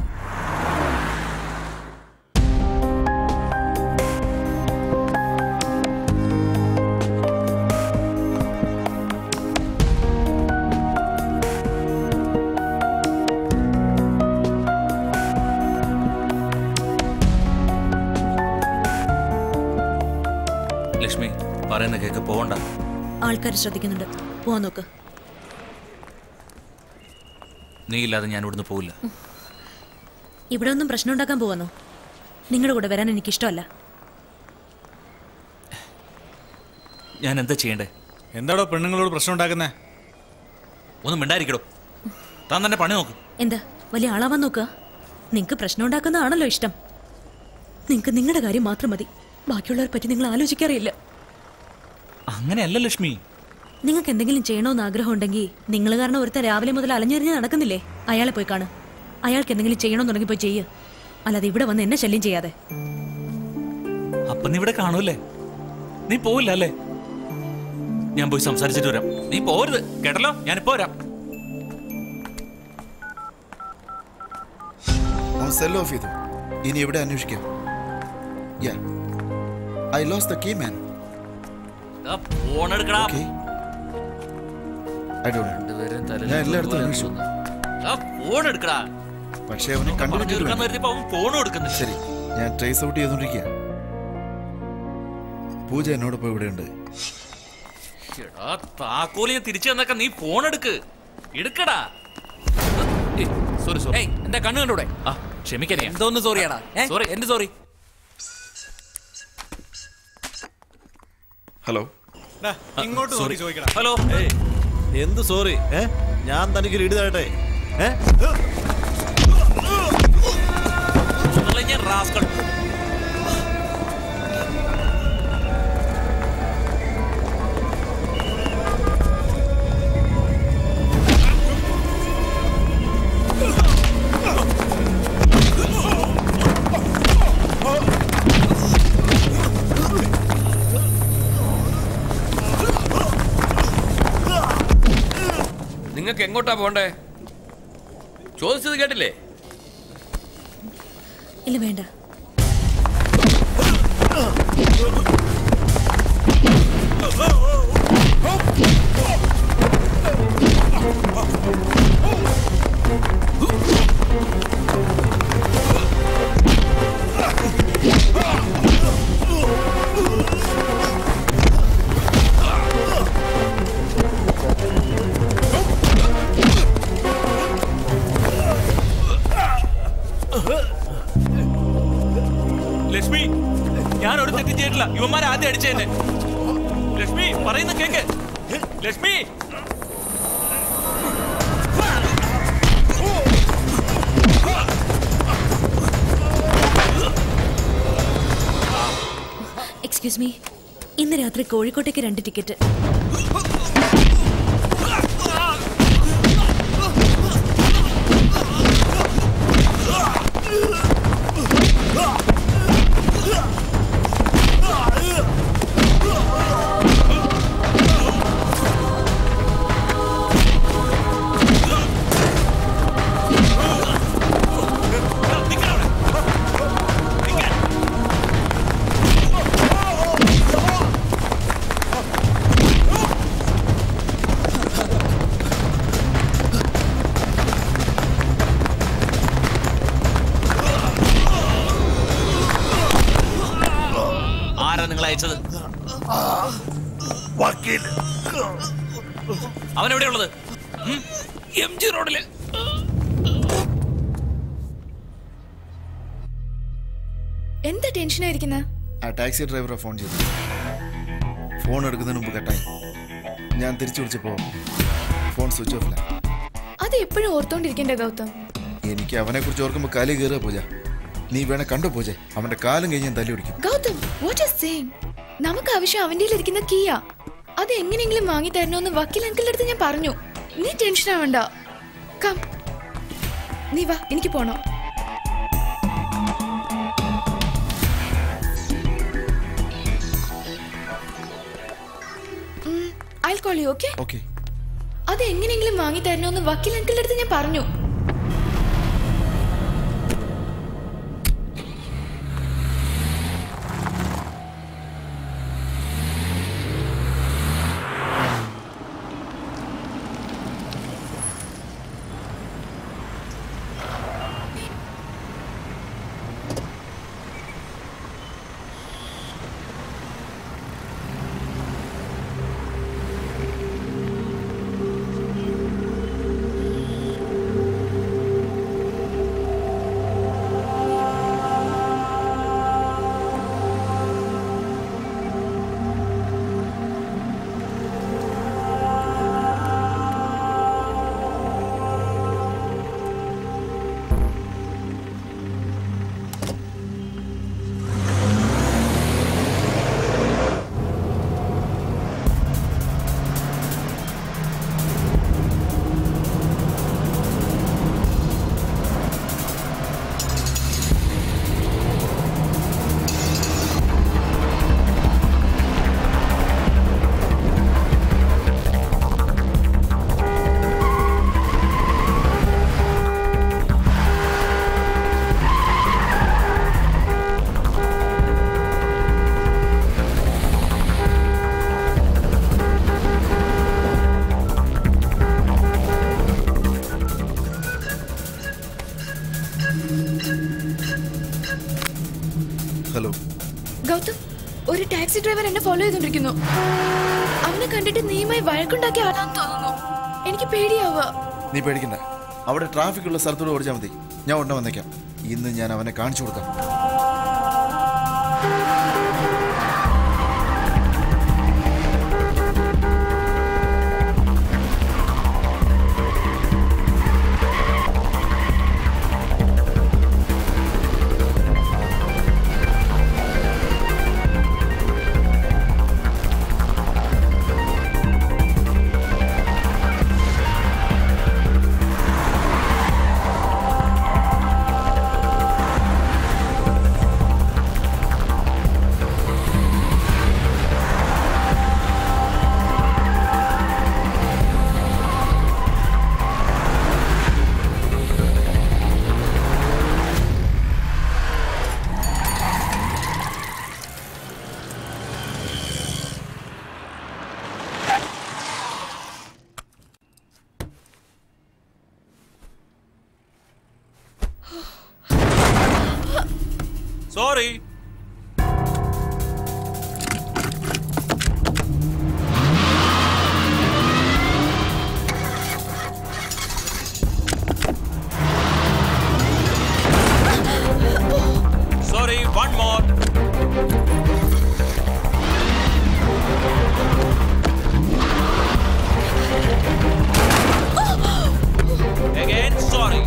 S4: ലക്ഷ്മി പറയുന്ന കേക്ക് പോവണ്ട
S11: ആൾക്കാർ ശ്രദ്ധിക്കുന്നുണ്ട് പോവാൻ നോക്ക്
S4: നീ ഇല്ലാതെ ഞാൻ ഇവിടുന്ന് പോവില്ല
S21: ഇവിടെ ഒന്നും പ്രശ്നം ഉണ്ടാക്കാൻ പോവാന്നോ നിങ്ങളുടെ കൂടെ വരാൻ എനിക്ക് ഇഷ്ടമല്ല
S4: ഞാൻ എന്താ ചെയ്യണ്ടേ
S6: എന്താടോ പെണ്ണുങ്ങളോട് പ്രശ്നം ഉണ്ടാക്കുന്നേ
S4: ഒന്നും മിണ്ടായിരിക്കടോ താൻ തന്നെ പണി നോക്ക്
S21: എന്താ വലിയ ആളാവാൻ നോക്കുക നിങ്ങൾക്ക് പ്രശ്നം ഉണ്ടാക്കുന്നതാണല്ലോ ഇഷ്ടം നിങ്ങൾക്ക് നിങ്ങളുടെ കാര്യം മാത്രം മതി ബാക്കിയുള്ളവരെ പറ്റി നിങ്ങൾ ആലോചിക്കാറില്ല
S4: അങ്ങനെയല്ല ലക്ഷ്മി
S21: നിങ്ങൾക്ക് എന്തെങ്കിലും ചെയ്യണമെന്ന് ആഗ്രഹം ഉണ്ടെങ്കിൽ നിങ്ങൾ കാരണം ഒരുത്തൻ രാവിലെ മുതൽ അലഞ്ഞെറിഞ്ഞ് നടക്കുന്നില്ലേ അയാളെ പോയി കാണും അയാൾക്ക് എന്തെങ്കിലും ചെയ്യണമെന്നുണ്ടെങ്കിൽ പോയി ചെയ്യുക അല്ലാതെ ഇവിടെ വന്ന് എന്നെ ശല്യം ചെയ്യാതെ
S4: അപ്പൊ നീ ഇവിടെ കാണൂല്ലേ നീ പോവില്ല അല്ലേ ഞാൻ പോയി സംസാരിച്ചിട്ട് വരാം നീ പോരുത് കേട്ടല്ലോ ഞാനിപ്പോ വരാം
S14: അവൻ സെൽ ഓഫ് ചെയ്തു ഇനി എവിടെ അന്വേഷിക്കാം yeah I lose the key man
S4: phone എടുക്കടാ
S14: ഐ ഡോണ്ട് ഞാൻ എല്ലായിടത്തും അന്വേഷിച്ചു
S4: ഫോൺ എടുക്കടാ
S14: പക്ഷേ അവനെ
S4: പറഞ്ഞു
S14: കണ്ടുപിടിച്ചിട്ട്
S4: തീർക്കാൻ
S14: വേണം.
S4: വരുത്തിയപ്പോ അവൻ ഫോണും എടുക്കുന്നില്ല
S14: ശരി ഞാൻ ട്രേസ് ഔട്ട് ചെയ്തോണ്ടിരിക്കുക പൂജ എന്നോടൊപ്പം ഇവിടെയുണ്ട്
S4: എടാ താക്കോല് ഞാൻ തിരിച്ചു തന്നൊക്കെ നീ ഫോൺ എടുക്ക് എടുക്കടാ സോറി സോറി
S20: എന്റെ കണ്ണു കണ്ടൂടെ
S4: ആ ക്ഷമിക്കണേ
S20: എന്തോന്ന് സോറിയാടാ
S4: സോറി
S20: എന്ത് സോറി
S14: ഹലോ
S6: ഇങ്ങോട്ട് നോക്കി ചോദിക്കടാ
S4: ഹലോ
S15: എന്ത് സോറി ഏ ഞാൻ തനിക്ക് ലീഡ് തരട്ടെ ഏ
S4: ഞാൻ റാസ്കൾ
S19: നിങ്ങൾക്ക് എങ്ങോട്ടാ പോണ്ടേ ചോദിച്ചത് കേട്ടില്ലേ
S21: ഇല്ല വേണ്ട
S4: ലക്ഷ്മി ഞാൻ ഒരു തെറ്റും ചെയ്തിട്ടില്ല ഇവന്മാരെ ആദ്യം അടിച്ചേന്നെ ലക്ഷ്മി പറയുന്ന കേക്ക് ലക്ഷ്മി
S21: എക്സ്ക്യൂസ് മീ ഇന്ന് രാത്രി കോഴിക്കോട്ടേക്ക് രണ്ട് ടിക്കറ്റ്
S4: ആരാ നിങ്ങൾ അയച്ചത് അവൻ എവിടെയുള്ളത് എം ജി റോഡില്
S16: എന്താ ടെൻഷനായിരിക്കുന്ന
S14: ആ ടാക്സി ഡ്രൈവറെ ഫോൺ ചെയ്തു ഫോൺ എടുക്കുന്നതിന് മുമ്പ് കട്ടായി ഞാൻ തിരിച്ചു വിളിച്ചപ്പോൾ ഫോൺ സ്വിച്ച് ഓഫില്ല
S16: അത് എപ്പോഴും ഓർത്തോണ്ടിരിക്കണ്ടേ ഗൗതം
S14: എനിക്ക് അവനെ കുറിച്ച് ഓർക്കുമ്പോൾ കാലി കയറുക പൂജ നീ വേണേ കണ്ടു പൂജ അവന്റെ കാലം കഴിഞ്ഞ് ഞാൻ തല്ലി പിടിക്കും
S16: ഗൗതം വാട്ട് ഇസ് സേയിങ് നമുക്ക് ആവശ്യം അവന്റെ ഇരിക്കുന്ന കീയാ അത് എങ്ങനെയെങ്കിലും വാങ്ങി തരണോന്ന് വക്കീൽ അങ്കിളുടെ അടുത്ത് ഞാൻ പറഞ്ഞു നീ ടെൻഷൻ ആവണ്ട കം നീ വാ എനിക്ക് പോണം I call you okay
S14: okay
S16: അത് എങ്ങനെയെങ്കിലും വാങ്ങി തരണോന്ന് വക്കീൽ അങ്കിളുടെ അടുത്ത് ഞാൻ പറഞ്ഞു
S14: ഹലോ
S16: ഗൗതം ഒരു ടാക്സി ഡ്രൈവർ എന്നെ ഫോളോ ചെയ്തോണ്ടിരിക്കുന്നു അവനെ കണ്ടിട്ട് നീയുമായി വഴക്കുണ്ടാക്കിയ ആളാന്ന് തോന്നുന്നു എനിക്ക് പേടിയാവുക
S14: നീ പേടിക്കണ്ട അവിടെ ട്രാഫിക് ഉള്ള സ്ഥലത്തൂടെ ഓടിച്ചാൽ മതി ഞാൻ ഉടനെ വന്നേക്കാം ഇന്ന് ഞാൻ അവനെ കാണിച്ചു കൊടുക്കാം
S4: sorry sorry one more Again, sorry.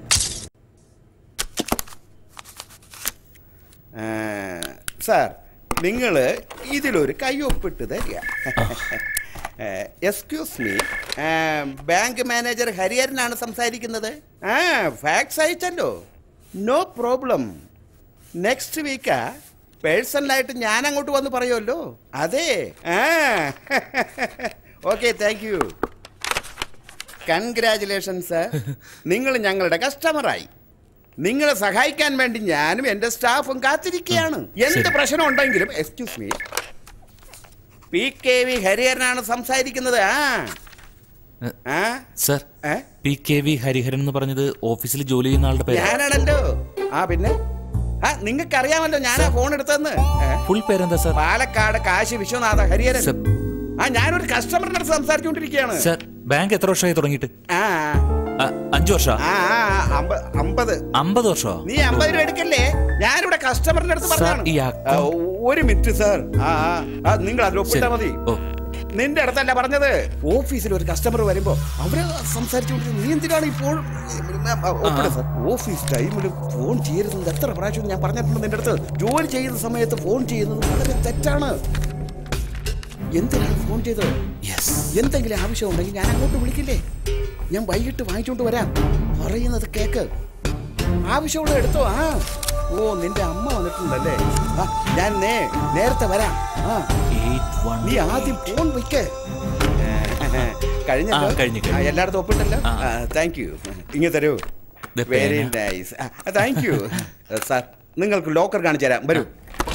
S9: Sir നിങ്ങൾ ഇതിലൊരു കൈയൊപ്പിട്ട് തരിക എക്സ്ക്യൂസ് മീ ബാങ്ക് മാനേജർ ഹരിഹരനാണ് സംസാരിക്കുന്നത് ആ ഫാക്സ് അയച്ചല്ലോ നോ പ്രോബ്ലം നെക്സ്റ്റ് വീക്കാ പേഴ്സണലായിട്ട് ഞാൻ അങ്ങോട്ട് വന്ന് പറയുമല്ലോ അതെ ആ ഓക്കെ താങ്ക് യു കൺഗ്രാചുലേഷൻസ് നിങ്ങൾ ഞങ്ങളുടെ കസ്റ്റമറായി നിങ്ങളെ സഹായിക്കാൻ വേണ്ടി ഞാനും എന്റെ സ്റ്റാഫും കാത്തിരിക്കുകയാണ് എന്ത് പ്രശ്നം ഉണ്ടെങ്കിലും excuse me P K V ഹരിഹരനാണ് സംസാരിക്കുന്നത് ആ ആ
S4: sir P K V Hariharan എന്ന് പറഞ്ഞത് ഓഫീസിൽ ജോലി ചെയ്യുന്ന ആളുടെ പേര്
S9: ഞാനാണല്ലോ ആ പിന്നെ ആ നിങ്ങൾക്ക് അറിയാമല്ലോ ഞാനാ ഫോൺ എടുത്തതെന്ന് ഏ?
S4: ഫുൾ പേരെന്താ സർ
S9: പാലക്കാട് കാശി വിശ്വനാഥ ഹരിഹരൻ ആ ഞാനൊരു കസ്റ്റമറിന്റെ അടുത്ത് സംസാരിച്ചുകൊണ്ടിരിക്കുകയാണ്
S4: സർ ബാങ്ക് എത്ര വർഷമായി തുടങ്ങിയിട്ട്
S9: ആ
S4: ആ, അഞ്ചു വർഷോ
S9: ആ ആ, ആ, അമ്പ- അമ്പത്
S4: അമ്പത് വർഷോ
S9: നീ അമ്പത് രൂപ എടുക്കല്ലേ ഞാനിവിടെ കസ്റ്റമറിന്റെ അടുത്ത് പറഞ്ഞാണ്
S4: ഈ
S9: ആ, ഒരു മിനിറ്റ് സാർ ആ ആ, ആ നിങ്ങൾ അതിൽ ഒപ്പിട്ടാ
S4: ശരി.
S9: മതി
S4: ഓ.
S9: നിന്റെ അടുത്തല്ല പറഞ്ഞത് ഓഫീസിൽ ഒരു കസ്റ്റമർ വരുമ്പോ അവര് സംസാരിച്ചുകൊണ്ടിരുന്നു നീ എന്തിനാണ് ഇപ്പോൾ ഒപ്പിടുക സാർ ഓഫീസ് ടൈമിൽ ഫോൺ ചെയ്യരുതെന്ന് എത്ര പ്രാവശ്യം ഞാൻ പറഞ്ഞിട്ടുണ്ട് നിന്റെ അടുത്ത് ജോലി ചെയ്യുന്ന സമയത്ത് ഫോൺ ചെയ്യുന്നത് വളരെ തെറ്റാണ് എന്തിനാണ് ഫോൺ ചെയ്തത് എന്തെങ്കിലും ആവശ്യം ഉണ്ടെങ്കിൽ ഞാൻ അങ്ങോട്ട് വിളിക്കില്ലേ ഞാൻ വൈകിട്ട് വാങ്ങിച്ചോണ്ട് വരാം പറയുന്നത് കേക്ക് ആവശ്യമുള്ള എടുത്തോ ആ ഓ നിന്റെ അമ്മ വന്നിട്ടുണ്ടല്ലേ ആ ഞാൻ നേ നേരത്തെ വരാം ആ നീ ആദ്യം ഫോൺ വയ്ക്ക് കഴിഞ്ഞോ
S4: ആ, കഴിഞ്ഞു, കഴിഞ്ഞു.
S9: എല്ലായിടത്തും ഒപ്പിട്ടല്ലോ താങ്ക് യു ഇങ്ങനെ തരൂ
S4: ദേ
S9: വെരി
S4: പേന.
S9: നൈസ് താങ്ക് യു സാർ നിങ്ങൾക്ക് ലോക്കർ കാണിച്ചു തരാം വരൂ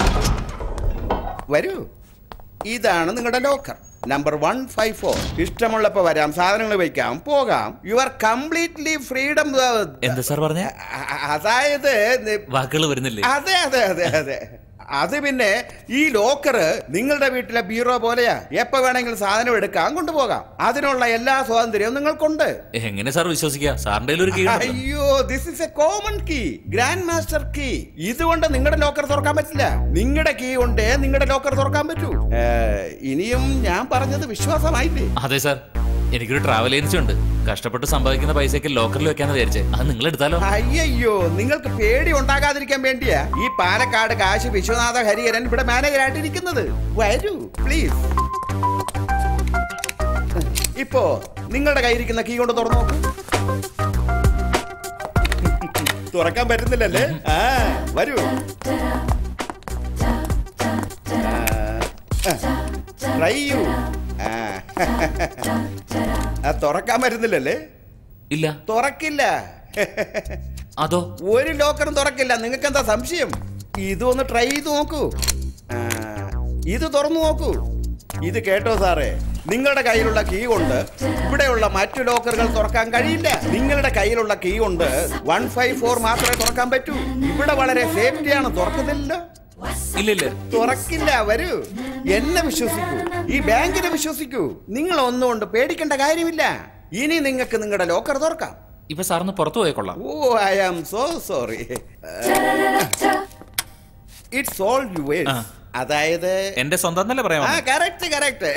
S9: വരൂ ഇതാണ് നിങ്ങളുടെ locker number one five four ഇഷ്ടമുള്ളപ്പോ വരാം സാധനങ്ങൾ വയ്ക്കാം പോകാം യു ആർ കംപ്ലീറ്റ്ലി ഫ്രീഡം
S4: എന്താ സാർ പറഞ്ഞ
S9: അതായത് നി-
S4: വാക്കുകൾ വരുന്നില്ലേ
S9: അതെ അതെ അതെ അതെ അത് പിന്നെ ഈ ലോക്കറ് നിങ്ങളുടെ വീട്ടിലെ ബീറോ പോലെയാ എപ്പോ വേണമെങ്കിലും സാധനം എടുക്കാം കൊണ്ടുപോകാം അതിനുള്ള എല്ലാ സ്വാതന്ത്ര്യവും നിങ്ങൾക്കുണ്ട്
S4: എങ്ങനെ സാർ വിശ്വസിക്കുക സാറിന്റെ കയ്യിൽ ഒരു കീ ഉണ്ടല്ലോ.
S9: അയ്യോ this is a common key grand master key ഇതുകൊണ്ട് നിങ്ങളുടെ ലോക്കർ തുറക്കാൻ പറ്റില്ല നിങ്ങളുടെ കീ കൊണ്ട് നിങ്ങളുടെ ലോക്കർ തുറക്കാൻ പറ്റൂ ഏ, ഇനിയും ഞാൻ പറഞ്ഞത് വിശ്വാസമായില്ലേ
S4: അതെ സാർ എനിക്കൊരു ട്രാവൽ ഏജൻസി ഉണ്ട് കഷ്ടപ്പെട്ട് സമ്പാദിക്കുന്ന പൈസയ്ക്ക് ലോക്കറിൽ വെക്കാന്ന് വിചാരിച്ചേ അത് നിങ്ങൾ എടുത്താലോ
S9: അയ്യോ നിങ്ങൾക്ക് പേടി ഉണ്ടാകാതിരിക്കാൻ വേണ്ടിയാ ഈ പാലക്കാട് കാശി വിശ്വനാഥ ഹരിഹരൻ ഇവിടെ മാനേജരായിട്ട് ഇരിക്കുന്നത് വരൂ പ്ലീസ് ഇപ്പോ നിങ്ങളുടെ കയ്യിരിക്കുന്ന കീ കൊണ്ട് തുറന്നു നോക്കൂ തുറക്കാൻ പറ്റുന്നില്ലല്ലേ ആ വരൂ ട്രൈ യു തുറക്കാൻ പറ്റുന്നില്ലല്ലേ
S4: ഇല്ല
S9: തുറക്കില്ല
S4: അതോ
S9: ഒരു ലോക്കറും തുറക്കില്ല നിങ്ങൾക്ക് എന്താ സംശയം ഇതൊന്ന് ട്രൈ ചെയ്ത് നോക്കൂ ആ, ഇത് തുറന്നു നോക്കൂ ഇത് കേട്ടോ സാറേ നിങ്ങളുടെ കയ്യിലുള്ള കീ കൊണ്ട് ഇവിടെയുള്ള മറ്റു ലോക്കറുകൾ തുറക്കാൻ കഴിയില്ല നിങ്ങളുടെ കയ്യിലുള്ള കീ കൊണ്ട് വൺ ഫൈവ് ഫോർ മാത്രമേ തുറക്കാൻ പറ്റൂ ഇവിടെ വളരെ സേഫ്റ്റിയാണ് തുറക്കുന്നില്ല
S4: ഇല്ല ഇല്ല
S9: തുറക്കില്ല വരൂ എന്നെ വിശ്വസിക്കൂ ഈ ബാങ്കിനെ വിശ്വസിക്കൂ നിങ്ങൾ ഒന്നുകൊണ്ട് പേടിക്കേണ്ട കാര്യമില്ല ഇനി നിങ്ങൾക്ക് നിങ്ങളുടെ ലോക്കർ തുറക്കാം
S4: ഇപ്പൊ സാറിന് പുറത്തു പോയേക്കൊള്ളാം
S9: oh I am so sorry it's all you അതായത്
S4: എന്റെ സ്വന്തം എന്നല്ലേ പറയാം
S9: ആ കറക്റ്റ് കറക്റ്റ്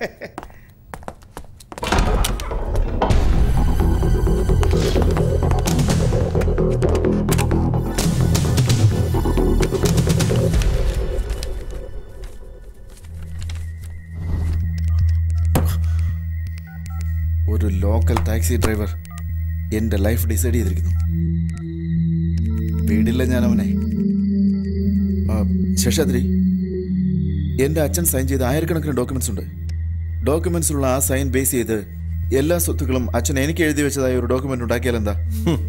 S14: ഒരു ലോക്കൽ ടാക്സി ഡ്രൈവർ എൻ്റെ ലൈഫ് ഡിസൈഡ് ചെയ്തിരിക്കുന്നു വീടില്ല ഞാൻ അവനെ ആ, ശേഷാദ്രി എൻ്റെ അച്ഛൻ സൈൻ ചെയ്ത ആയിരക്കണക്കിന് ഡോക്യുമെന്റ്സ് ഉണ്ട് ഡോക്യുമെന്റ്സിലുള്ള ആ സൈൻ ബേസ് ചെയ്ത് എല്ലാ സ്വത്തുക്കളും അച്ഛൻ എനിക്ക് എഴുതി വെച്ചതായ ഒരു ഡോക്യുമെന്റ് ഉണ്ടാക്കിയാൽ എന്താ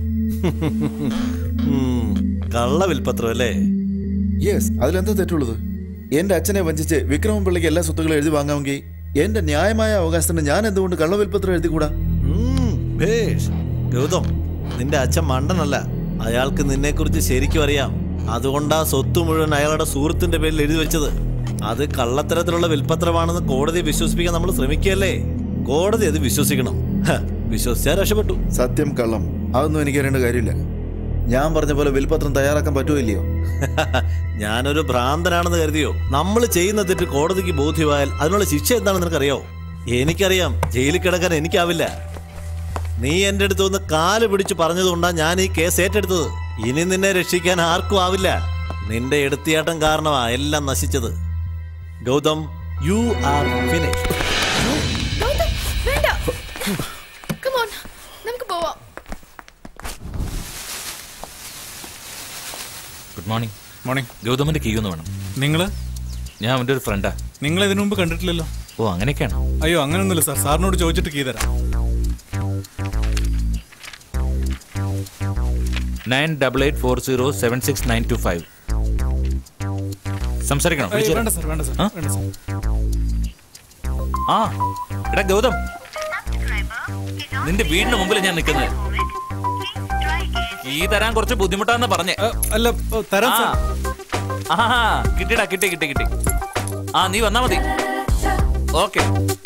S15: ഉം, കള്ള വിൽപ്പത്രം അല്ലേ
S14: യെസ് അതിലെന്താ തെറ്റുള്ളത് എന്റെ അച്ഛനെ വഞ്ചിച്ച് വിക്രമൻ പിള്ളയ്ക്ക് എല്ലാ സ്വത്തുക്കളും എഴുതി വാങ്ങാമെങ്കിൽ എന്റെ ന്യായമായ അവകാശത്തിന് ഞാൻ എന്തുകൊണ്ട് കള്ളവിൽപ്പത്രം എഴുതിക്കൂടാ
S15: ഉം, ഭേഷ്. ഗൗതം നിന്റെ അച്ഛൻ മണ്ടനല്ല അയാൾക്ക് നിന്നെ കുറിച്ച് ശരിക്കും അറിയാം അതുകൊണ്ടാ സ്വത്ത് മുഴുവൻ അയാളുടെ സുഹൃത്തിന്റെ പേരിൽ എഴുതി വെച്ചത് അത് കള്ളത്തരത്തിലുള്ള വിൽപ്പത്രമാണെന്ന് കോടതിയെ വിശ്വസിപ്പിക്കാൻ നമ്മൾ ശ്രമിക്കുകയല്ലേ കോടതി അത് വിശ്വസിക്കണം ഹ, വിശ്വസിച്ചാൽ രക്ഷപ്പെട്ടു
S14: സത്യം കള്ളം അതൊന്നും എനിക്ക് അറിയേണ്ട കാര്യമില്ല ഞാൻ പറഞ്ഞ പോലെ വിൽപത്രം തയ്യാറാക്കാൻ പറ്റുമോ ഇല്ലയോ
S15: ഞാനൊരു ഭ്രാന്തനാണെന്ന് കരുതിയോ നമ്മൾ ചെയ്യുന്ന തെറ്റ് കോടതിക്ക് ബോധ്യമായാൽ അതിനുള്ള ശിക്ഷ എന്താണെന്ന് നിനക്കറിയോ എനിക്കറിയാം ജയിലിൽ കിടക്കാൻ എനിക്കാവില്ല നീ എൻ്റെ അടുത്ത് ഒന്ന് കാല് പിടിച്ച് പറഞ്ഞതുകൊണ്ടാണ് ഞാൻ ഈ കേസ് ഏറ്റെടുത്തത് ഇനി നിന്നെ രക്ഷിക്കാൻ ആർക്കും ആവില്ല നിന്റെ എടുത്തിയാട്ടം കാരണമാ എല്ലാം നശിച്ചത് Gautam you are finish
S16: Gautam വേണ്ട കമോൺ നമുക്ക് പോവാം
S4: ഗുഡ് മോർണിംഗ്
S6: മോർണിംഗ്
S4: ഗൗതമിന്റെ കീ ഒന്ന് വേണം
S6: നിങ്ങള്
S4: ഞാൻ അവന്റെ ഒരു ഫ്രണ്ടാ
S6: നിങ്ങൾ ഇതിനു മുമ്പ് കണ്ടിട്ടില്ലല്ലോ
S4: ഓ അങ്ങനെയൊക്കെയാണോ
S6: അയ്യോ അങ്ങനൊന്നുമില്ല സാർ സാറിനോട് ചോദിച്ചിട്ട് കീ തരാം
S4: nine double eight four zero seven six nine two five സംസാരിക്കണം
S6: ഏയ്,
S4: വിളിച്ചു
S6: വേണ്ട
S4: തരാം.
S6: സാർ വേണ്ട സാർ
S4: ആ?
S6: വേണ്ട സാർ
S4: ആ എടാ ഗൗതം നിന്റെ വീടിന് മുമ്പിൽ ഞാൻ നിൽക്കുന്നത് ഈ തരാൻ കുറച്ച് ബുദ്ധിമുട്ടാന്ന് പറഞ്ഞേ
S6: അല്ല തരാം
S4: സാർ ആ കിട്ടിടാ കിട്ടി കിട്ടി കിട്ടി ആ നീ വന്നാ മതി ഓക്കെ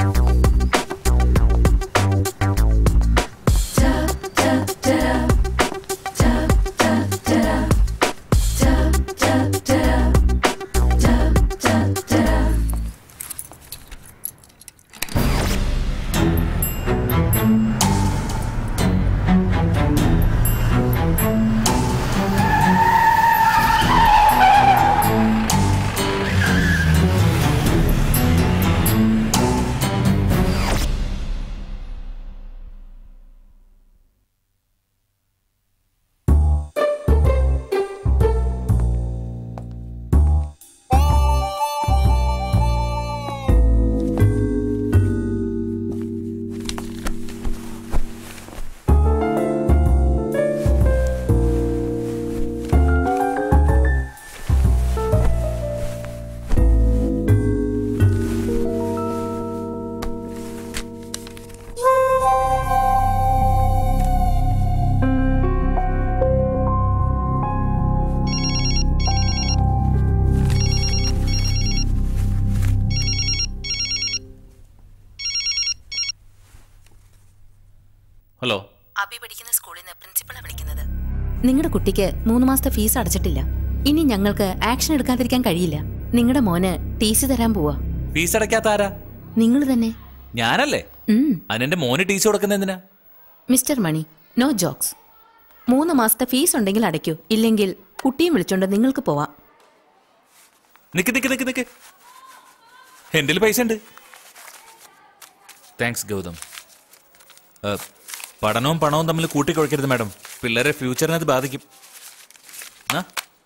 S4: ഹലോ
S10: അബി പഠിക്കുന്ന സ്കൂളിൽ നിന്ന് പ്രിൻസിപ്പളാ വിളിക്കുന്നത് നിങ്ങളുടെ കുട്ടിക്ക് മൂന്ന് മാസത്തെ ഫീസ് അടച്ചിട്ടില്ല ഇനി ഞങ്ങൾക്ക് ആക്ഷൻ എടുക്കാതിരിക്കാൻ കഴിയില്ല നിങ്ങളുടെ മോന് ടി സി തരാൻ പോവാ
S4: ഫീസ് അടയ്ക്കാത്ത ആരാ
S10: നിങ്ങൾ തന്നെ
S4: ഞാനല്ലേ
S10: ഉം.
S4: അതിനെന്റെ മോന് ടീച്ചർ കൊടുക്കുന്ന എന്തിനാ
S10: മിസ്റ്റർ മണി നോ ജോക്സ് മൂന്ന് മാസത്തെ ഫീസ് ഉണ്ടെങ്കിൽ അടയ്ക്കൂ ഇല്ലെങ്കിൽ കുട്ടിയും വിളിച്ചോണ്ട് നിങ്ങൾക്ക് പോവാം
S4: നിക്ക് നിക്ക് നിക്ക് നിക്ക് എന്റെ പൈസ ഉണ്ട് താങ്ക്സ് ഗൗതം ഏ, പഠനവും പണവും തമ്മിൽ കൂട്ടിക്കുഴക്കരുത് മാഡം പിള്ളേരെ ഫ്യൂച്ചറിനെ അത് ബാധിക്കും ആ?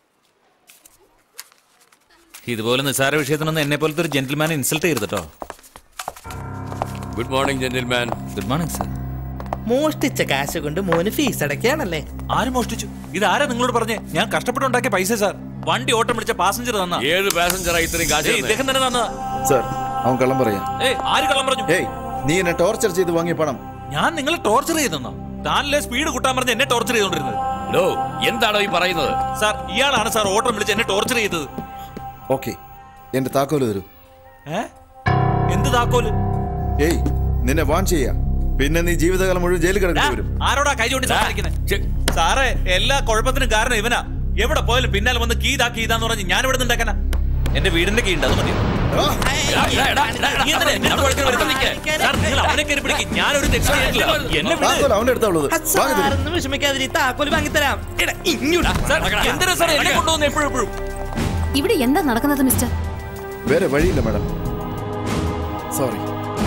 S4: ഇതുപോലെ നിസ്സാര വിഷയത്തിനൊന്നും എന്നെ പോലത്തെ ഒരു ജെന്റിൽമാനെ ഇൻസൾട്ട് ചെയ്യരുത് കേട്ടോ
S19: good morning gentleman
S4: good morning sir
S18: മോഷ്ടിച്ച കാശ് കൊണ്ട് മോന് ഫീസ് അടയ്ക്കാണല്ലേ
S4: ആര് മോഷ്ടിച്ചു ഇതാരാ നിങ്ങളോട് പറഞ്ഞേ ഞാൻ കഷ്ടപ്പെട്ടുണ്ടാക്കിയ പൈസ സാർ വണ്ടി ഓട്ടം പിടിച്ച പാസഞ്ചർ തന്ന
S19: ഏത് പാസഞ്ചറാ ഇത്രയും കാശ്
S4: ഏയ്, ഇദ്ദേഹം തന്നെ തന്നതാ
S14: സാർ അവൻ കള്ളം പറയാ
S4: ഏയ് ആര് കള്ളം പറഞ്ഞു
S14: ഏയ് നീ എന്നെ ടോർച്ചർ ചെയ്ത് വാങ്ങിയ പണം
S4: ഞാൻ നിങ്ങളെ ടോർച്ചർ ചെയ്തെന്നോ താനല്ലേ സ്പീഡ് കൂട്ടാൻ പറഞ്ഞ് എന്നെ ടോർച്ചർ ചെയ്തോണ്ടിരുന്നത്
S19: ഡോ എന്താണോ ഈ പറയുന്നത്
S4: സാർ ഇയാളാണ് സാർ ഓട്ടം വിളിച്ച് എന്നെ ടോർച്ചർ ചെയ്തത്
S14: ഓക്കെ എന്റെ താക്കോല് തരൂ
S4: ഏ എന്ത് താക്കോല്
S14: ഏയ് നിന്നെ വാൺ ചെയ്യാ പിന്നെ നീ ജീവിതകാലം മുഴുവൻ ജയിലിൽ കിടക്കേണ്ടി വരും
S4: ആരോടാ കൈ ചൂണ്ടി സംസാരിക്കുന്നത് സാറേ എല്ലാ കുഴപ്പത്തിനും കാരണം ഇവനാ എവിടെ പോയാലും പിന്നാലെ വന്ന് കീതാ കീതാന്ന് പറഞ്ഞ് ഞാൻ ഇവിടെ നിന്നുണ്ടാക്കാനാ എന്റെ വീടിന്റെ കീ ഉണ്ട് അത് മതി നീ എന്തിനാ എന്നെ അടുത്ത് വഴക്കിന് വരുന്നത്? നിക്ക്. സാർ, നിങ്ങൾ അവനെ കയറി പിടിക്ക്. ഞാനൊരു തെറ്റും ചെയ്തിട്ടില്ല. എന്നെ വിട്.
S14: താക്കോൽ അവന്റെ അടുത്തുള്ളത്
S18: സാറൊന്നും വിഷമിക്കാതിരി താക്കോല് വാങ്ങിത്തരാം എടാ, ഇങ്ങോട്ട്.
S4: സാർ, എന്തിനാ സാർ എന്നെ കൊണ്ടുവന്ന് എപ്പോഴും എപ്പോഴും
S10: ഇവിടെ എന്താ നടക്കുന്നത് മിസ്റ്റർ
S14: വേറെ വഴിയില്ല മാഡം സോറി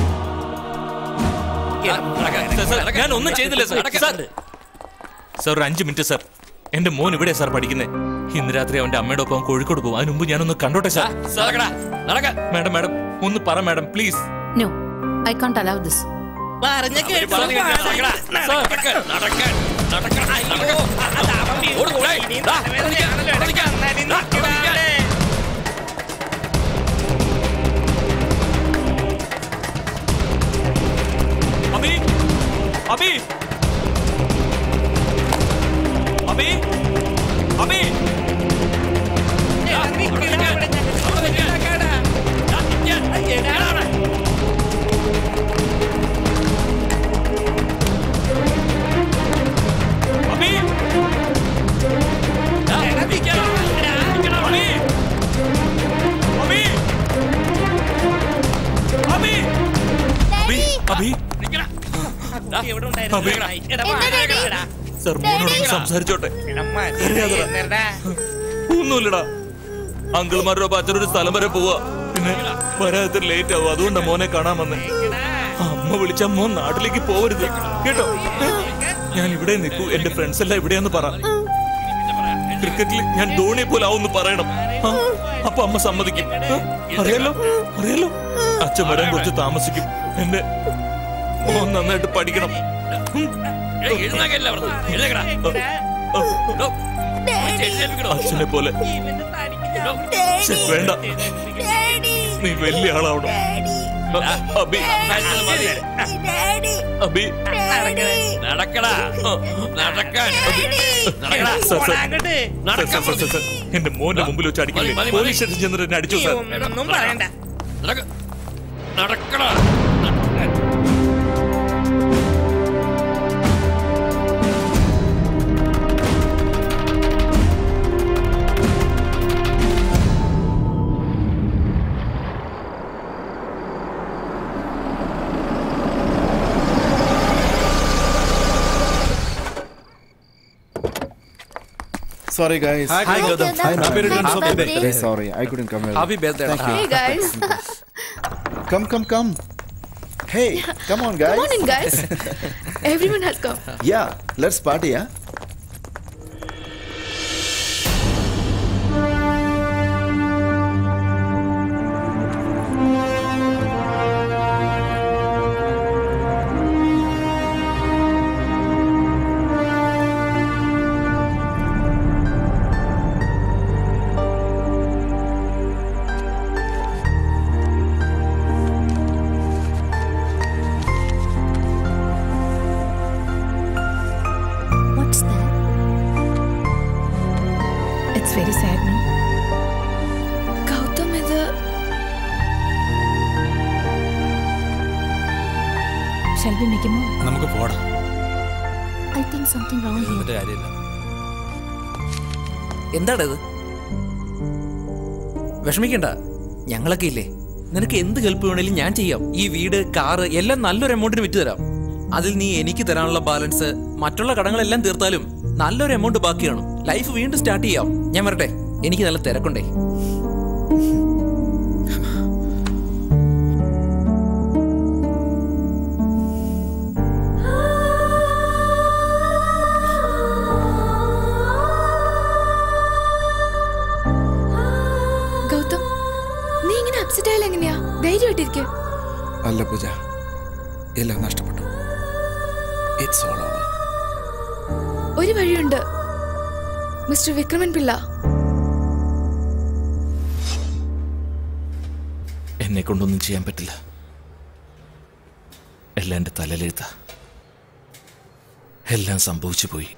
S4: സാർ, സാർ, ഞാൻ ഒന്നും ചെയ്തില്ല സാർ സാർ സാർ ഒരു അഞ്ച് മിനിറ്റ് സാർ എന്റെ മോൻ ഇവിടെ സാർ പഠിക്കുന്നത് ഇന്ന് രാത്രി അവന്റെ അമ്മയുടെ ഒപ്പം കോഴിക്കോട് പോകും അതിന് മുമ്പ് ഞാനൊന്ന് കണ്ടോട്ടെ സാർ മാഡം മാഡം ഒന്ന് പറ madam please
S10: no I can't allow this
S18: പറഞ്ഞ കേട്ടോ
S19: പറഞ്ഞ കേട്ടോ, നടക്കടാ. സാർ, നടക്ക്, നടക്ക്, നടക്ക്, നടക്ക്. ഓട്, ഓട്, ഏയ്, ദാ,
S4: അബി അബി അബി അബി അബി അബി അബി അബി അബി അബി സാർ മോനോട് സംസാരിച്ചോട്ടെ കരയാതെടാ. ഒന്നുമില്ലടാ അങ്കിൾമാരുടെ ഒപ്പം അച്ഛനൊരു സ്ഥലം വരെ പോവാ പിന്നെ വരാത്ത ലേറ്റ് ആവും അതുകൊണ്ടാ മോനെ കാണാൻ വന്നേ അമ്മ വിളിച്ച മോൻ നാട്ടിലേക്ക് പോവരുത് കേട്ടോ ഞാൻ ഇവിടെ നിൽക്കൂ എന്റെ ഫ്രണ്ട്സ് എല്ലാം ഇവിടെയാന്ന് പറ ക്രിക്കറ്റിൽ ഞാൻ ധോണിയെ പോലെ ആവുമെന്ന് പറയണം ആ, അപ്പൊ അമ്മ സമ്മതിക്കും ആ, അറിയാലോ അറിയാലോ അച്ഛൻ വരാൻ കുറച്ച് താമസിക്കും എന്റെ മോൻ നന്നായിട്ട് പഠിക്കണം അച്ഛനെ പോലെ ശ്ശെ, വേണ്ട നീ വലിയ ആളാവണം അബി അബി
S19: നടക്കടാ നടക്കാൻ നടക്കടാ
S4: സാർ, സാർ.
S18: അങ്ങോട്ട്.
S4: Sir, sir, sir, sir, sir. എന്റെ മോന്റെ മുമ്പിൽ വെച്ച് അടിക്കില്ലേ
S19: മതി, മതി,
S4: പോലീസ് സ്റ്റേഷൻ ചെന്നിട്ട് എന്നെ അടിച്ചു സാർ
S18: ഒന്നും പറയണ്ട
S19: നടക്ക നടക്കടാ
S14: Sorry, guys.
S1: Hi, Hi, Gautam. Gautam.
S14: Hi, ma'am.
S1: Happy returns of the day.
S14: Very sorry, I couldn't come early.
S1: Happy birthday.
S14: Thank you.
S16: Hey, guys.
S14: Come, come, come. Hey, come on, guys.
S16: Come on in, guys. Everyone has come.
S14: Yeah, let's party, yeah?
S16: What's that? It's very sad, no? Gautam ഇത് Shall we make a move?
S3: നമുക്ക് പോടാം
S16: I think something wrong here.
S3: എന്നിട്ട് കാര്യമില്ല
S1: എന്താണ് ഇത് വിഷമിക്കണ്ട ഞങ്ങളൊക്കെ ഇല്ലേ നിനക്ക് എന്ത് ഹെൽപ്പ് വേണേലും ഞാൻ ചെയ്യാം ഈ വീട് കാറ് എല്ലാം നല്ലൊരു എമൗണ്ടിന് വിറ്റ് തരാം അതിൽ നീ എനിക്ക് തരാനുള്ള ബാലൻസ് മറ്റുള്ള കടങ്ങളെല്ലാം തീർത്താലും നല്ലൊരു എമൗണ്ട് ബാക്കിയാണ് ലൈഫ് വീണ്ടും സ്റ്റാർട്ട് ചെയ്യാം ഞാൻ വരട്ടെ എനിക്ക് നല്ല തിരക്കുണ്ടേ
S16: ഗൗതം നീ ഇങ്ങനെ അപ്സെറ്റ് ആയാലും എങ്ങനെയാ ധൈര്യമായിട്ടിരിക്കെ
S14: അല്ല പൂജ എല്ലാം നഷ്ടപ്പെട്ടു ഇറ്റ്സ് ഓൾ ഓവർ
S16: ഒരു വഴിയുണ്ട് മിസ്റ്റർ വിക്രമൻ പിള്ള
S3: എന്നെ കൊണ്ടൊന്നും ചെയ്യാൻ പറ്റില്ല എല്ലാം എൻ്റെ തലയിലെഴുത്ത എല്ലാം സംഭവിച്ചു പോയി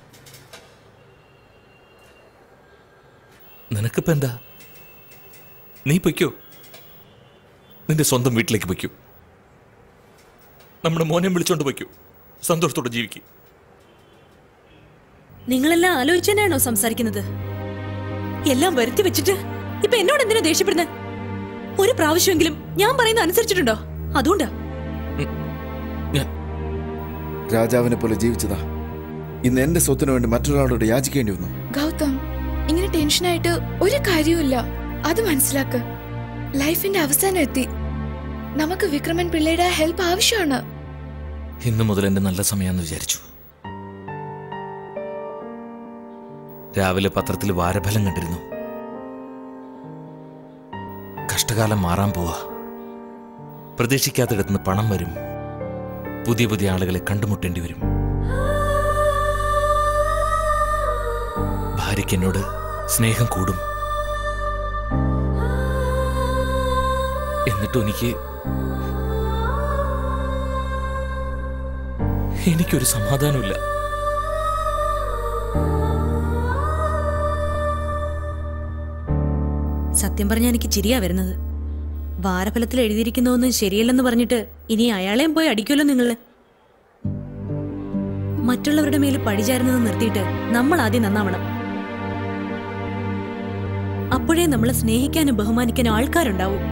S3: നിനക്കിപ്പോ എന്താ നീ പൊയ്ക്കോ നിന്റെ സ്വന്തം വീട്ടിലേക്ക് പൊയ്ക്കോ നമ്മുടെ മോനെ വിളിച്ചോണ്ട് പൊയ്ക്കോ സന്തോഷത്തോടെ ജീവിക്കും
S21: നിങ്ങളെല്ലാം ആലോചിച്ച് തന്നെയാണോ സംസാരിക്കുന്നത് എല്ലാം വരുത്തി വെച്ചിട്ട് ഇപ്പൊ എന്നോട് എന്തിനാ ദേഷ്യപ്പെടുന്നത് ഒരു പ്രാവശ്യമെങ്കിലും ഞാൻ പറയുന്നത് അനുസരിച്ചിട്ടുണ്ടോ അതുകൊണ്ടാ
S14: രാജാവിനെ പോലെ ജീവിച്ചതാ ഇന്ന് എന്റെ സ്വത്തിനു വേണ്ടി മറ്റൊരാളോട് യാചിക്കേണ്ടി വന്നു
S16: ഗൗതം ഇങ്ങനെ ടെൻഷനായിട്ട് ഒരു കാര്യവുമില്ല അത് മനസ്സിലാക്ക് ലൈഫിന്റെ അവസാനം എത്തി നമുക്ക് വിക്രമൻ പിള്ളയുടെ ഹെൽപ്പ് ആവശ്യമാണ്
S3: ഇന്നു മുതൽ എന്റെ നല്ല സമയമെന്ന് വിചാരിച്ചു രാവിലെ പത്രത്തിൽ വാരഫലം കണ്ടിരുന്നു കഷ്ടകാലം മാറാൻ പോവാ പ്രതീക്ഷിക്കാത്തിടത്തുനിന്ന് പണം വരും പുതിയ പുതിയ ആളുകളെ കണ്ടുമുട്ടേണ്ടി വരും ഭാര്യയ്ക്ക് എന്നോട് സ്നേഹം കൂടും എന്നിട്ടും എനിക്ക് എനിക്കൊരു സമാധാനമില്ല
S21: സത്യം പറഞ്ഞാൽ എനിക്ക് ചിരിയാ വരുന്നത് വാരഫലത്തിൽ എഴുതിയിരിക്കുന്നതൊന്നും ശരിയല്ലെന്ന് പറഞ്ഞിട്ട് ഇനി അയാളെയും പോയി അടിക്കുമല്ലോ നിങ്ങള് മറ്റുള്ളവരുടെ മേൽ പഴിചാരുന്നത് നിർത്തിയിട്ട് നമ്മൾ ആദ്യം നന്നാവണം അപ്പോഴേ നമ്മളെ സ്നേഹിക്കാനും ബഹുമാനിക്കാനും ആൾക്കാരുണ്ടാവും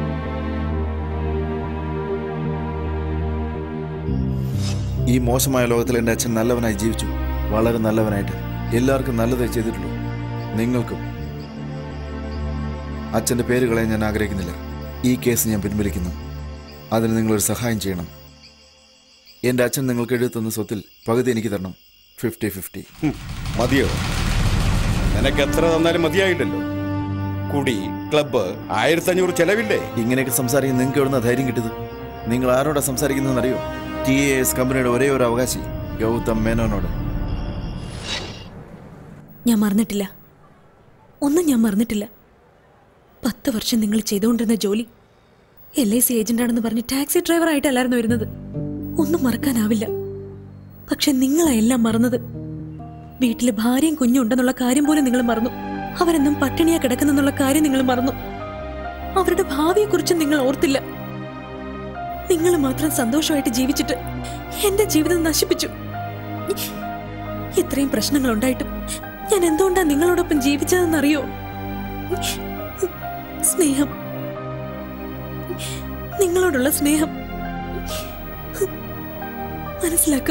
S14: ഈ മോശമായ ലോകത്തിൽ എൻ്റെ അച്ഛൻ നല്ലവനായി ജീവിച്ചു വളരെ നല്ലവനായിട്ട് എല്ലാവർക്കും നല്ലതേ ചെയ്തിട്ടുള്ളൂ നിങ്ങൾക്കും അച്ഛൻ്റെ പേര് കളയാൻ ഞാൻ ആഗ്രഹിക്കുന്നില്ല ഈ കേസ് ഞാൻ പിൻവലിക്കുന്നു അതിന് നിങ്ങളൊരു സഹായം ചെയ്യണം എൻ്റെ അച്ഛൻ നിങ്ങൾക്ക് എഴുതി തന്ന സ്വത്തിൽ പകുതി എനിക്ക് തരണം ഫിഫ്റ്റി ഫിഫ്റ്റി
S9: മതിയോ നിനക്ക് എത്ര തന്നാലും മതിയായില്ലല്ലോ കുടി ക്ലബ്ബ് ആയിരത്തി അഞ്ഞൂറ് ചെലവില്ലേ
S14: ഇങ്ങനെയൊക്കെ സംസാരിക്കാൻ നിങ്ങൾക്ക് എവിടുന്ന ധൈര്യം കിട്ടിയത് നിങ്ങൾ ആരോടാ സംസാരിക്കുന്നതെന്ന് അറിയോ ടി എ എസ് കമ്പനിയുടെ ഒരേ ഒരു അവകാശി ഗൗതം മേനോനോട്
S21: ഞാൻ മറന്നിട്ടില്ല ഒന്നും ഞാൻ മറന്നിട്ടില്ല പത്ത് വർഷം നിങ്ങൾ ചെയ്തുകൊണ്ടിരുന്ന ജോലി എൽ ഐ സി ഏജന്റാണെന്ന് പറഞ്ഞ് ടാക്സി ഡ്രൈവർ ആയിട്ടല്ലായിരുന്നു വരുന്നത് ഒന്നും മറക്കാനാവില്ല പക്ഷെ നിങ്ങളാ എല്ലാം മറന്നത് വീട്ടില് ഭാര്യയും കുഞ്ഞും ഉണ്ടെന്നുള്ള കാര്യം പോലും നിങ്ങൾ മറന്നു അവരെന്നും പട്ടിണിയാ കിടക്കുന്നെന്നുള്ള കാര്യം നിങ്ങൾ മറന്നു അവരുടെ ഭാവിയെക്കുറിച്ച് നിങ്ങൾ ഓർത്തില്ല നിങ്ങൾ മാത്രം സന്തോഷമായിട്ട് ജീവിച്ചിട്ട് എന്റെ ജീവിതം നശിപ്പിച്ചു ഇത്രയും പ്രശ്നങ്ങൾ ഉണ്ടായിട്ടും ഞാൻ എന്തുകൊണ്ടാ നിങ്ങളോടൊപ്പം ജീവിച്ചതെന്നറിയോ സ്നേഹം നിങ്ങളോടുള്ള സ്നേഹം മനസ്സിലാക്ക്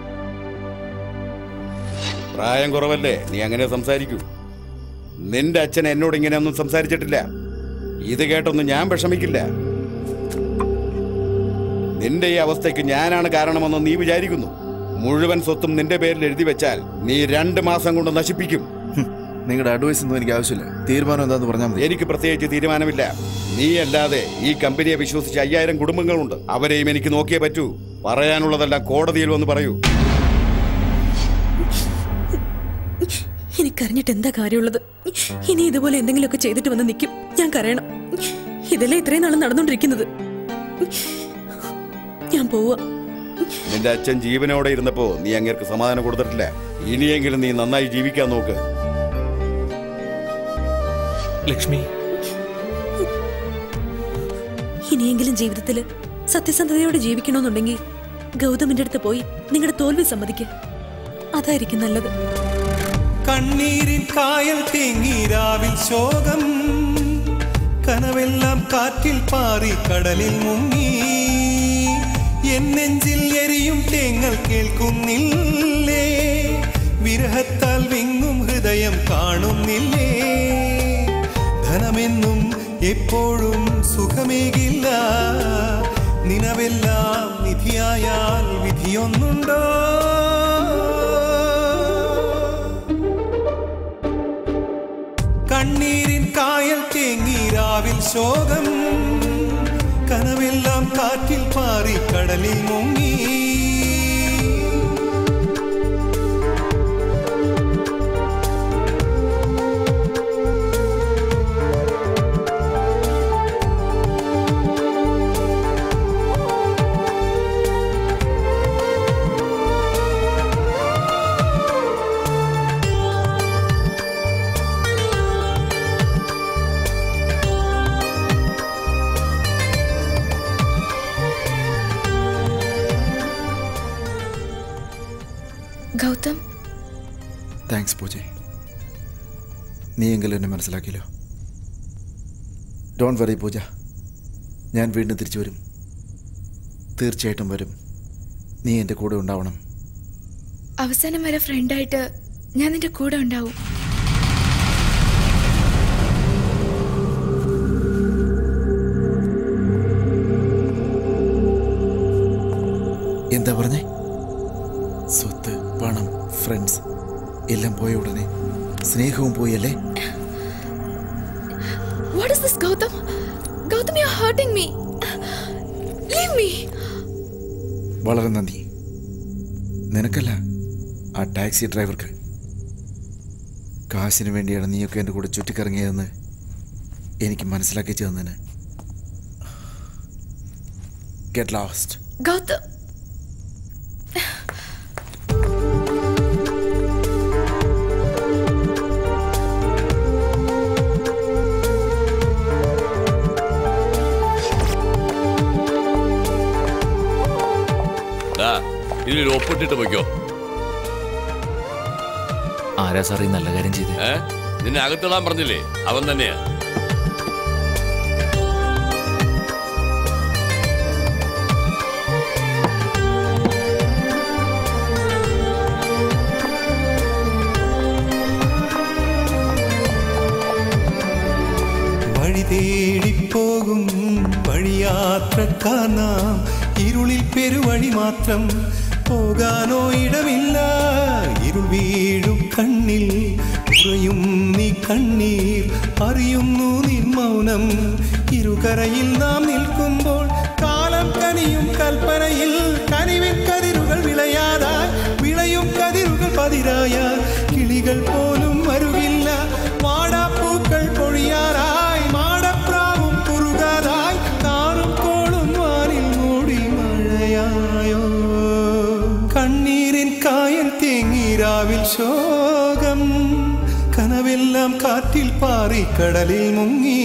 S9: പ്രായം കുറവല്ലേ നീ അങ്ങനെ സംസാരിക്കൂ നിന്റെ അച്ഛൻ എന്നോട് ഇങ്ങനെ ഒന്നും സംസാരിച്ചിട്ടില്ല ഇത് കേട്ടൊന്നും ഞാൻ വിഷമിക്കില്ല നിന്റെ ഈ അവസ്ഥയ്ക്ക് ഞാനാണ് കാരണമെന്ന് നീ വിചാരിക്കുന്നു മുഴുവൻ സ്വത്തും നിന്റെ പേരിൽ എഴുതി വെച്ചാൽ നീ രണ്ട് മാസം കൊണ്ട് നശിപ്പിക്കും
S14: നിങ്ങളുടെ അഡ്വൈസ് ഒന്നും എനിക്ക് ആവശ്യമില്ല തീരുമാനം എന്താന്ന് പറഞ്ഞാൽ മതി
S9: എനിക്ക് പ്രത്യേകിച്ച് തീരുമാനമില്ല നീ അല്ലാതെ ഈ കമ്പനിയെ വിശ്വസിച്ച് അയ്യായിരം കുടുംബങ്ങളുണ്ട് അവരെയും എനിക്ക് നോക്കിയേ പറ്റൂ പറയാനുള്ളതെല്ലാം കോടതിയിൽ വന്ന് പറയൂ
S21: എനിക്കറിഞ്ഞിട്ട് എന്താ കാര്യമുള്ളത് ഇനി ഇതുപോലെ എന്തെങ്കിലുമൊക്കെ ചെയ്തിട്ട് വന്ന് നിൽക്കും ഞാൻ കരയണം ഇതല്ലേ ഇത്രയും നാളും നടന്നുകൊണ്ടിരിക്കുന്നത് ഞാൻ പോവാ
S9: നിന്റെ അച്ഛൻ ജീവനോടെ ഇരുന്നപ്പോ നീ അങ്ങേർക്ക് സമാധാനം കൊടുത്തിട്ടില്ല ഇനിയെങ്കിലും നീ നന്നായി ജീവിക്കാൻ നോക്ക്
S1: ലക്ഷ്മി
S21: ഇനിയെങ്കിലും ജീവിതത്തിൽ സത്യസന്ധതയോടെ ജീവിക്കണമെന്നുണ്ടെങ്കിൽ ഗൗതമിന്റെ അടുത്ത് പോയി നിങ്ങളുടെ തോൽവി സമ്മതിക്കുക അതായിരിക്കും നല്ലത്
S5: കണ്ണീരിൻ കായൽ തേങ്ങി രാവിൽ ശോകം കനവെല്ലാം കാറ്റിൽ പാറി കടലിൽ മുങ്ങി എൻ നെഞ്ചിൽ എരിയും തേങ്ങൽ കേൾക്കുന്നില്ലേ വിരഹത്താൽ വിങ്ങും ഹൃദയം കാണുന്നില്ലേ ധനമെന്നും എപ്പോഴും സുഖമേകില്ല നിലവെല്ലാം നിധിയായാൽ വിധിയൊന്നുണ്ടോ കണ്ണീരിൻ കായൽ തേങ്ങി രാവിൽ ശോകം കനവെല്ലാം കാറ്റിൽ പാറി കടലിൽ മുങ്ങി
S16: ഗൗതം
S14: താങ്ക്സ് പൂജ നീയെങ്കിലും എന്നെ മനസ്സിലാക്കിയല്ലോ ഡോണ്ട് വറി പൂജ ഞാൻ വീണ്ടും തിരിച്ചു വരും തീർച്ചയായിട്ടും വരും നീ എൻ്റെ കൂടെ ഉണ്ടാവണം
S16: അവസാനം വരെ ഫ്രണ്ടായിട്ട് ഞാൻ നിന്റെ കൂടെ ഉണ്ടാവും
S14: എന്താ പറഞ്ഞേ സ്വത്ത് പണം ഫ്രണ്ട്സ് എല്ലാം പോയ ഉടനെ സ്നേഹവും പോയല്ലേ
S16: what is this Gautam Gautam you hurting me leave me
S14: വളരെ നന്ദി നിനക്കല്ല ആ ടാക്സി ഡ്രൈവർക്ക് കാശിന് വേണ്ടിയാണ് നീയൊക്കെ എൻ്റെ കൂടെ ചുറ്റിക്കറങ്ങിയതെന്ന് എനിക്ക് മനസ്സിലാക്കി തന്നതിന് ഗെറ്റ് ലാസ്റ്റ്
S16: ഗൗതം
S19: ദാ, ഇതിലൊരു ഒപ്പിട്ടിട്ട് പൊയ്ക്കോ
S1: ആരാ സാർ ഈ നല്ല കാര്യം ചെയ്തേ
S19: ഏ നിന്നെ അകത്തിടാൻ പറഞ്ഞില്ലേ അവൻ തന്നെയാ
S5: വഴി തേടിപ്പോകും നടക്കാൻ നാം ഇരുളിൽ പെരുവഴി മാത്രം പോകാനോ ഇടമില്ല ഇരുൾ വീഴും കണ്ണിൽ ഉറയും നീ കണ്ണീർ അറിയുന്നു നിൻ മൗനം ഇരുകരയിൽ നാം നിൽക്കുമ്പോൾ കാലം കനിയും കൽപ്പനയിൽ കനിവിൻ കതിരുകൾ വിളയാതായി വിളയും കതിരുകൾ പതിരായ കിളികൾ പോലും വരുകില്ല മാടാപ്പൂക്കൾ പൊഴിയാറായി മാടപ്രാവും കുറുകാതായി കാറും കോളും വാനിൽ മൂടി മഴയായോ കണ്ണീരിൻ കായൽ തേങ്ങീരാവിൽ ശോകം കനവെല്ലാം കാറ്റിൽ പാറി കടലിൽ മുങ്ങി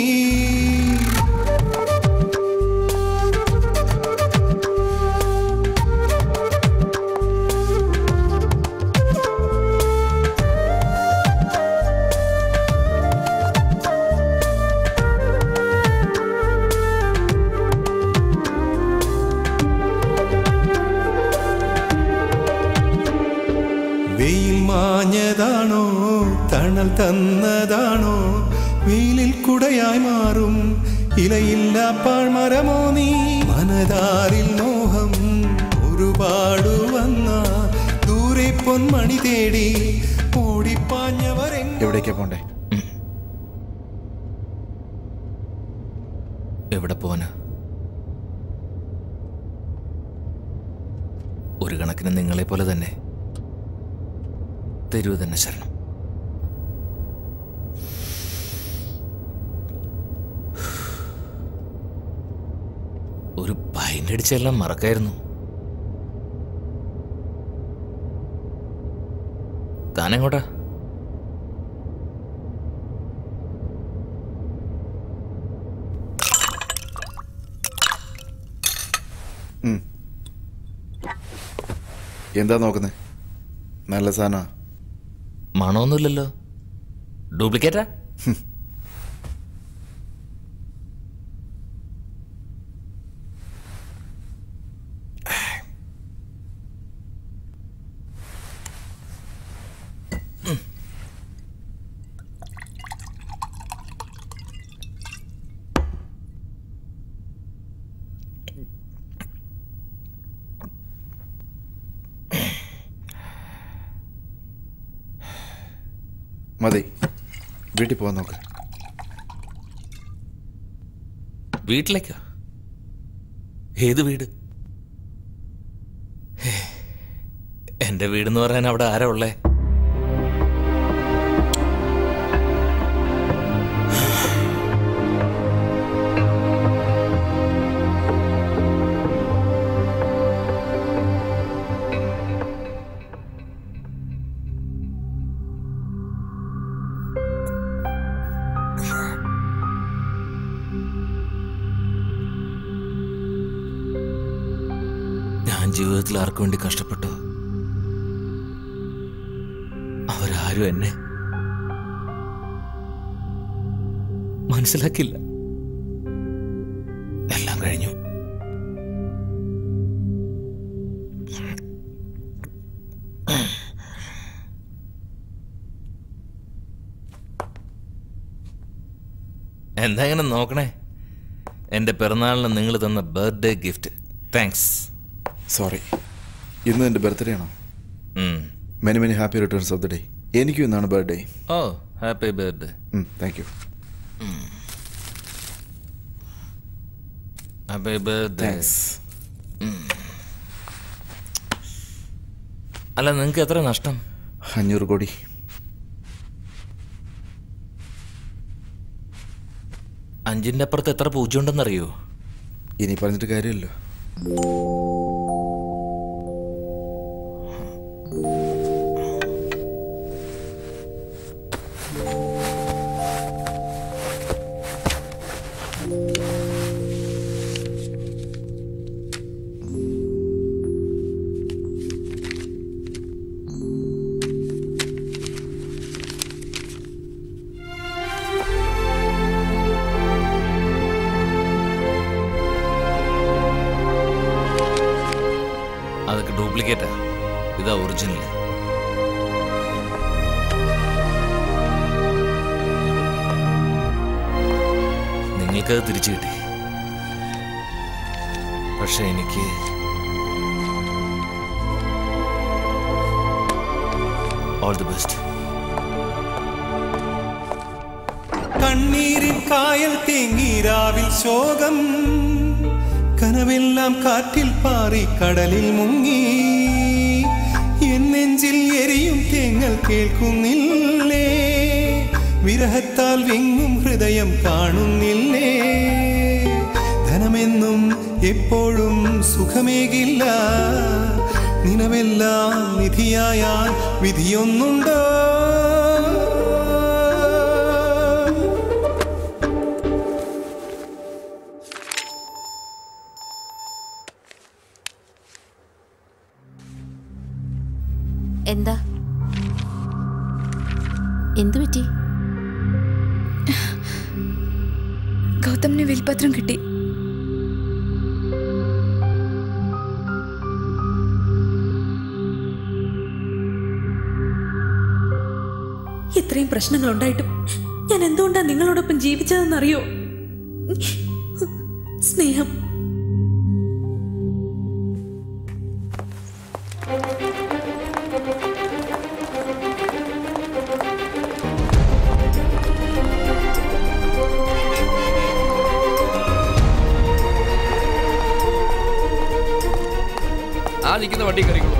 S5: വെയിൽ മാഞ്ഞതാണോ തണൽ തന്നതാണോ വെയിലിൽ കുടയായി മാറും ഇലയില്ല പാഴ്മരമോ നീ മനതാരിൽ മോഹം ഒരുപാട് വന്ന ദൂരെ പൊന്മണി തേടി ഓടിപ്പാഞ്ഞവരെ
S14: എവിടേക്കാ പോണ്ടേ
S1: എവിടെ പോവാന് ഒരു കണക്കിന് നിങ്ങളെ പോലെ തന്നെ തെരുവ് തന്നെ ശരണം ഒരു പൈൻ്റ് അടിച്ചെല്ലാം മറക്കായിരുന്നു താനെങ്ങോട്ടാ
S14: ഉം. എന്താ നോക്കുന്നേ നല്ല സാധന
S1: മണമൊന്നുമില്ലല്ലോ ഡ്യൂപ്ലിക്കേറ്റാ
S14: മതി വീട്ടിൽ പോകാൻ നോക്ക്
S1: വീട്ടിലേക്കോ ഏത് വീട് ഹേ, എന്റെ വീടെന്ന് പറയാൻ അവിടെ ആരാ ഉള്ളേ ഞാൻ ജീവിതത്തിൽ ആർക്കു വേണ്ടി കഷ്ടപ്പെട്ടു അവരാരും എന്നെ മനസ്സിലാക്കില്ല എല്ലാം കഴിഞ്ഞു എന്താ ഇങ്ങനെ നോക്കണേ എൻ്റെ പിറന്നാളിന് നിങ്ങൾ തന്ന ബർത്ത്ഡേ ഗിഫ്റ്റ് താങ്ക്സ്
S14: സോറി ഇന്ന് എൻ്റെ ബർത്ത്ഡേ ആണോ many many happy returns of the day എനിക്കും ഇന്നാണ് birthday
S1: oh happy birthday
S14: thank you
S1: happy birthday
S14: thanks
S1: അല്ല നിങ്ങൾക്ക് എത്ര നഷ്ടം
S14: അഞ്ഞൂറ് കോടി
S1: അഞ്ചിന്റെ അപ്പുറത്ത് എത്ര പൂജ്യം ഉണ്ടെന്നറിയോ
S14: ഇനി പറഞ്ഞിട്ട് കാര്യമില്ലല്ലോ
S1: അതൊക്കെ ഡ്യൂപ്ലിക്കേറ്റാ ഇതാ ഒറിജിനൽ നിങ്ങൾക്കത് തിരിച്ചു കിട്ടി പക്ഷെ എനിക്ക് ഓൾ ദി ബെസ്റ്റ്
S5: കണ്ണീരിൻ കായൽ തേങ്ങി രാവിൽ ശോകം കനവെല്ലാം കാറ്റിൽ പാറി കടലിൽ മുങ്ങി എൻ നെഞ്ചിൽ എരിയും തേങ്ങൽ കേൾക്കുന്നില്ലേ വിരഹത്താൽ വിങ്ങും ഹൃദയം കാണുന്നില്ലേ ധനമെന്നും എപ്പോഴും സുഖമേകില്ല നിലവെല്ലാം നിധിയായാൽ വിധിയൊന്നുണ്ടോ
S10: എന്താ എന്തു പറ്റി
S16: ഗൗതമിന് വിൽപത്രം കിട്ടി
S21: ഇത്രയും പ്രശ്നങ്ങൾ ഉണ്ടായിട്ടും ഞാൻ എന്തുകൊണ്ടാ നിങ്ങളോടൊപ്പം ജീവിച്ചതെന്നറിയോ സ്നേഹം
S19: ആ നിൽക്കുന്ന വണ്ടി കയറിക്കോളൂ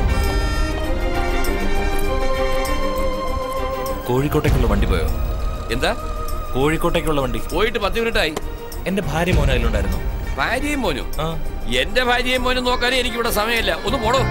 S1: കോഴിക്കോട്ടേക്കുള്ള വണ്ടി പോയോ
S19: എന്താ
S1: കോഴിക്കോട്ടേക്കുള്ള വണ്ടി
S19: പോയിട്ട് പത്ത് മിനിറ്റായി
S1: എന്റെ ഭാര്യ മോനും അതിലുണ്ടായിരുന്നു
S19: ഭാര്യയും മോനും എന്റെ ഭാര്യയും മോനും നോക്കാനേ എനിക്കിവിടെ സമയമില്ല ഒന്ന് പോടോ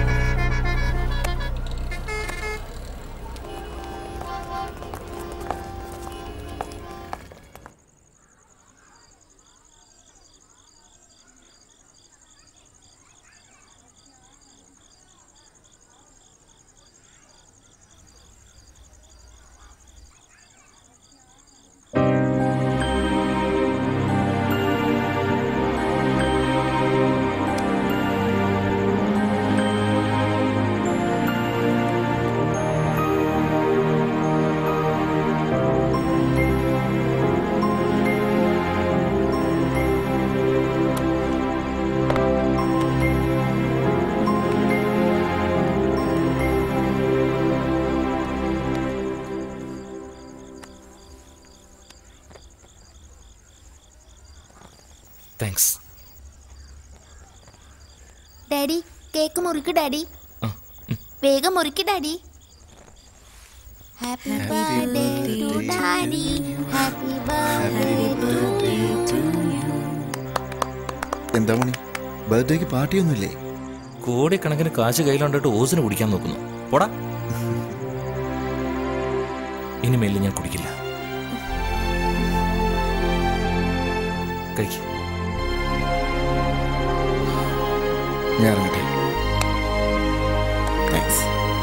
S1: താങ്ക്സ്
S7: ഡാഡി കേക്ക് മുറിക്ക് ഡാഡി വേഗം മുറിക്ക് daddy happy birthday to daddy happy birthday to
S14: എന്താ മണി ബർത്ത്ഡേക്ക് പാർട്ടിയൊന്നുമില്ലേ
S1: കോടിക്കണക്കിന് കാശ് കയ്യിലുണ്ടിട്ട് ഓസിന് കുടിക്കാൻ നോക്കുന്നു പോടാ ഇനിമേലിൽ ഞാൻ കുടിക്കില്ല കഴിക്കും
S14: ഞാൻ ഇറങ്ങട്ടെ താങ്ക്സ്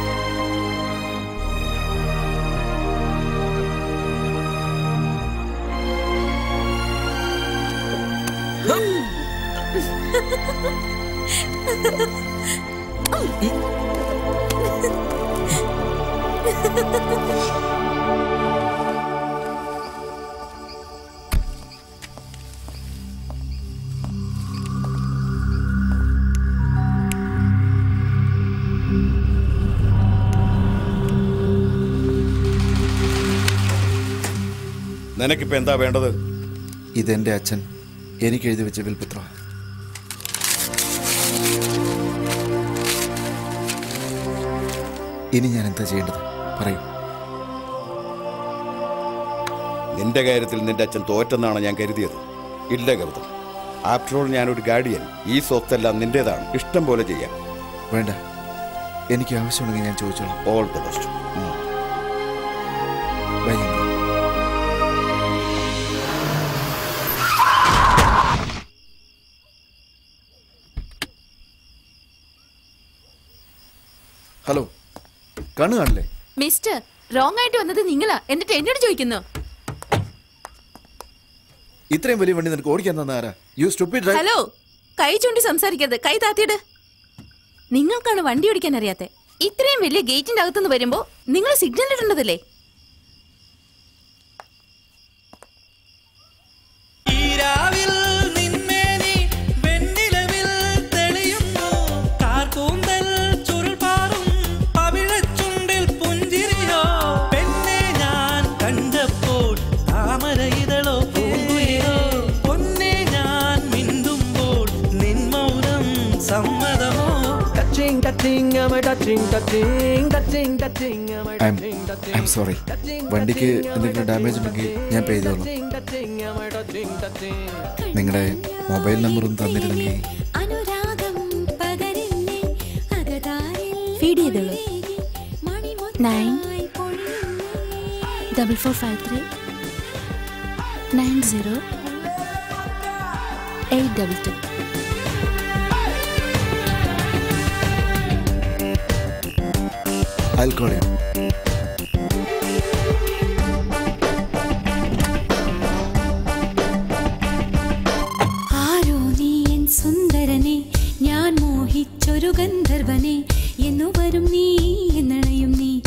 S9: നിനക്കിപ്പോ എന്താ വേണ്ടത്
S14: ഇതെന്റെ അച്ഛൻ എനിക്ക് എഴുതി വെച്ച വിൽപത്ര ഇനി ഞാൻ എന്താ ചെയ്യേണ്ടത് പറയൂ
S9: നിന്റെ കാര്യത്തിൽ നിന്റെ അച്ഛൻ തോറ്റെന്നാണ് ഞാൻ കരുതിയത് ഇല്ല ഗൗതം ആഫ്റ്റർ ഓൾ ഞാനൊരു ഗാർഡിയൻ ഈ സ്വത്തെല്ലാം നിന്റേതാണ് ഇഷ്ടം പോലെ ചെയ്യാം
S14: വേണ്ട എനിക്ക് ആവശ്യമുണ്ടെങ്കിൽ ഞാൻ ചോദിച്ചോളാം
S9: all the best
S14: bye uncle. Hello കണ്ണു കാണില്ലേ
S10: മിസ്റ്റർ റോങ് ആയിട്ട് വന്നത് നിങ്ങളാ എന്നിട്ട് എന്നോട് ചോദിക്കുന്നു
S14: ഇത്രയും വലിയ വണ്ടി നിനക്ക് ഓടിക്കാൻ തന്ന ആരാ യു സ്റ്റുപ്പിഡ്
S10: ഹലോ കൈ ചൂണ്ടി സംസാരിക്കരുത് കൈ താത്തിയിട് നിങ്ങൾക്കാണ് വണ്ടി ഓടിക്കാൻ അറിയാത്തെ ഇത്രയും വലിയ ഗേറ്റിന്റെ അകത്തുനിന്ന് വരുമ്പോ നിങ്ങൾ സിഗ്നൽ ഇടേണ്ടതല്ലേ
S12: ഈരാവിൽ നിന്മേനി വെണ്ണിലവിൽ സമ്മതമോ
S22: Touching, touching, am I touching, touching, touching, touching, am I
S14: I am
S22: touching, touching,
S14: I am sorry വണ്ടിക്ക് എന്തെങ്കിലും ഡാമേജ് ഉണ്ടെങ്കിൽ ഞാൻ പേ ചെയ്തോളാം
S22: touching, touching, am I touching, touching.
S14: നിങ്ങളുടെ മൊബൈൽ നമ്പറും തന്നിരുന്നെങ്കിൽ
S2: അനുരാഗം പകരുന്നേ അകതാരിൽ
S10: ഫീഡ് ചെയ്തോളൂ nine double four five three nine zero eight double two
S14: I call you
S2: ആരോ നീ എൻ സുന്ദരനെ ഞാൻ മോഹിച്ചൊരു ഗന്ധർവനെ എന്നു വരും നീ എന്നണയും നീ